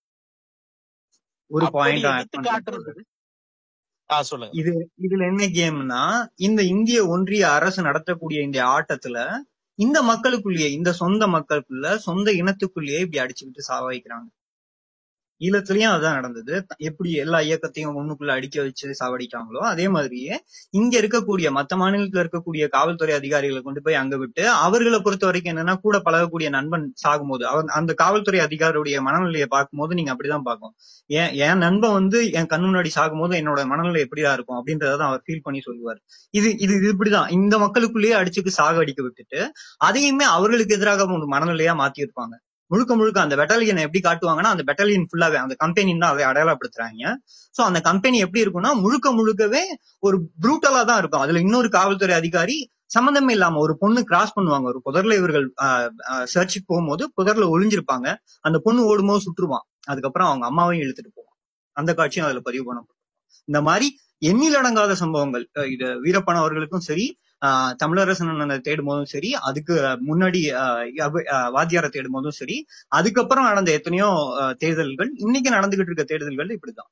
ஒரு அப்படி பாயிண்ட் ஆட் எடுத்து பண்றேன் காட்டுறது தோழர் ஆ சொல்லுங்க இது இதுல என்ன கேம்னா இந்த இந்திய ஒன்றிய அரசு நடத்தக்கூடிய இந்த ஆட்டத்துல இந்த மக்களுக்குள்ளேயே இந்த சொந்த மக்களுக்குள்ள சொந்த இனத்துக்குள்ளேயே இப்படி அடிச்சுக்கிட்டு சாவடிக்கிறாங்க ஈழத்திலயும் அதுதான் நடந்தது எப்படி எல்லா இயக்கத்தையும் ஒண்ணுக்குள்ள அடிக்க வச்சு சாவடிக்காங்களோ அதே மாதிரியே இங்க இருக்கக்கூடிய மத்த மாநிலத்துல இருக்கக்கூடிய காவல்துறை அதிகாரிகளை கொண்டு போய் அங்க விட்டு அவர்களை பொறுத்த வரைக்கும் என்னன்னா கூட பழகக்கூடிய நண்பன் சாகும்போது அவன் அந்த காவல்துறை அதிகாரியுடைய மனநிலையை பார்க்கும்போது நீங்க அப்படிதான் பார்க்கணும் என் என் நண்பன் வந்து என் கண்ணு முன்னாடி சாகும்போது என்னோட மனநிலை எப்படியா இருக்கும் அப்படின்றத அவர் ஃபீல் பண்ணி சொல்லுவார் இது இது இது இப்படிதான் இந்த மக்களுக்குள்ளேயே அடிச்சுக்கு சாக அடிக்க விட்டுட்டு அதையுமே அவர்களுக்கு எதிராக ஒரு மனநிலையா மாத்தி இருப்பாங்க முழுக்க முழுக்க அந்த பெட்டாலியனை எப்படி காட்டுவாங்கன்னா அந்த பெட்டாலியன் ஃபுல்லாவே அந்த கம்பெனி தான் அதை அடையாளப்படுத்துறாங்க சோ அந்த கம்பெனி எப்படி இருக்கும்னா முழுக்க முழுக்கவே ஒரு ப்ரூட்டலா தான் இருக்கும் அதுல இன்னொரு காவல்துறை அதிகாரி சம்மந்தமே இல்லாம ஒரு பொண்ணு கிராஸ் பண்ணுவாங்க ஒரு புதர்ல இவர்கள் சர்ச்சுக்கு போகும்போது புதர்ல ஒளிஞ்சிருப்பாங்க அந்த பொண்ணு ஓடும்போது சுற்றுவான் அதுக்கப்புறம் அவங்க அம்மாவையும் இழுத்துட்டு போவான் அந்த காட்சியும் அதுல பதிவு பண்ணப்படும் இந்த மாதிரி எண்ணிலடங்காத சம்பவங்கள் அஹ் இது வீரப்பன் அவர்களுக்கும் சரி ஆஹ் தமிழரசன் அண்ணனை தேடும் போதும் சரி அதுக்கு முன்னாடி ஆஹ் அவ- ஆஹ் வாத்தியாரை தேடும் போதும் சரி அதுக்கப்புறம் நடந்த எத்தனையோ ஆஹ் தேர்தல்கள் இன்னைக்கு நடந்துகிட்டு இருக்க தேர்தல்கள் இப்படிதான்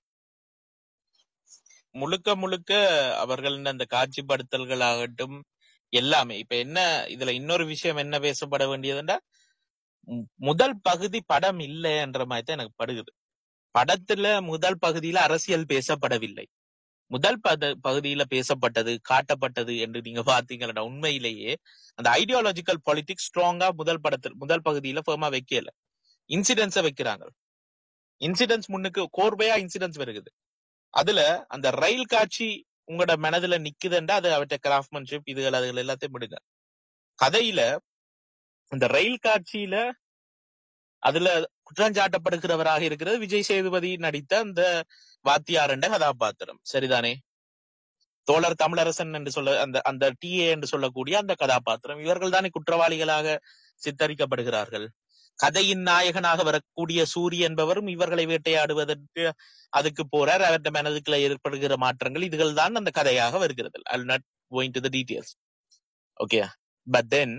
முழுக்க முழுக்க அவர்களின் அந்த காட்சிப்படுத்தல்கள் ஆகட்டும் எல்லாமே இப்ப என்ன இதுல இன்னொரு விஷயம் என்ன பேசப்பட வேண்டியதுன்னா மு- முதல் பகுதி படம் இல்லை என்ற மாதிரி தான் எனக்கு படுகுது படத்துல முதல் பகுதியில அரசியல் பேசப்படவில்லை முதல் பத பகுதியில பேசப்பட்டது காட்டப்பட்டது என்று நீங்க பாத்தீங்கன்னா உண்மையிலேயே அந்த ஐடியாலஜிக்கல் பாலிடிக்ஸ் ஸ்ட்ராங்கா முதல் படத்தில் முதல் பகுதியில ஃபேமா வைக்கல இன்சிடென்ட்ஸ வைக்கிறாங்க இன்சிடென்ட்ஸ் முன்னுக்கு கோர்வையா இன்சிடென்ட்ஸ் வருகுது அதுல அந்த ரயில் காட்சி உங்களோட மனதுல நிக்குதுண்டா அது அவற்றை கிராஃப்ட்மேன்ஷிப் இதுகள் அதுகள் எல்லாத்தையும் விடுங்க கதையில இந்த ரயில் காட்சியில அதுல குற்றஞ்சாட்டப்படுகிறவராக இருக்கிறது விஜய் சேதுபதி நடித்த அந்த வாத்தியார் என்ற கதாபாத்திரம் சரிதானே தோழர் தமிழரசன் என்று சொல்ல அந்த அந்த டிஏ என்று சொல்லக்கூடிய அந்த கதாபாத்திரம் இவர்கள் தானே குற்றவாளிகளாக சித்தரிக்கப்படுகிறார்கள் கதையின் நாயகனாக வரக்கூடிய சூரிய என்பவரும் இவர்களை வேட்டையாடுவதற்கு அதுக்கு போறார் அவருடைய மனதுக்குள்ள ஏற்படுகிற மாற்றங்கள் இதுகள் தான் அந்த கதையாக வருகிறது I not going to the details okay but then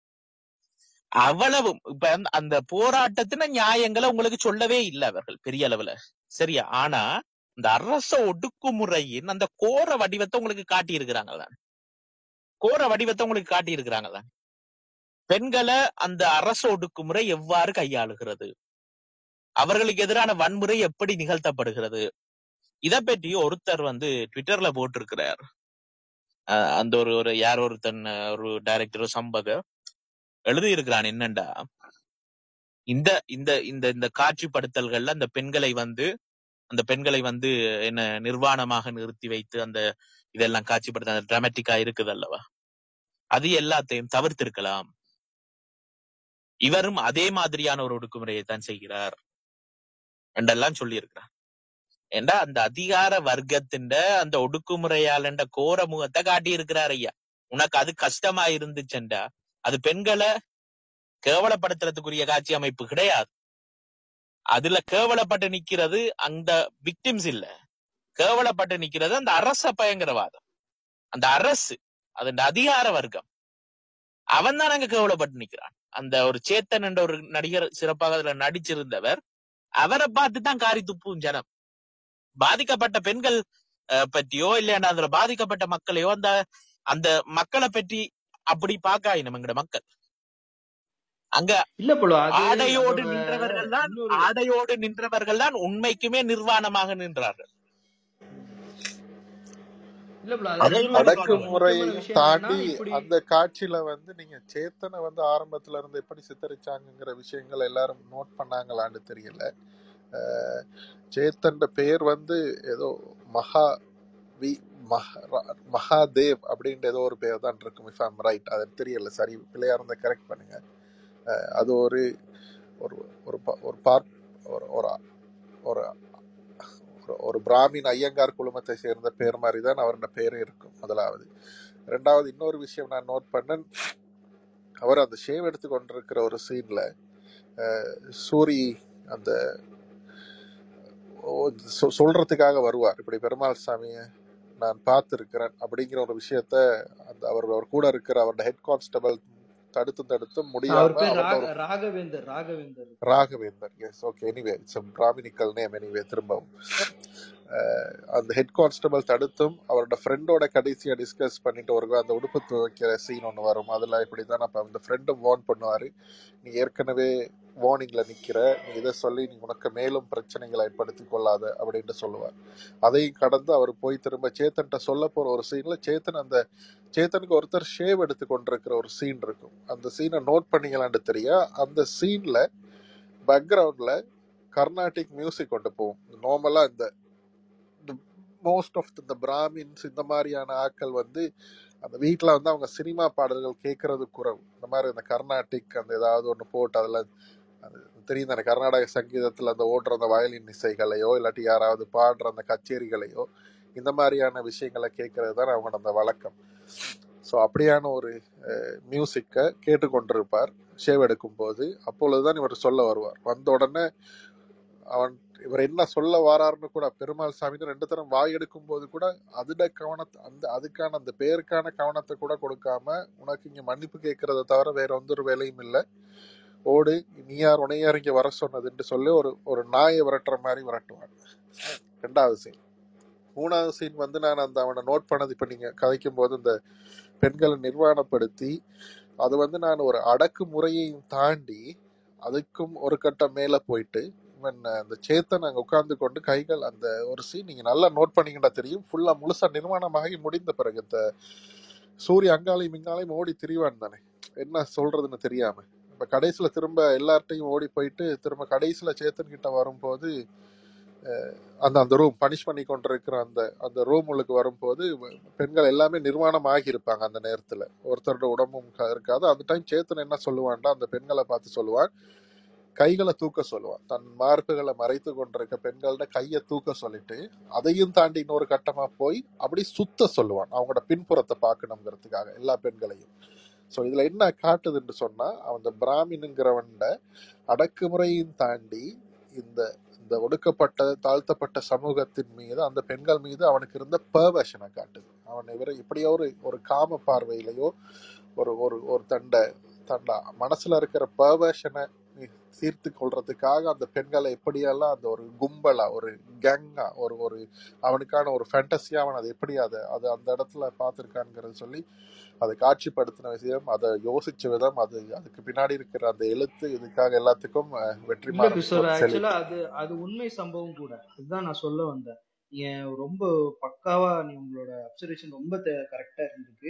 அவ்வளவும் இப்ப அந்த- அந்த போராட்டத்தின நியாயங்களை உங்களுக்கு சொல்லவே இல்லை அவர்கள் பெரிய அளவுல சரியா ஆனா இந்த அரச ஒடுக்குமுறையின் அந்த கோர வடிவத்தை உங்களுக்கு காட்டி இருக்கிறாங்க கோர வடிவத்தை உங்களுக்கு காட்டி இருக்கிறாங்க பெண்களை அந்த அரச ஒடுக்குமுறை எவ்வாறு கையாளுகிறது அவர்களுக்கு எதிரான வன்முறை எப்படி நிகழ்த்தப்படுகிறது இத பற்றி ஒருத்தர் வந்து ட்விட்டர்ல போட்டிருக்கிறார் அஹ் அந்த ஒரு ஒரு யார் ஒருத்தன் அஹ் ஒரு டைரக்டர் சம்பக எழுதி இருக்கிறான் என்னண்டா இந்த இந்த இந்த இந்த காட்சிப்படுத்தல்கள்ல அந்த பெண்களை வந்து அந்த பெண்களை வந்து என்ன நிர்வாணமாக நிறுத்தி வைத்து அந்த இதெல்லாம் காட்சிப்படுத்த அந்த டிராமட்டிக்கா இருக்குது அல்லவா அது எல்லாத்தையும் தவிர்த்திருக்கலாம் இவரும் அதே மாதிரியான ஒரு ஒடுக்குமுறையை தான் செய்கிறார் என்றெல்லாம் சொல்லி இருக்கிறார் ஏண்டா அந்த அதிகார வர்க்கத்தின் அந்த ஒடுக்குமுறையாளண்ட கோர முகத்தை காட்டி இருக்கிறார் ஐயா உனக்கு அது கஷ்டமா இருந்துச்சுண்டா அது பெண்களை கேவலப்படுத்துறதுக்குரிய காட்சி அமைப்பு கிடையாது அதுல கேவலப்பட்டு நிக்கிறது அந்த விக்டிம்ஸ் இல்ல கேவலப்பட்டு நிக்கிறது அந்த அரச பயங்கரவாதம் அந்த அரசு அது அதிகார வர்க்கம் அவன் தான் அங்க கேவலப்பட்டு நிக்கிறான் அந்த ஒரு சேத்தன் என்ற ஒரு நடிகர் சிறப்பாக அதுல நடிச்சிருந்தவர் அவரை பார்த்து தான் காரி துப்பும் ஜனம் பாதிக்கப்பட்ட பெண்கள் அஹ், பற்றியோ இல்லைன்னா அதுல பாதிக்கப்பட்ட மக்களையோ அந்த அந்த மக்களை பற்றி அப்படி பார்க்காயினம் எங்கட மக்கள் அங்க இல்ல போல அது ஆடையோடு அதோட நின்றவர்கள் தான் இன்னொரு ஆடையோடு நின்றவர்கள் தான் உண்மைக்குமே நிர்வாணமாக நின்றார்கள் இல்ல போல அதுல அதையும் இன்னொரு நம்ம பார்க்கணும் அடக்குமுறையை முக்கியமான விஷயம் என்னன்னா தாண்டி இப்படி அந்த காட்சியில வந்து நீங்க சேத்தனை வந்து ஆரம்பத்துல இருந்து எப்படி சித்தரிச்சாங்கங்கிற விஷயங்கள் எல்லாரும் நோட் பண்ணாங்களான்னு தெரியல அஹ் சேத்தன்ற பேர் வந்து ஏதோ மகா வி மஹா- மகாதேவ் அப்படின்ற ஏதோ ஒரு பேர் தான் இருக்கும் இஃப் ஐம் ரைட் அது தெரியல சரி பிள்ளையா இருந்தா கரெக்ட் பண்ணுங்க அஹ் அது ஒரு ஒரு ஒரு ப- ஒரு பார்ட் ஒரு ஒரு ஒரு ஒரு- ஒரு பிராமின் ஐயங்கார் குழுமத்தை சேர்ந்த பேர் மாதிரி தான் அவரோட பேரே இருக்கும் முதலாவது ரெண்டாவது இன்னொரு விஷயம் நான் நோட் பண்ணேன் அவர் அந்த ஷேவ் எடுத்து கொண்டிருக்கிற ஒரு சீன்ல சூரி அந்த ஓ, சொ- சொல்றதுக்காக வருவார் இப்படி பெருமாள் சாமியை நான் பார்த்துருக்கிறேன் அப்படிங்கிற ஒரு விஷயத்த அந்த அவர் அவர் கூட இருக்கிற அவரோட ஹெட் கான்ஸ்டபிள் தடுத்து தடுத்து அவர் முடியாம பேர் அவரோட ராக ஒரு Raghavendar Raghavendar Raghavendar yes okay anyway it's brahminical name anyway திரும்பவும் அஹ் அந்த ஹெட் கான்ஸ்டபிள் தடுத்தும் அவரோட ஃப்ரெண்டோட கடைசியா டிஸ்கஸ் பண்ணிட்டு ஒரு அந்த உடுப்பு துவைக்கிற சீன் ஒன்று வரும் அதில் இப்படி தான் அப்போ அந்த ஃப்ரெண்டும் வார்ன் பண்ணுவார் நீ ஏற்கனவே வார்னிங்ல நிக்கிற நீ இதை சொல்லி நீ உனக்கு மேலும் பிரச்சனைகளை ஏற்படுத்தி கொள்ளாத அப்படின்ட்டு சொல்லுவார் அதையும் கடந்து அவர் போய் திரும்ப சேத்தன்ட்ட சொல்ல போற ஒரு சீன்ல சேத்தன் அந்த சேத்தனுக்கு ஒருத்தர் ஷேவ் எடுத்து கொண்டிருக்கிற ஒரு சீன் இருக்கும் அந்த சீனை நோட் பண்ணீங்களான்னு தெரியா அந்த சீன்ல பேக்ரவுண்ட்ல கர்நாடிக் மியூசிக் கொண்டு போகும் நார்மலா இந்த மோஸ்ட் ஆஃப் இந்த பிராமின்ஸ் இந்த மாதிரியான ஆட்கள் வந்து அந்த வீட்டில் வந்து அவங்க சினிமா பாடல்கள் கேட்கறது குறைவு இந்த மாதிரி இந்த கர்நாடிக் அந்த ஏதாவது ஒன்று போட்டு அதில் அது தெரியும் தானே கர்நாடக சங்கீதத்தில் அந்த ஓடுற அந்த வயலின் இசைகளையோ இல்லாட்டி யாராவது பாடுற அந்த கச்சேரிகளையோ இந்த மாதிரியான விஷயங்களை கேட்கறது தான் அவங்களோட அந்த வழக்கம் ஸோ அப்படியான ஒரு மியூசிக்கை கேட்டுக்கொண்டிருப்பார் ஷேவ் எடுக்கும் போது அப்பொழுதுதான் இவர் சொல்ல வருவார் வந்த உடனே அவன் இவர் என்ன சொல்ல வாராருன்னு கூட பெருமாள் சாமின்னு ரெண்டு தரம் வாய் எடுக்கும் போது கூட அதுட கவனத்தை அந்த அதுக்கான அந்த பேருக்கான கவனத்தை கூட கொடுக்காம உனக்கு இங்க மன்னிப்பு கேட்கறத தவிர வேற எந்த ஒரு வேலையும் இல்லை ஓடு நீ யார் உனையார் இங்க வர சொன்னதுன்னு சொல்லி ஒரு ஒரு நாயை விரட்டுற மாதிரி விரட்டுவான் ரெண்டாவது சீன் மூணாவது சீன் வந்து நான் அந்த அவனை நோட் பண்ணது இப்ப நீங்க கதைக்கும் போது இந்த பெண்களை நிர்வாணப்படுத்தி அது வந்து நான் ஒரு அடக்குமுறையையும் தாண்டி அதுக்கும் ஒரு கட்டம் மேல போயிட்டு இவன் அந்த சேத்தன் அங்க உட்கார்ந்து கொண்டு கைகள் அந்த ஒரு சீன் நீங்க நல்லா நோட் பண்ணீங்கன்னா தெரியும் ஃபுல்லா முழுசா நிர்மாணமாகி முடிந்த பிறகு இந்த சூரிய அங்காலையும் இங்காலையும் ஓடி திரிவான் தானே என்ன சொல்றதுன்னு தெரியாம இப்ப கடைசியில திரும்ப எல்லார்ட்டையும் ஓடி போயிட்டு திரும்ப கடைசியில சேத்தன் கிட்ட வரும்போது அந்த அந்த ரூம் பனிஷ் பண்ணி கொண்டிருக்கிற அந்த அந்த ரூம் உள்ளுக்கு வரும்போது பெண்கள் எல்லாமே நிர்வாணம் ஆகியிருப்பாங்க அந்த நேரத்தில் ஒருத்தரோட உடம்பும் க- இருக்காது அந்த டைம் சேத்தன் என்ன சொல்லுவான்டா அந்த பெண்களை பார்த்து சொல்லுவான் கைகளை தூக்க சொல்லுவான் தன் மார்புகளை மறைத்து கொண்டிருக்க பெண்களோட கையை தூக்க சொல்லிட்டு அதையும் தாண்டி இன்னொரு கட்டமா போய் அப்படி சுத்த சொல்லுவான் அவங்களோட பின்புறத்தை பார்க்கணுங்கிறதுக்காக எல்லா பெண்களையும் ஸோ இதுல என்ன காட்டுதுன்னு சொன்னா அந்த பிராமினுங்கிறவன் அடக்குமுறையும் தாண்டி இந்த இந்த ஒடுக்கப்பட்ட தாழ்த்தப்பட்ட சமூகத்தின் மீது அந்த பெண்கள் மீது அவனுக்கு இருந்த பர்வஷனை காட்டுது அவன் இவரை இப்படியோ ஒரு ஒரு காம பார்வையிலையோ ஒரு ஒரு ஒரு தண்ட தண்ட மனசுல இருக்கிற பர்வஷனை தீர்த்து கொள்றதுக்காக அந்த பெண்களை எப்படியெல்லாம் அந்த ஒரு கும்பலா ஒரு கேங்கா ஒரு ஒரு அவனுக்கான ஒரு ஃபேண்டஸியா அவன் அதை எப்படி அதை அதை அந்த இடத்துல பார்த்துருக்கான்ங்கிறது சொல்லி அதை காட்சிப்படுத்தின விஷயம் அதை யோசிச்ச விதம் அது அதுக்கு பின்னாடி இருக்கிற அந்த எழுத்து இதுக்காக எல்லாத்துக்கும் அஹ், இல்ல வெற்றிமாறனுக்கு கிறிஸ்டோர் ஒரு ஆக்சுவலா செழிப்பு அது அது உண்மை சம்பவம் கூட இதுதான் நான் சொல்ல வந்தேன் நீங்க ரொம்ப பக்காவா நீ உங்களோட அப்சர்வேஷன் ரொம்ப கரெக்டா இருந்திருக்கு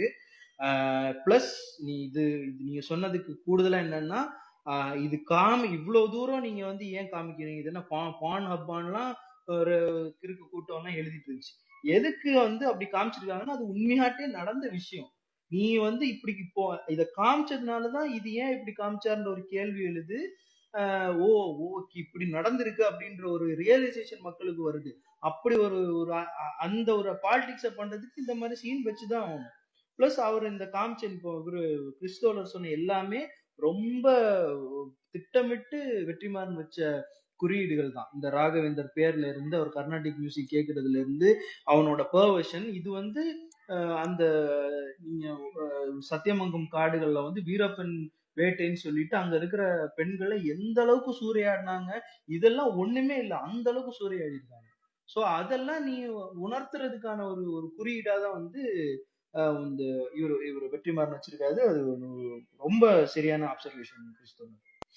பிளஸ் நீ இது இது நீங்க சொன்னதுக்கு கூடுதலா என்னன்னா ஆஹ் இது காமி இவ்வளவு தூரம் நீங்க வந்து ஏன் காமிக்கிறீங்க இது என்ன பான் ஹப்பான்லாம் ஒரு கிறுக்கு கூட்டம்லாம் எழுதிட்டு இருந்துச்சு எதுக்கு வந்து அப்படி காமிச்சிருக்காங்கன்னா அது உண்மையாட்டே நடந்த விஷயம் நீ வந்து இப்படி இப்போ இத காமிச்சதுனாலதான் இது ஏன் இப்படி காமிச்சாருன்ற ஒரு கேள்வி எழுது ஆஹ் ஓ ஓகே இப்படி நடந்திருக்கு அப்படின்ற ஒரு ரியலைசேஷன் மக்களுக்கு வருது அப்படி ஒரு ஒரு அ- அ- அந்த ஒரு பாலிடிக்ஸ பண்றதுக்கு இந்த மாதிரி சீன் வச்சுதான் ஆகணும் பிளஸ் அவர் இந்த காமிச்ச இப்போ இவரு கிறிஸ்தோலர் சொன்ன எல்லாமே ரொம்ப திட்டமிட்டு வெற்றிமாறன் வச்ச குறியீடுகள் தான் இந்த ராகவேந்தர் பேர்ல இருந்து அவர் கர்நாடிக் மியூசிக் கேட்கறதுல இருந்து அவனோட பர்வஷன் இது வந்து அஹ், அந்த நீங்க அஹ், சத்தியமங்கம் காடுகள்ல வந்து வீரப்பன் வேட்டைன்னு சொல்லிட்டு அங்க இருக்கிற பெண்களை எந்த அளவுக்கு சூறையாடினாங்க இதெல்லாம் ஒண்ணுமே இல்லை அந்த அளவுக்கு சூறையாடி இருக்காங்க சோ அதெல்லாம் நீ உணர்த்துறதுக்கான ஒரு ஒரு குறியீடா தான் வந்து அஹ், இந்த இவர் இவர் வெற்றிமாறன் வச்சிருக்காரு அது ஒரு ரொம்ப சரியான அப்சர்வேஷன் கிறிஸ்தவன்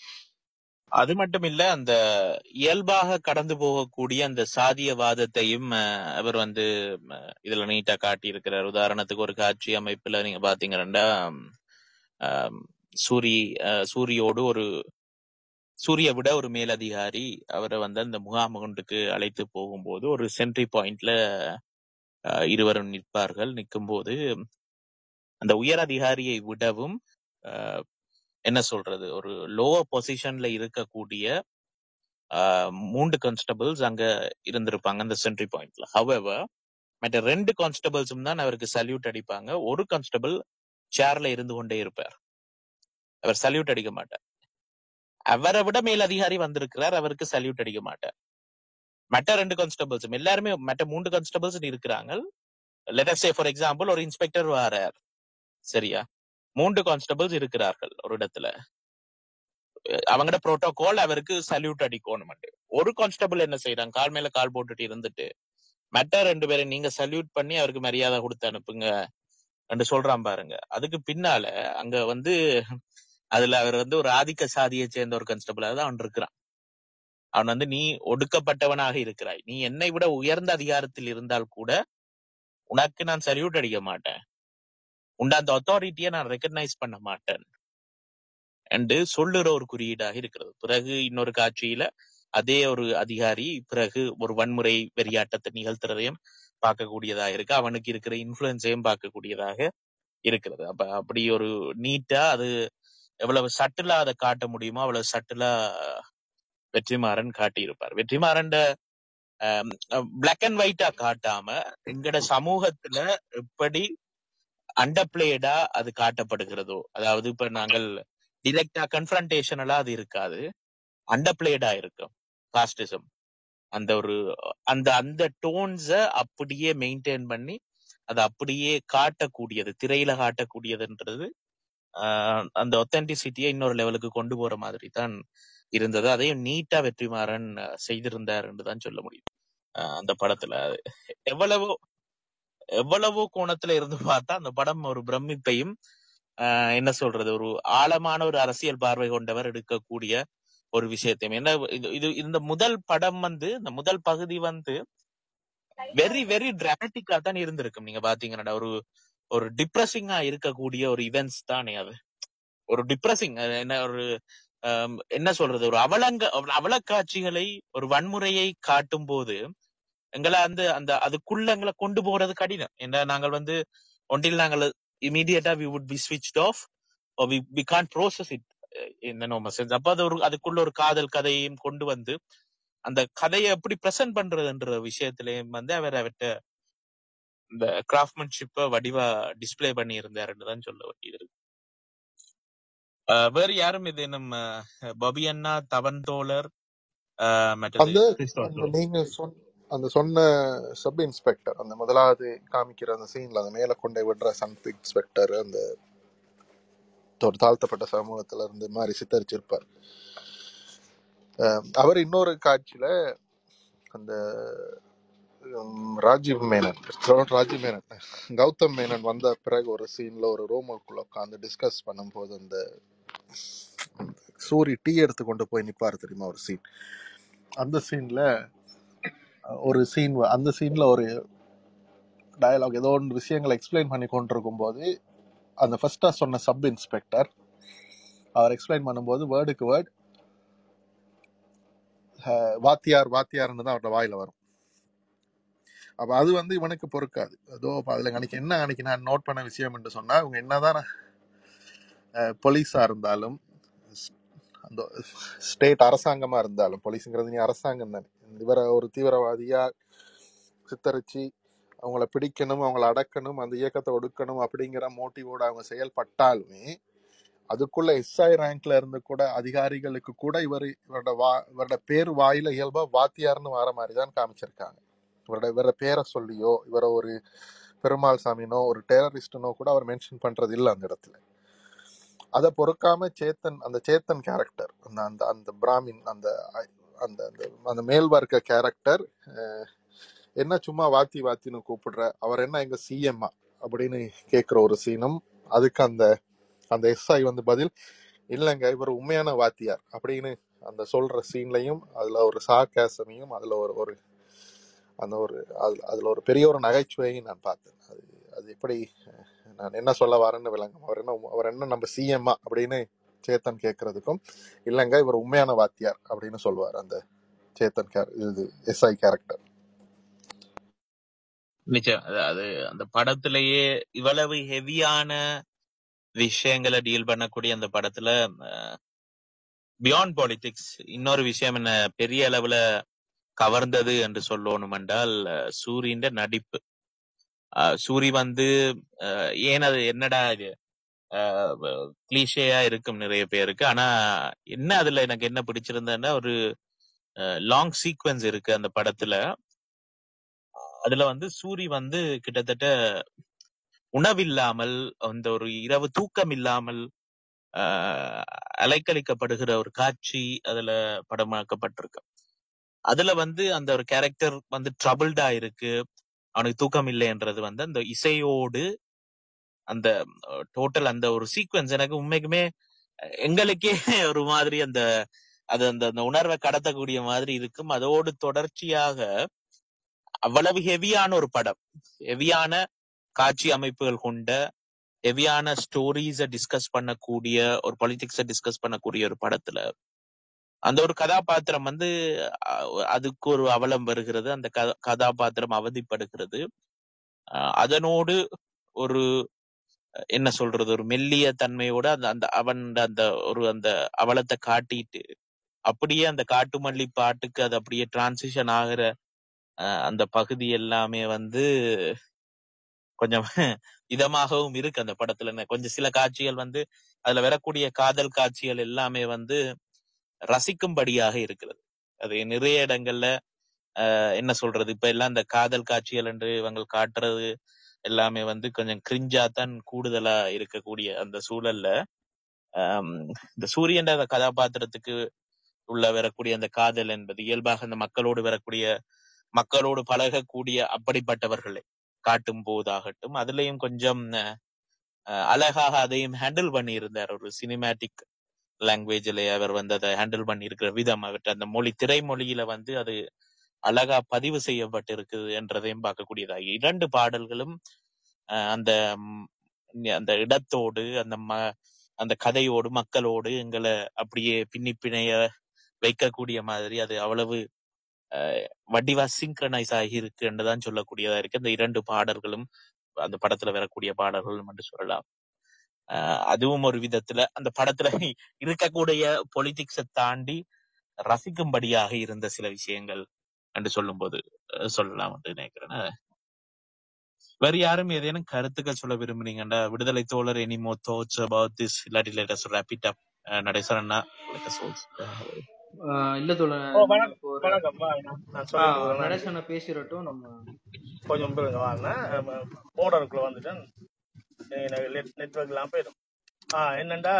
அது மட்டும் இல்ல அந்த இயல்பாக கடந்து போகக்கூடிய அந்த சாதியவாதத்தையும் அஹ், அவர் வந்து அஹ், இதுல நீட்டா காட்டியிருக்கிறார் உதாரணத்துக்கு ஒரு காட்சி அமைப்புல நீங்க பாத்தீங்கன்னா ஆம், சூரி அஹ், சூரியோடு ஒரு சூரிய விட ஒரு மேலதிகாரி அவரை வந்து அந்த முகாமுகண்டுக்கு அழைத்து போகும்போது ஒரு சென்ட்ரி பாயிண்ட்ல அஹ், இருவரும் நிற்பார்கள் நிற்கும்போது அந்த உயர் அதிகாரியை விடவும் அஹ், என்ன சொல்றது ஒரு லோவர் பொசிஷன்ல இருக்கக்கூடிய அஹ், மூன்று கான்ஸ்டபிள்ஸ் அங்க இருந்திருப்பாங்க அந்த சென்ட்ரி பாயிண்ட்ல ஹவெவர் மற்ற ரெண்டு கான்ஸ்டபிள்ஸும் தான் அவருக்கு சல்யூட் அடிப்பாங்க ஒரு கான்ஸ்டபிள் சேர்ல இருந்து கொண்டே இருப்பார் அவர் சல்யூட் அடிக்க மாட்டார் அவரை விட மேல் அதிகாரி வந்திருக்கிறார் அவருக்கு சல்யூட் அடிக்க மாட்டார் மற்ற ரெண்டு கான்ஸ்டபிள்ஸும் எல்லாருமே மற்ற மூன்று கான்ஸ்டபிள்ஸ் இருக்கிறாங்க லெட்டர் சே ஃபார் எக்ஸாம்பிள் ஒரு இன்ஸ்பெக்டர் வாரார் சரியா மூன்று கான்ஸ்டபிள்ஸ் இருக்கிறார்கள் ஒரு இடத்துல அவங்களோட புரோட்டோகால் அவருக்கு சல்யூட் அடிக்கணும் ஒரு கான்ஸ்டபிள் என்ன செய்யறாங்க கால் மேல கால் போட்டுட்டு இருந்துட்டு மற்ற ரெண்டு பேரை நீங்க சல்யூட் பண்ணி அவருக்கு மரியாதை கொடுத்து அனுப்புங்க என்று சொல்றான் பாருங்க அதுக்கு பின்னால அங்க வந்து அதுல அவர் வந்து ஒரு ஆதிக்க சாதியை சேர்ந்த ஒரு கான்ஸ்டபிளாக தான் அவன் இருக்கிறான் அவன் வந்து நீ ஒடுக்கப்பட்டவனாக இருக்கிறாய் நீ என்னை விட உயர்ந்த அதிகாரத்தில் இருந்தால் கூட உனக்கு நான் சல்யூட் அடிக்க மாட்டேன் உண்ட அந்த அத்தாரிட்டியை நான் ரெக்கக்னைஸ் பண்ண மாட்டேன் என்று சொல்லுற ஒரு குறியீடாக இருக்கிறது பிறகு இன்னொரு காட்சியில அதே ஒரு அதிகாரி பிறகு ஒரு வன்முறை வெறியாட்டத்தை நிகழ்த்துறதையும் பார்க்கக்கூடியதாக இருக்கு அவனுக்கு இருக்கிற இன்ஃபுளுன்ஸையும் பார்க்கக்கூடியதாக இருக்கிறது அப்ப அப்படி ஒரு நீட்டா அது எவ்வளவு சட்டிலா அதை காட்ட முடியுமோ அவ்வளவு சட்டிலா வெற்றிமாறன் காட்டியிருப்பார் வெற்றிமாறன் பிளாக் அண்ட் ஒயிட்டா காட்டாம எங்கட சமூகத்துல எப்படி அண்டர்பிளேடா அது காட்டப்படுகிறதோ அதாவது இப்ப நாங்கள் டிரெக்டா கன்ஃபரன்டேஷனலா அது இருக்காது அண்டர்பிளேடா இருக்கும் காஸ்டிசம் அந்த ஒரு அந்த அந்த டோன்ஸ அப்படியே மெயின்டைன் பண்ணி அதை அப்படியே காட்டக்கூடியது திரையில காட்டக்கூடியதுன்றது ஆஹ் அந்த ஒத்தென்டிசிட்டியை இன்னொரு லெவலுக்கு கொண்டு போற மாதிரி தான் இருந்தது அதையும் நீட்டா வெற்றிமாறன் அஹ், செய்திருந்தார் என்று தான் சொல்ல முடியும் ஆஹ் அந்த படத்துல எவ்வளவோ எவ்வளவோ கோணத்துல இருந்து பார்த்தா அந்த படம் ஒரு பிரமிப்பையும் ஆஹ் என்ன சொல்றது ஒரு ஆழமான ஒரு அரசியல் பார்வை கொண்டவர் எடுக்கக்கூடிய ஒரு விஷயத்தையும் என்ன இது இது இந்த முதல் படம் வந்து இந்த முதல் பகுதி வந்து வெரி வெரி டிராமட்டிக்கா தான் இருந்திருக்கும் நீங்க பாத்தீங்கன்னா ஒரு ஒரு டிப்ரெசிங்கா இருக்கக்கூடிய ஒரு இவெண்ட்ஸ் தானே அது ஒரு டிப்ரெசிங் என்ன ஒரு ஆம், என்ன சொல்றது ஒரு அவலங்க அவல- அவலக்காட்சிகளை ஒரு வன்முறையை காட்டும் போது எங்களை அந்த அந்த அதுக்குள்ள எங்களை கொண்டு போறது கடினம் ஏன்னா நாங்கள் வந்து ஒன்றில் நாங்கள் இமீடியட்டா வி வுட் பி ஸ்விட்ச் off we we can process it இந்த நோம சென்ஸ் அப்ப அது ஒரு அதுக்குள்ள ஒரு காதல் கதையையும் கொண்டு வந்து அந்த கதையை எப்படி பிரசன்ட் பண்றதுன்ற விஷயத்திலையும் வந்து அவர் அவர்கிட்ட இந்த கிராஃப்ட்மேன்ஷிப்பை வடிவா டிஸ்ப்ளே பண்ணி இருந்தாருன்னு தான் சொல்ல வேண்டியது இருக்கு அஹ் வேறு யாரும் இது நம்ம பபி அண்ணா தவன் தோழர் அஹ் மற்றது அந்த அந்த கிறிஸ்டோபர் நீங்க சொன்ன அந்த சொன்ன சப் இன்ஸ்பெக்டர் அந்த முதலாவது காமிக்கிற அந்த சீன்ல அந்த மேல கொண்டே விடுற சப் இன்ஸ்பெக்டர் அந்த ஒரு தாழ்த்தப்பட்ட சமூகத்துல இருந்து மாதிரி சித்தரிச்சிருப்பார் அஹ் அவர் இன்னொரு காட்சியில அந்த உம், ராஜீவ் மேனன் சொல்ற ராஜீவ் மேனன் கௌதம் மேனன் வந்த பிறகு ஒரு சீன்ல ஒரு ரூமுக்குள்ள உட்காந்து டிஸ்கஸ் பண்ணும்போது அந்த சூரி டீ எடுத்து கொண்டு போய் நிப்பாரு தெரியுமா ஒரு சீன் அந்த சீன்ல ஒரு சீன் அந்த சீன்ல ஒரு டயலாக் ஏதோ ஒன்று விஷயங்களை எக்ஸ்பிளைன் பண்ணி கொண்டிருக்கும் போது அந்த ஃபர்ஸ்டா சொன்ன சப் இன்ஸ்பெக்டர் அவர் எக்ஸ்பிளைன் பண்ணும்போது வேர்டுக்கு வேர்டு வாத்தியார் வாத்தியார்னு தான் அவரோட வாயில வரும் அப்ப அது வந்து இவனுக்கு பொறுக்காது அதோ அப்ப அதுல அன்னைக்கு என்ன அன்னைக்கு நான் நோட் பண்ண விஷயம் என்று சொன்னா இவங்க என்னதான் போலீஸா இருந்தாலும் ஸ்- அந்த ஸ்டேட் அரசாங்கமா இருந்தாலும் போலீஸுங்கிறது நீ அரசாங்கம் தானே இவரை ஒரு தீவிரவாதியா சித்தரிச்சு அவங்கள பிடிக்கணும் அவங்கள அடக்கணும் அந்த இயக்கத்தை ஒடுக்கணும் அப்படிங்கிற மோட்டிவோட அவங்க செயல்பட்டாலுமே அதுக்குள்ள எஸ்ஐ ரேங்க்ல இருந்து கூட அதிகாரிகளுக்கு கூட இவர் இவரோட வா இவரோட பேர் வாயில இயல்பா வாத்தியார்னு வர மாதிரி தான் காமிச்சிருக்காங்க இவரோட இவரோட பேரை சொல்லியோ இவரை ஒரு பெருமாள் சாமினோ ஒரு டெரரிஸ்டனோ கூட அவர் மென்ஷன் பண்றது இல்லை அந்த இடத்துல அதை பொறுக்காம சேத்தன் அந்த சேத்தன் கேரக்டர் அந்த அந்த அந்த பிராமின் அந்த ஐ- அந்த அந்த அந்த மேல்வர்க்க கேரக்டர் என்ன சும்மா வாத்தி வாத்தின்னு கூப்பிடுற அவர் என்ன எங்க சிஎம்மா அப்படின்னு கேட்குற ஒரு சீனும் அதுக்கு அந்த அந்த எஸ்ஐ வந்து பதில் இல்லைங்க இவர் உண்மையான வாத்தியார் அப்படின்னு அந்த சொல்ற சீன்லையும் அதுல ஒரு சாக்காசமையும் அதுல ஒரு ஒரு அந்த ஒரு அதுல அதுல ஒரு பெரிய ஒரு நகைச்சுவையும் நான் பார்த்தேன் அது அது எப்படி அஹ், நான் என்ன சொல்ல வரேன்னு விளங்கும் அவர் என்ன அவர் என்ன நம்ம சிஎம்மா அப்படின்னு சேத்தன் கேட்கறதுக்கும் இல்லைங்க இவர் உண்மையான வாத்தியார் அப்படின்னு சொல்லுவார் அந்த சேத்தன் கேர இது எஸ்ஐ கேரக்டர் நிச்சயம் அது அது அந்த படத்திலேயே இவ்வளவு ஹெவியான விஷயங்களை டீல் பண்ணக்கூடிய அந்த படத்துல பியாண்ட் பாலிடிக்ஸ் இன்னொரு விஷயம் என்ன பெரிய அளவுல கவர்ந்தது என்று சொல்லணும் என்றால் அஹ், சூரியின் நடிப்பு அஹ், சூரி வந்து அஹ், ஏன் அது என்னடா இது கிளீஷேயா இருக்கும் நிறைய பேருக்கு ஆனா என்ன அதுல எனக்கு என்ன பிடிச்சிருந்ததுன்னா ஒரு லாங் சீக்வன்ஸ் இருக்கு அந்த படத்துல அதுல வந்து சூரி வந்து கிட்டத்தட்ட உணவில்லாமல் அந்த ஒரு இரவு தூக்கம் இல்லாமல் ஆஹ், அலைக்கழிக்கப்படுகிற ஒரு காட்சி அதுல படமாக்கப்பட்டிருக்கு அதுல வந்து அந்த ஒரு கேரக்டர் வந்து ட்ரபிள்டா இருக்கு அவனுக்கு தூக்கம் இல்லைன்றது வந்து அந்த இசையோடு அந்த டோட்டல் அந்த ஒரு சீக்வன்ஸ் எனக்கு உண்மைக்குமே அஹ், எங்களுக்கே ஒரு மாதிரி அந்த அது அந்த அந்த உணர்வை கடத்தக்கூடிய மாதிரி இருக்கும் அதோடு தொடர்ச்சியாக அவ்வளவு ஹெவியான ஒரு படம் ஹெவியான காட்சி அமைப்புகள் கொண்ட ஹெவியான ஸ்டோரிஸ டிஸ்கஸ் பண்ணக்கூடிய ஒரு பொலிட்டிக்ஸ டிஸ்கஸ் பண்ணக்கூடிய ஒரு படத்துல அந்த ஒரு கதாபாத்திரம் வந்து அஹ், அதுக்கு ஒரு அவலம் வருகிறது அந்த க- கதாபாத்திரம் அவதிப்படுகிறது அஹ், அதனோடு ஒரு என்ன சொல்றது ஒரு மெல்லிய தன்மையோட அந்த அந்த அவன் அந்த ஒரு அந்த அவலத்தை காட்டிட்டு அப்படியே அந்த காட்டுமல்லி பாட்டுக்கு அது அப்படியே டிரான்சிஷன் ஆகுற அஹ், அந்த பகுதி எல்லாமே வந்து கொஞ்சம் இதமாகவும் இருக்கு அந்த படத்துல நெ- கொஞ்சம் சில காட்சிகள் வந்து அதுல வரக்கூடிய காதல் காட்சிகள் எல்லாமே வந்து ரசிக்கும்படியாக இருக்கிறது அது நிறைய இடங்கள்ல அஹ், என்ன சொல்றது இப்ப எல்லாம் இந்த காதல் காட்சிகள் என்று இவங்க காட்டுறது எல்லாமே வந்து கொஞ்சம் கிரிஞ்சா தான் கூடுதலா இருக்கக்கூடிய அந்த சூழல்ல ஆம், இந்த சூரியன் அந்த கதாபாத்திரத்துக்கு உள்ள வரக்கூடிய அந்த காதல் என்பது இயல்பாக அந்த மக்களோடு வரக்கூடிய மக்களோடு பழகக்கூடிய அப்படிப்பட்டவர்களை காட்டும் போதாகட்டும் அதுலயும் கொஞ்சம் அஹ், அழகாக அதையும் ஹேண்டில் பண்ணி இருந்தார் ஒரு சினிமேட்டிக் லாங்குவேஜ்ல அவர் வந்து அதை ஹேண்டில் பண்ணி இருக்கிற விதம் அவற்றை அந்த மொழி திரைமொழியில வந்து அது அழகா பதிவு செய்யப்பட்டிருக்குது என்றதையும் பார்க்கக்கூடியதாக இரண்டு பாடல்களும் அஹ், அந்த ம், அந்த இடத்தோடு அந்த ம அந்த கதையோடு மக்களோடு எங்களை அப்படியே பின்னி பிணைய வைக்கக்கூடிய மாதிரி அது அவ்வளவு அஹ், வடிவா சிங்க்ரனைஸ் ஆகி இருக்கு என்றுதான் சொல்லக்கூடியதா இருக்கு அந்த இரண்டு பாடல்களும் அந்த படத்துல வரக்கூடிய பாடல்களும் என்று சொல்லலாம் அஹ், அதுவும் ஒரு விதத்துல அந்த படத்துல இருக்கக்கூடிய பொலிட்டிக்ஸை தாண்டி ரசிக்கும்படியாக இருந்த சில விஷயங்கள் என்று சொல்லும்போது அஹ், சொல்லலாம் என்று நினைக்கிறேன் வேற யாரும் ஏதேனும் கருத்துக்கள் சொல்ல விரும்புனீங்கன்னா விடுதலை தோழர் எனி மோ தோட்ஸ் அபவுட் திஸ் இல்லாட்டி லேட்டஸ் ரேபிட் அப் நடேசரண்ணா ஆஹ் இல்ல தோழ ஓ வணக்கம் இப்போ ஒரு வணக்கம் வா, நான் நான் சொல்லிட்டு ஆஹ் வரேன் நடேசனை பேசிடட்டும் நம்ம கொஞ்சம் பிறகு வாங்க போர்டருக்குள்ள வந்துட்டேன் நெட்ஒர்க்லாம் போயிடும் ஆ என்னண்டா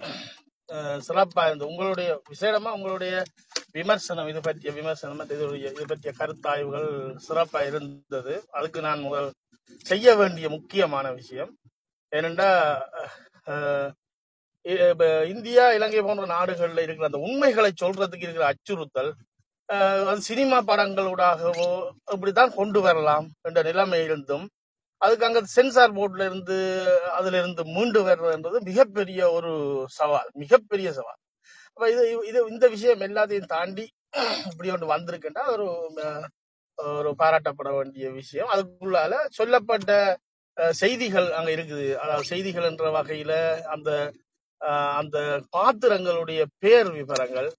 அஹ், சிறப்பா இருந்து உங்களுடைய விசேடமா உங்களுடைய விமர்சனம் இது பற்றிய விமர்சனம் மற்ற இதுடைய இது பற்றிய கருத்தாய்வுகள் சிறப்பா இருந்தது அதுக்கு நான் முதல் செய்ய வேண்டிய முக்கியமான விஷயம் ஏனெண்டா அஹ், இ- இப்ப இந்தியா இலங்கை போன்ற நாடுகள்ல இருக்கிற அந்த உண்மைகளை சொல்றதுக்கு இருக்கிற அச்சுறுத்தல் அஹ், அது சினிமா படங்களூடாகவோ இப்படித்தான் கொண்டு வரலாம் என்ற நிலைமை இருந்தும் அதுக்கு அங்க சென்சார் போர்ட்ல இருந்து அதுல இருந்து மீண்டு வர்றதுன்றது மிகப்பெரிய ஒரு சவால் மிகப்பெரிய சவால் அப்ப இது இது இந்த விஷயம் எல்லாத்தையும் தாண்டி இப்படி ஒன்று வந்திருக்குன்னா ஒரு அஹ், ஒரு பாராட்டப்பட வேண்டிய விஷயம் அதுக்குள்ளால சொல்லப்பட்ட அஹ், செய்திகள் அங்க இருக்குது அதாவது செய்திகள் என்ற வகையில அந்த அஹ், அந்த பாத்திரங்களுடைய பேர் விவரங்கள்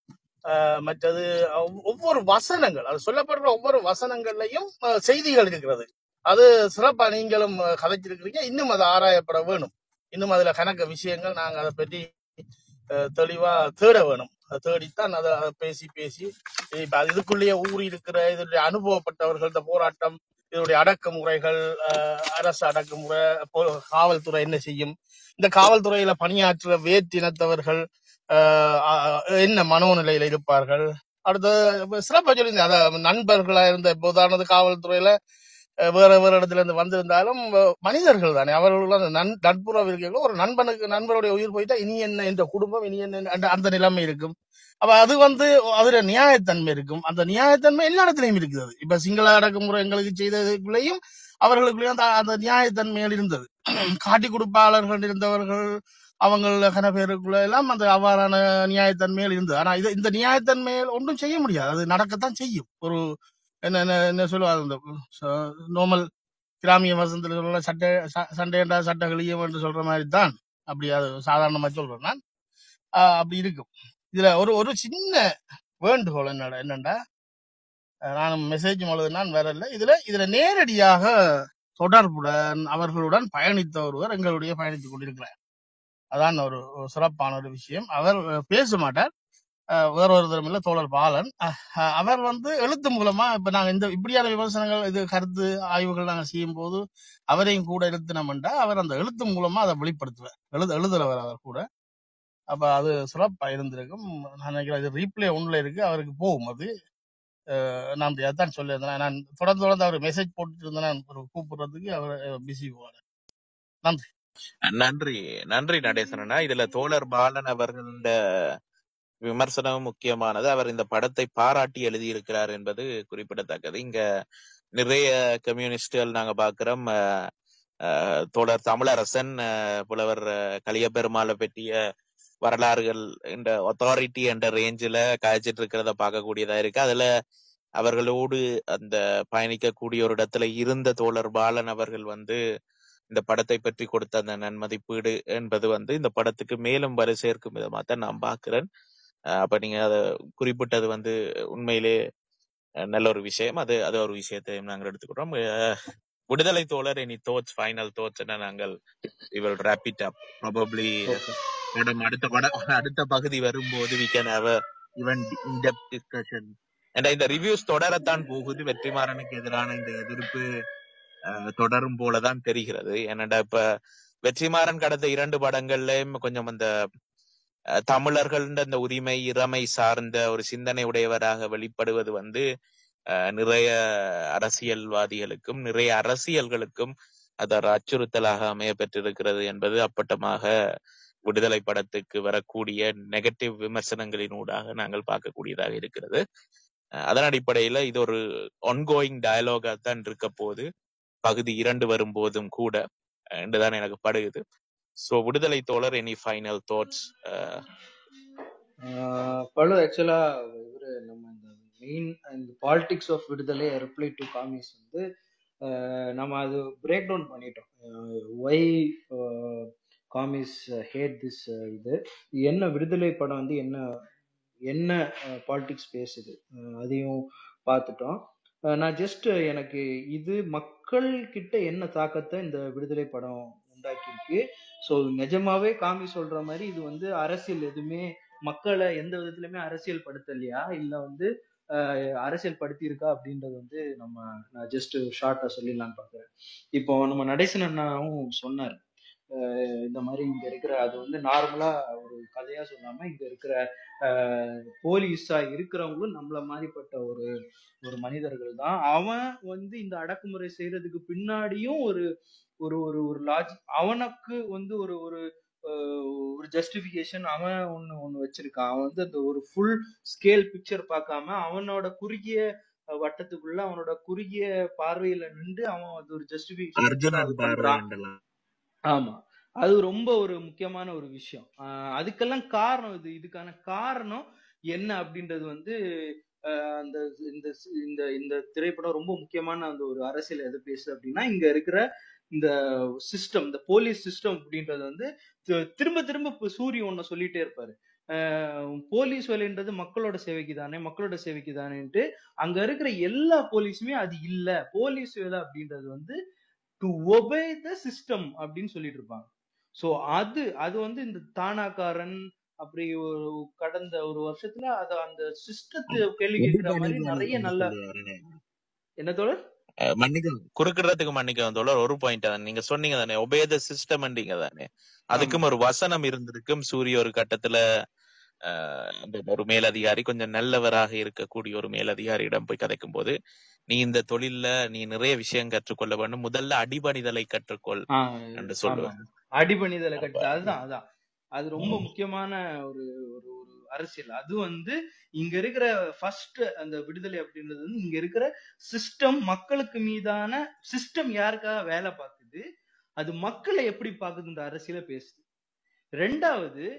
அஹ், மற்றது ஒவ்- ஒவ்வொரு வசனங்கள் அது சொல்லப்படுற ஒவ்வொரு வசனங்கள்லையும் அஹ், செய்திகள் இருக்கிறது அது சிறப்பா நீங்களும் அஹ், கதைச்சிருக்கிறீங்க இன்னும் அது ஆராயப்பட வேணும் இன்னும் அதுல கணக்க விஷயங்கள் நாங்க அதை பற்றி அஹ், தெளிவா தேட வேணும் அதை தேடித்தான் அதை அதை பேசி பேசி இப்ப அது இதுக்குள்ளேயே ஊறி இருக்கிற இதனுடைய அனுபவப்பட்டவர்கள் இந்த போராட்டம் இதனுடைய அடக்குமுறைகள் அஹ், அரசு அடக்குமுறை போ- காவல்துறை என்ன செய்யும் இந்த காவல்துறையில பணியாற்றுற வேற்றினத்தவர்கள் அஹ், அஹ், என்ன மனோநிலையில இருப்பார்கள் அடுத்து சிறப்பா சொல்லியிருந்தேன் அத நண்பர்களா இருந்த இப்ப உதாரணத்துக்கு காவல்துறையில அஹ், வேற வேற இடத்துல இருந்து வந்திருந்தாலும் அஹ், மனிதர்கள் தானே அவர்கள் அந்த நன் நட்புறவு இருக்கிற ஒரு நண்பனுக்கு நண்பருடைய உயிர் போயிட்டா இனி என்ன இந்த குடும்பம் இனி என்ன அந்த அந்த நிலைமை இருக்கும் அப்ப அது வந்து அதுல நியாயத்தன்மை இருக்கும் அந்த நியாயத்தன்மை எல்லா இடத்துலயும் இருக்குது இப்ப சிங்கள அடக்குமுறை எங்களுக்கு செய்ததுக்குள்ளேயும் அவர்களுக்குள்ளேயும் அந்த அந்த நியாயத்தன்மைகள் இருந்தது காட்டி கொடுப்பாளர்கள் இருந்தவர்கள் அவங்கள கன பேருக்குள்ள எல்லாம் அந்த அவ்வாறான நியாயத்தன்மைகள் இருந்தது ஆனா இது இந்த நியாயத்தன்மைகள் ஒன்றும் செய்ய முடியாது அது நடக்கத்தான் செய்யும் ஒரு என்ன என்ன என்ன சொல்லுவாங்க இந்த நோமல் கிராமிய வசந்தத்தில் சொல்ற சட்டை ச- சண்டையண்டா சட்டங்களியம் என்று சொல்ற மாதிரி தான் அப்படி அது சாதாரணமா சொல்றேன் நான் ஆஹ் அப்படி இருக்கும் இதுல ஒரு ஒரு சின்ன வேண்டுகோள் என்னடா என்னண்டா அஹ் நானும் மெசேஜ் நான் வரல இதுல இதுல நேரடியாக தொடர்புடன் அவர்களுடன் பயணித்த ஒருவர் எங்களுடைய பயணித்துக் கொண்டிருக்கிறார் அதான் ஒரு ஒரு சிறப்பான ஒரு விஷயம் அவர் அஹ், பேச மாட்டார் அஹ், வேற ஒருத்தரும் இல்ல தோழர் பாலன் அஹ், அஹ், அவர் வந்து எழுத்து மூலமா இப்ப நாங்க இந்த இப்படியான விமர்சனங்கள் இது கருத்து ஆய்வுகள் நாங்க செய்யும் போது அவரையும் கூட எழுத்தினோம்டா அவர் அந்த எழுத்து மூலமா அதை வெளிப்படுத்துவார் எழுத எழுதுறவர் அவர் கூட அப்ப அது சிறப்பா இருந்திருக்கும் நான் நினைக்கிறேன் இது ரீப்ளே ஒன்றுல இருக்கு அவருக்கு போகும் அது அஹ் நான் அதான் சொல்லியிருந்தேன் நான் தொடர்ந்து தொடர்ந்து அவர் மெசேஜ் போட்டுட்டு இருந்தேன் நான் ஒரு கூப்பிடுறதுக்கு அவர் பிஸி போவார் நன்றி நன்றி நன்றி நடேசனண்ணா இதுல தோழர் பாலன் அவர்கள விமர்சனம் முக்கியமானது அவர் இந்த படத்தை பாராட்டி எழுதியிருக்கிறார் என்பது குறிப்பிடத்தக்கது இங்க நிறைய கம்யூனிஸ்டுகள் நாங்க பாக்குறோம் அஹ், அஹ், தோழர் தமிழரசன் அஹ், புலவர் அஹ், கலியபெருமாளை பற்றிய வரலாறுகள் இந்த அத்தாரிட்டி என்ற ரேஞ்சில காய்ச்சிட்டு இருக்கிறத பார்க்கக்கூடியதா இருக்கு அதுல அவர்களோடு அந்த பயணிக்கக்கூடிய ஒரு இடத்துல இருந்த தோழர் பாலன் அவர்கள் வந்து இந்த படத்தை பற்றி கொடுத்த அந்த நன்மதிப்பீடு என்பது வந்து இந்த படத்துக்கு மேலும் வரை சேர்க்கும் விதமா தான் நான் பாக்குறேன் அஹ் அப்ப நீங்க அதை குறிப்பிட்டது வந்து உண்மையிலே அஹ் நல்ல ஒரு விஷயம் அது அது ஒரு விஷயத்தையும் நாங்கள் எடுத்துக்கிறோம் அஹ் விடுதலை தோழர் இனி தோட்ஸ் ஃபைனல் தோட்ஸ் என நாங்கள் இவள் ரேபிட் அப் ப்ராபப்ளி ஓகே படம் அடுத்த படம் அடுத்த பகுதி வரும்போது we can have even in depth discussion ஏன்னா இந்த ரிவ்யூஸ் தொடரத்தான் போகுது வெற்றிமாறனுக்கு எதிரான இந்த எதிர்ப்பு அஹ், தொடரும் போலதான் தெரிகிறது ஏன்னாடா இப்ப வெற்றிமாறன் கடந்த இரண்டு படங்கள்லயும் கொஞ்சம் அந்த அஹ், தமிழர்கள் அந்த உரிமை இறமை சார்ந்த ஒரு சிந்தனை உடையவராக வெளிப்படுவது வந்து அஹ், நிறைய அரசியல்வாதிகளுக்கும் நிறைய அரசியல்களுக்கும் அது ஒரு அச்சுறுத்தலாக அமைய பெற்றிருக்கிறது என்பது அப்பட்டமாக விடுதலை படத்துக்கு வரக்கூடிய நெகட்டிவ் விமர்சனங்களினூடாக நாங்கள் பார்க்கக்கூடியதாக இருக்கிறது அஹ் அதன் அடிப்படையில இது ஒரு ஒன்கோயிங் டயலாகா தான் இருக்க போது பகுதி இரண்டு வரும்போதும் கூட அஹ் என்றுதான் எனக்கு படுகுது சோ விடுதலை தோழர் எனி ஃபைனல் தாட்ஸ் ஆஹ் பழு ஆக்சுவலா இவரு நம்ம இந்த மெயின் இந்த politics of Viduthalai reply to commies வந்து ஆஹ் நம்ம அது பிரேக் டவுன் பண்ணிட்டோம் ஒய் காமிஸ் ஹேட் திஸ் இது என்ன விடுதலை படம் வந்து என்ன என்ன பாலிடிக்ஸ் பேசுது அஹ் அதையும் பார்த்துட்டோம் அஹ் நான் ஜஸ்ட் எனக்கு இது மக்கள் கிட்ட என்ன தாக்கத்தை இந்த விடுதலை படம் உண்டாக்கியிருக்கு ஸோ நிஜமாவே காமி சொல்ற மாதிரி இது வந்து அரசியல் எதுவுமே மக்களை எந்த விதத்துலயுமே அரசியல் படுத்தலையா இல்ல வந்து அஹ், அரசியல் படுத்தி இருக்கா அப்படின்றது வந்து நம்ம நான் ஜஸ்ட் ஷார்ட்டா சொல்லிடலாம்னு பாக்குறேன் இப்போ நம்ம நடேசன் அண்ணாவும் சொன்னார் அஹ் இந்த மாதிரி இங்க இருக்கிற அது வந்து நார்மலா ஒரு கதையா சொல்லாம இங்க இருக்கிற போலீஸா இருக்கிறவங்களும் நம்மள மாதிரிப்பட்ட ஒரு ஒரு மனிதர்கள் தான் அவன் வந்து இந்த அடக்குமுறை செய்யறதுக்கு பின்னாடியும் ஒரு ஒரு ஒரு ஒரு லாஜ் அவனுக்கு வந்து ஒரு ஒரு அஹ், ஒரு ஜஸ்டிபிகேஷன் அவன் ஒண்ணு ஒண்ணு வச்சிருக்கான் அவன் வந்து அந்த ஒரு ஃபுல் ஸ்கேல் பிக்சர் பார்க்காம அவனோட குறுகிய அஹ், வட்டத்துக்குள்ள அவனோட குறுகிய பார்வையில நின்று அவன் அது ஒரு ஜஸ்டிபிகேஷன் வச்சு தான் அது அர்ஜுனன் பார்வை பண்றான் என்றலாம் ஆமா அது ரொம்ப ஒரு முக்கியமான ஒரு விஷயம் ஆஹ் அதுக்கெல்லாம் காரணம் இது இதுக்கான காரணம் என்ன அப்படின்றது வந்து ஆஹ் அந்த இந்த இந்த இந்த திரைப்படம் ரொம்ப முக்கியமான அந்த ஒரு அரசியல் எதை பேசு அப்படின்னா இங்க இருக்கிற இந்த சிஸ்டம் இந்த போலீஸ் சிஸ்டம் அப்படின்றது வந்து தி- திரும்ப திரும்ப இப்ப சூரிய ஒன்ன சொல்லிட்டே இருப்பாரு ஆஹ் போலீஸ் வேலைன்றது மக்களோட சேவைக்கு தானே மக்களோட சேவைக்கு தானேன்ட்டு அங்க இருக்கிற எல்லா போலீஸுமே அது இல்ல போலீஸ் வேலை அப்படின்றது வந்து டு ஒபே த சிஸ்டம் அப்படின்னு சொல்லிட்டு இருப்பாங்க சோ அது அது வந்து இந்த தானாக்காரன் அப்படி ஒரு கடந்த ஒரு வருஷத்துல அத அந்த சிஸ்டத்தை கேள்வி கேட்கிற மாதிரி நிறைய நல்ல என்ன தோழர் மன்னிக்க குறுக்கிடறதுக்கு மன்னிக்க தோழர் ஒரு பாயிண்ட் தான் நீங்க சொன்னீங்க தானே ஒபேத சிஸ்டம் தானே ஆமா அதுக்கும் ஒரு வசனம் இருந்திருக்கும் சூரிய ஒரு கட்டத்துல ஆஹ், அந்த ஒரு மேலதிகாரி கொஞ்சம் நல்லவராக இருக்கக்கூடிய ஒரு மேலதிகாரியிடம் போய் கதைக்கும் போது நீ இந்த தொழில்ல நீ நிறைய விஷயம் கற்றுக்கொள்ள வேண்டும் முதல்ல அடிபணிதலை கற்றுக்கொள் ஆஹ் என்று ஆமா சொல்லுவேன் அடிபணிதலை அப்ப கட்டு அதுதான் அதான் அது ரொம்ப முக்கியமான ஒரு ஒரு ஒரு அரசியல் அது வந்து இங்க இருக்கிற ஃபர்ஸ்ட் அந்த விடுதலை அப்படின்றது வந்து இங்க இருக்கிற சிஸ்டம் மக்களுக்கு மீதான சிஸ்டம் யாருக்காக வேலை பார்க்குது அது மக்களை எப்படி பார்க்குதுன்ற அரசியலை பேசுது ரெண்டாவது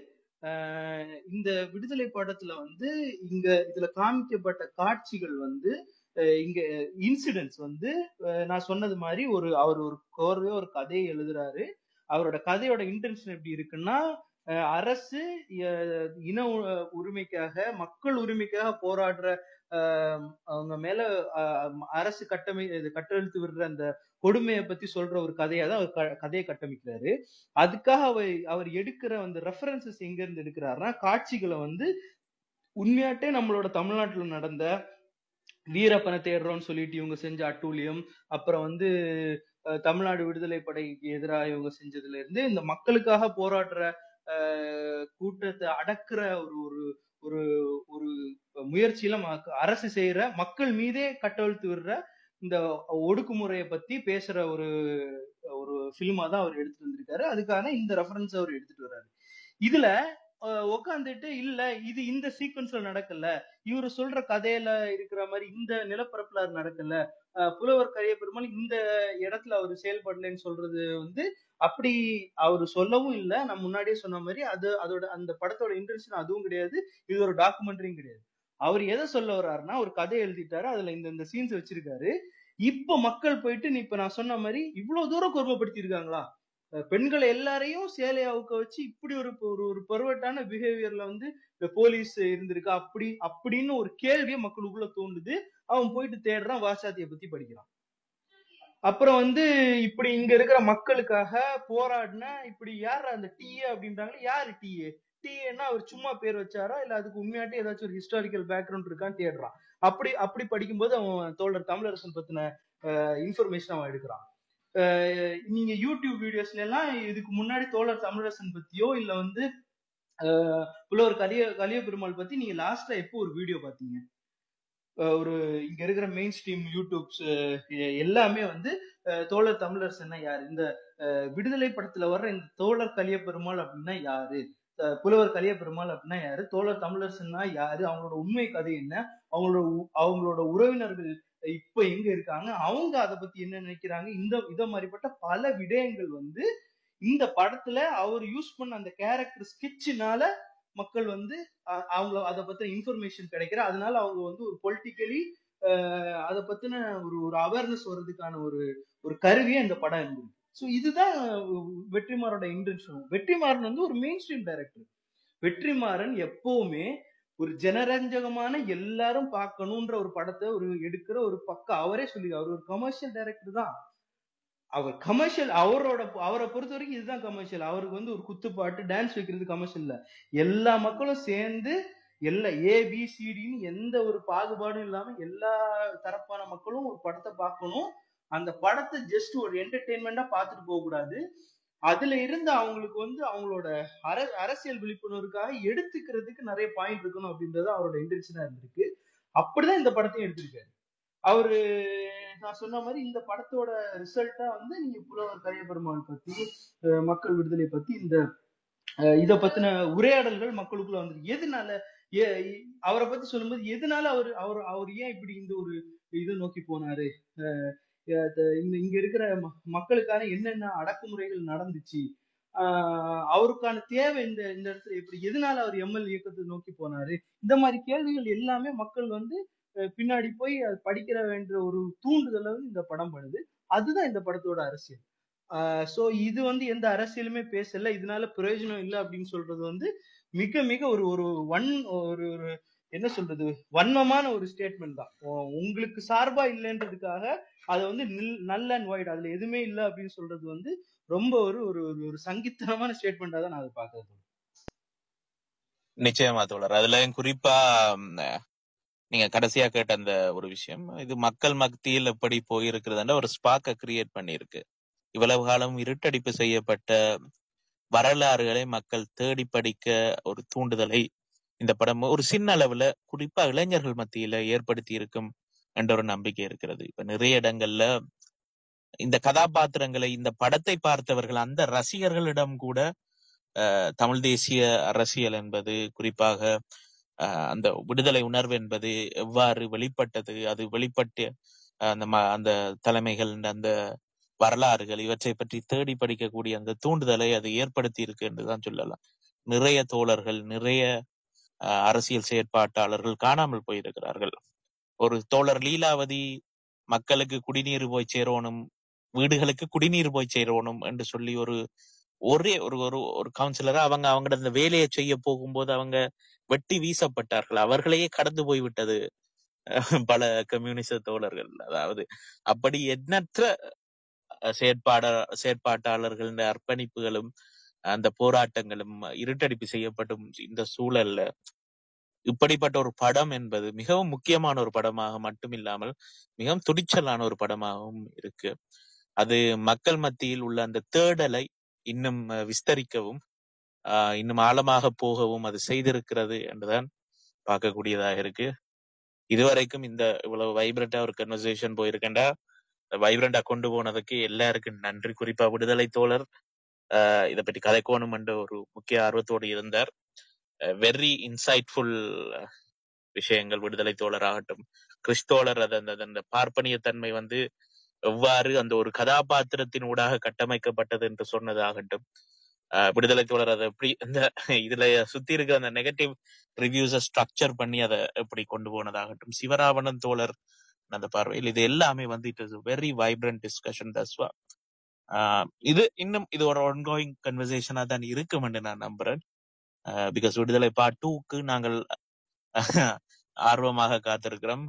ஆஹ் இந்த விடுதலை படத்துல வந்து இங்க இதுல காமிக்கப்பட்ட காட்சிகள் வந்து அஹ் இங்க இன்சிடென்ட்ஸ் வந்து அஹ் நான் சொன்னது மாதிரி ஒரு அவர் ஒரு கோர்வையா ஒரு கதையை எழுதுறாரு அவரோட கதையோட இன்டென்ஷன் எப்படி இருக்குன்னா அஹ் அரசு அஹ் இன உ- உரிமைக்காக மக்கள் உரிமைக்காக போராடுற அஹ் அவங்க மேல அஹ் அரசு கட்டமை இது கட்டெழுத்து விடுற அந்த கொடுமையை பத்தி சொல்ற ஒரு கதையா தான் அவர் க- கதையை கட்டமைக்கிறாரு அதுக்காக அவர் அவர் எடுக்கிற அந்த ரெஃபரன்சஸ் எங்க இருந்து எடுக்கிறாருன்னா காட்சிகளை வந்து உண்மையாட்டே நம்மளோட தமிழ்நாட்டுல நடந்த வீரப்பனை தேடுறோம்னு சொல்லிட்டு இவங்க செஞ்ச அட்டூழியம் அப்புறம் வந்து அஹ், தமிழ்நாடு விடுதலை படைக்கு எதிராக இவங்க செஞ்சதுல இருந்து இந்த மக்களுக்காக போராடுற அஹ், கூட்டத்தை அடக்குற ஒரு ஒரு ஒரு ஒரு முயற்சியில மக்க- அரசு செய்யற மக்கள் மீதே கட்டவிழ்த்து விடுற இந்த ஒடுக்குமுறையை பத்தி பேசுற ஒரு ஒரு ஃபில்மா தான் அவர் எடுத்துட்டு வந்திருக்காரு அதுக்கான இந்த ரெஃபரன்ஸ் அவர் எடுத்துட்டு வர்றாரு இதுல உட்காந்துட்டு இல்ல இது இந்த சீக்வன்ஸ்ல நடக்கல இவரு சொல்ற கதையில இருக்கிற மாதிரி இந்த நிலப்பரப்புல அது நடக்கல அஹ் புலவர் கரிய பெருமாள் இந்த இடத்துல அவர் செயல்படலைன்னு சொல்றது வந்து அப்படி அவர் சொல்லவும் இல்ல நான் முன்னாடியே சொன்ன மாதிரி அது அதோட அந்த படத்தோட இன்டென்ஷன் அதுவும் கிடையாது இது ஒரு டாக்குமெண்ட்ரியும் கிடையாது அவர் எதை சொல்ல வர்றாருன்னா ஒரு கதை எழுதிட்டாரு அதுல இந்த இந்த சீன்ஸ் வச்சிருக்காரு இப்ப மக்கள் போயிட்டு நீ இப்ப நான் சொன்ன மாதிரி இவ்வளவு தூரம் கொடுமைப்படுத்தி இருக்காங்களா அஹ் பெண்களை எல்லாரையும் சேலையா உட்க வச்சு இப்படி ஒரு ஒரு ஒரு பருவட்டான பிஹேவியர்ல வந்து இந்த போலீஸ் இருந்திருக்கா அப்படி அப்படின்னு ஒரு கேள்வியை மக்களுக்குள்ள தோண்டுது அவன் போயிட்டு தேடுறான் வாசாத்தியை பத்தி படிக்கிறான் அப்புறம் வந்து இப்படி இங்க இருக்கிற மக்களுக்காக போராடின இப்படி யார் அந்த டிஏ அப்படின்றாங்களே யாரு டிஏ டிஏன்னா அவர் சும்மா பேர் வச்சாரா இல்ல அதுக்கு உண்மையாட்டி ஏதாச்சும் ஒரு ஹிஸ்டாரிக்கல் பேக்ரவுண்ட் இருக்கான்னு தேடுறான் அப்படி அப்படி படிக்கும்போது அவன் தோழர் தமிழரசன் பத்தின இன்ஃபர்மேஷன் அவன் எடுக்கிறான் அஹ் நீங்க யூடியூப் வீடியோஸ்ல எல்லாம் இதுக்கு முன்னாடி தோழர் தமிழரசன் பத்தியோ இல்ல வந்து அஹ் புலவர் கலிய கலிய பெருமாள் பத்தி நீங்க லாஸ்டா எப்போ ஒரு வீடியோ பாத்தீங்க அஹ் ஒரு இங்க இருக்கிற மெயின் ஸ்ட்ரீம் யூடியூப்ஸ் எல்லாமே வந்து அஹ் தோழர் தமிழரசன்னா யாரு இந்த அஹ் விடுதலை படத்துல வர்ற இந்த தோழர் கலிய பெருமாள் அப்படின்னா யாரு அஹ் புலவர் கலிய பெருமாள் அப்படின்னா யாரு தோழர் தமிழரசன்னா யாரு அவங்களோட உண்மை கதை என்ன அவங்களோட உ- அவங்களோட உறவினர்கள் இப்ப எங்க இருக்காங்க அவங்க அதை பத்தி என்ன நினைக்கிறாங்க இந்த இத மாதிரிப்பட்ட பல விடயங்கள் வந்து இந்த படத்துல அவர் யூஸ் பண்ண அந்த கேரக்டர் ஸ்கெட்ச்னால மக்கள் வந்து அ- அவங்க அதை பத்தின இன்ஃபர்மேஷன் கிடைக்கிற அதனால அவங்க வந்து ஒரு பொலிட்டிக்கலி அதை பத்தின ஒரு ஒரு அவேர்னஸ் வர்றதுக்கான ஒரு ஒரு கருவியா இந்த படம் இருந்தது ஸோ இதுதான் வெற்றிமாறோட இன்டென்ஷன் வெற்றிமாறன் வந்து ஒரு மெயின் ஸ்ட்ரீம் டைரக்டர் வெற்றிமாறன் எப்பவுமே ஒரு ஜனரஞ்சகமான எல்லாரும் பார்க்கணுன்ற ஒரு படத்தை ஒரு எடுக்கிற ஒரு பக்கம் அவரே சொல்லி அவர் ஒரு கமர்ஷியல் டைரக்டர் தான் அவர் கமர்ஷியல் அவரோட அவரை பொறுத்த வரைக்கும் இதுதான் கமர்ஷியல் அவருக்கு வந்து ஒரு குத்துப்பாட்டு டான்ஸ் வைக்கிறது கமர்ஷியல் இல்ல எல்லா மக்களும் சேர்ந்து எல்லா ஏ பி சிடின்னு எந்த ஒரு பாகுபாடும் இல்லாம எல்லா தரப்பான மக்களும் ஒரு படத்தை பார்க்கணும் அந்த படத்தை ஜஸ்ட் ஒரு என்டர்டெயின்மெண்டா பார்த்துட்டு போக கூடாது அதுல இருந்து அவங்களுக்கு வந்து அவங்களோட அர அரசியல் விழிப்புணர்வுக்காக எடுத்துக்கிறதுக்கு நிறைய பாயிண்ட் இருக்கணும் அப்படின்றது அவரோட இன்டென்ஷனா இருந்திருக்கு அப்படிதான் இந்த படத்தையும் எடுத்திருக்காரு அவரு நான் சொன்ன மாதிரி இந்த படத்தோட ரிசல்ட்டா வந்து நீங்க புலவர் கரியபெருமாள் பத்தி அஹ் மக்கள் விடுதலை பத்தி இந்த அஹ் இத பத்தின உரையாடல்கள் மக்களுக்குள்ள வந்திருக்கு எதனால ஏ- இ- அவரை பத்தி சொல்லும்போது எதனால அவர் அவர் அவர் ஏன் இப்படி இந்த ஒரு இது நோக்கி போனாரு அஹ் அஹ் த- இங்க இங்க இருக்கிற ம- மக்களுக்கான என்னென்ன அடக்குமுறைகள் நடந்துச்சு ஆஹ் அவருக்கான தேவை இந்த இந்த இடத்துல எப்படி எதனால அவர் எம்எல் இயக்கத்தை நோக்கி போனாரு இந்த மாதிரி கேள்விகள் எல்லாமே மக்கள் வந்து அஹ் பின்னாடி போய் அது படிக்கிற வேண்டிய ஒரு தூண்டுதலை வந்து இந்த படம் பண்ணுது அதுதான் இந்த படத்தோட அரசியல் சோ இது வந்து எந்த அரசியலுமே பேசல இதனால பிரயோஜனம் இல்லை அப்படின்னு சொல்றது வந்து மிக மிக ஒரு ஒரு ஒன் ஒரு ஒரு என்ன சொல்றது வன்மமான ஒரு ஸ்டேட்மெண்ட் தான் உ- உங்களுக்கு சார்பா இல்லைன்றதுக்காக அதை வந்து நில்- நல் அண்ட் ஒயிட் அதுல எதுவுமே இல்லை அப்படின்னு சொல்றது வந்து ரொம்ப ஒரு ஒரு ஒரு ஒரு சங்கித்தனமான ஸ்டேட்மெண்டா தான் நான் அதை பாக்குறது நிச்சயமா தோழர் அதுல குறிப்பா ம், நீங்க கடைசியா கேட்ட அந்த ஒரு விஷயம் இது மக்கள் மத்தியில் எப்படி போயிருக்கிறதுன்ற ஒரு ஸ்பாக்க கிரியேட் பண்ணியிருக்கு இவ்வளவு காலம் இருட்டடிப்பு செய்யப்பட்ட வரலாறுகளை மக்கள் தேடி படிக்க ஒரு தூண்டுதலை இந்த படம் ஒரு சின்ன அளவுல குறிப்பா இளைஞர்கள் மத்தியில ஏற்படுத்தி இருக்கும் என்ற ஒரு நம்பிக்கை இருக்கிறது இப்ப நிறைய இடங்கள்ல இந்த கதாபாத்திரங்களை இந்த படத்தை பார்த்தவர்கள் அந்த ரசிகர்களிடம் கூட அஹ், தமிழ் தேசிய அரசியல் என்பது குறிப்பாக அஹ், அந்த விடுதலை உணர்வு என்பது எவ்வாறு வெளிப்பட்டது அது வெளிப்பட்டு அஹ், அந்த ம- அந்த தலைமைகள் அந்த வரலாறுகள் இவற்றை பற்றி தேடி படிக்கக்கூடிய அந்த தூண்டுதலை அது ஏற்படுத்தி இருக்கு என்றுதான் சொல்லலாம் நிறைய தோழர்கள் நிறைய அஹ், அரசியல் செயற்பாட்டாளர்கள் காணாமல் போயிருக்கிறார்கள் ஒரு தோழர் லீலாவதி மக்களுக்கு குடிநீர் போய் சேரணும் வீடுகளுக்கு குடிநீர் போய் சேரணும் என்று சொல்லி ஒரு ஒரே ஒரு ஒரு ஒரு கவுன்சிலரா அவங்க அவங்களோட அந்த வேலையை செய்ய போகும்போது அவங்க வெட்டி வீசப்பட்டார்கள் அவர்களையே கடந்து போய் விட்டது அஹ், பல கம்யூனிச தோழர்கள் அதாவது அப்படி எண்ணற்ற அஹ், செயற்பாட செயற்பாட்டாளர்களின் அர்ப்பணிப்புகளும் அந்த போராட்டங்களும் இருட்டடிப்பு செய்யப்படும் இந்த சூழல்ல இப்படிப்பட்ட ஒரு படம் என்பது மிகவும் முக்கியமான ஒரு படமாக மட்டுமில்லாமல் மிகவும் துடிச்சலான ஒரு படமாகவும் இருக்கு அது மக்கள் மத்தியில் உள்ள அந்த தேடலை இன்னும் அஹ், விஸ்தரிக்கவும் ஆஹ், இன்னும் ஆழமாக போகவும் அது செய்திருக்கிறது என்றுதான் பார்க்கக்கூடியதாக இருக்கு இதுவரைக்கும் இந்த இவ்வளவு வைப்ரண்டா ஒரு கன்வர்சேஷன் போயிருக்கேன்டா வைப்ரண்டா கொண்டு போனதுக்கு எல்லாருக்கும் நன்றி குறிப்பா விடுதலை தோழர் ஆஹ், இதை பற்றி கதைக்கோணும் என்ற ஒரு முக்கிய ஆர்வத்தோடு இருந்தார் வெரி இன்சைட்ஃபுல் விஷயங்கள் விடுதலை தோழராகட்டும் கிறிஸ்தோழர் அது அந்த அந்த பார்ப்பனியத்தன்மை வந்து எவ்வாறு அந்த ஒரு கதாபாத்திரத்தின் ஊடாக கட்டமைக்கப்பட்டது என்று சொன்னதாகட்டும் ஆஹ் விடுதலை தோழர் அதை எப்படி இந்த இதுல சுத்தி இருக்கிற அந்த நெகட்டிவ் ரிவ்யூஸை ஸ்ட்ரக்சர் பண்ணி அதை எப்படி கொண்டு போனதாகட்டும் சிவராவணன் தோழர் அந்த பார்வையில் இது எல்லாமே வந்து it is very vibrant discussion தஸ்வா இது இன்னும் இது ஒரு ஒன்கோயிங் கன்வர்சேஷனா தான் இருக்கும் என்று நான் நம்புறேன் பிகாஸ் விடுதலை பார்ட் டூக்கு நாங்கள் ஆர்வமாக காத்திருக்கிறோம்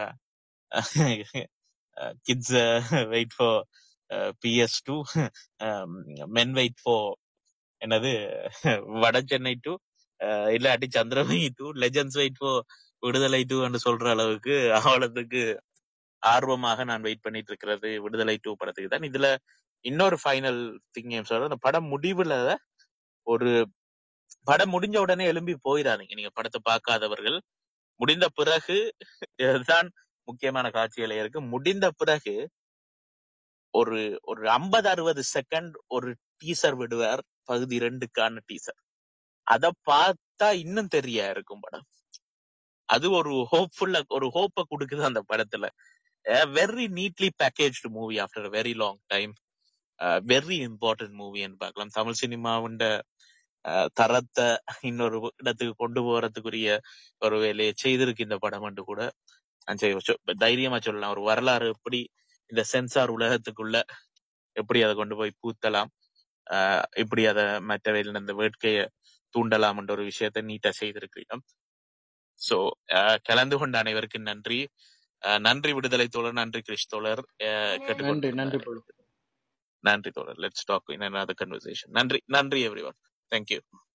kids wait for PS two men wait for என்னது வட சென்னை டூ இல்லாட்டி Chandramani two legends wait for Viduthalai two என்று சொல்ற அளவுக்கு அவ்வளவுக்கு ஆர்வமாக நான் வெயிட் பண்ணிட்டு இருக்கிறது விடுதலை டூ படத்துக்கு தான் இதுல இன்னொரு ஃபைனல் திங் சொல்ற அந்த படம் முடிவுல ஒரு படம் முடிஞ்ச உடனே எழும்பி போயிடாதீங்க நீங்க படத்தை பார்க்காதவர்கள் முடிந்த பிறகு இதுதான் முக்கியமான காட்சிகளே இருக்கு முடிந்த பிறகு ஒரு ஒரு ஐம்பது அறுபது செகண்ட் ஒரு டீசர் விடுவார் பகுதி ரெண்டுக்கான டீசர் அத பார்த்தா இன்னும் தெரியா இருக்கும் படம் அது ஒரு ஹோப்ஃபுல்லா ஒரு ஹோப்ப கொடுக்குது அந்த படத்துல very neatly packaged movie after very long time very important மூவின்னு பார்க்கலாம் தமிழ் சினிமாவுண்ட அஹ், தரத்தை இன்னொரு இடத்துக்கு கொண்டு போறதுக்குரிய ஒரு வேலையை செய்திருக்கு இந்த படம் என்று கூட நான் செய்ய- சொ- தைரியமா சொல்லலாம் ஒரு வரலாறு எப்படி இந்த சென்சார் உலகத்துக்குள்ள எப்படி அதை கொண்டு போய் பூத்தலாம் ஆஹ் இப்படி அதை மற்றவையில் இந்த வேட்கையை தூண்டலாம் என்ற ஒரு விஷயத்தை நீட்டா செய்திருக்கிறோம் சோ கலந்து கொண்ட அனைவருக்கும் நன்றி ஆஹ் நன்றி விடுதலை தோழர் நன்றி கிறிஸ் தோழர் ஆஹ் நன்றி கேட்டுக்கொண்டிருந்த நன்றி பழு நன்றி தோழர் let's talk in another conversation நன்றி நன்றி எவ்ரி ஒன் தேங்க்யூ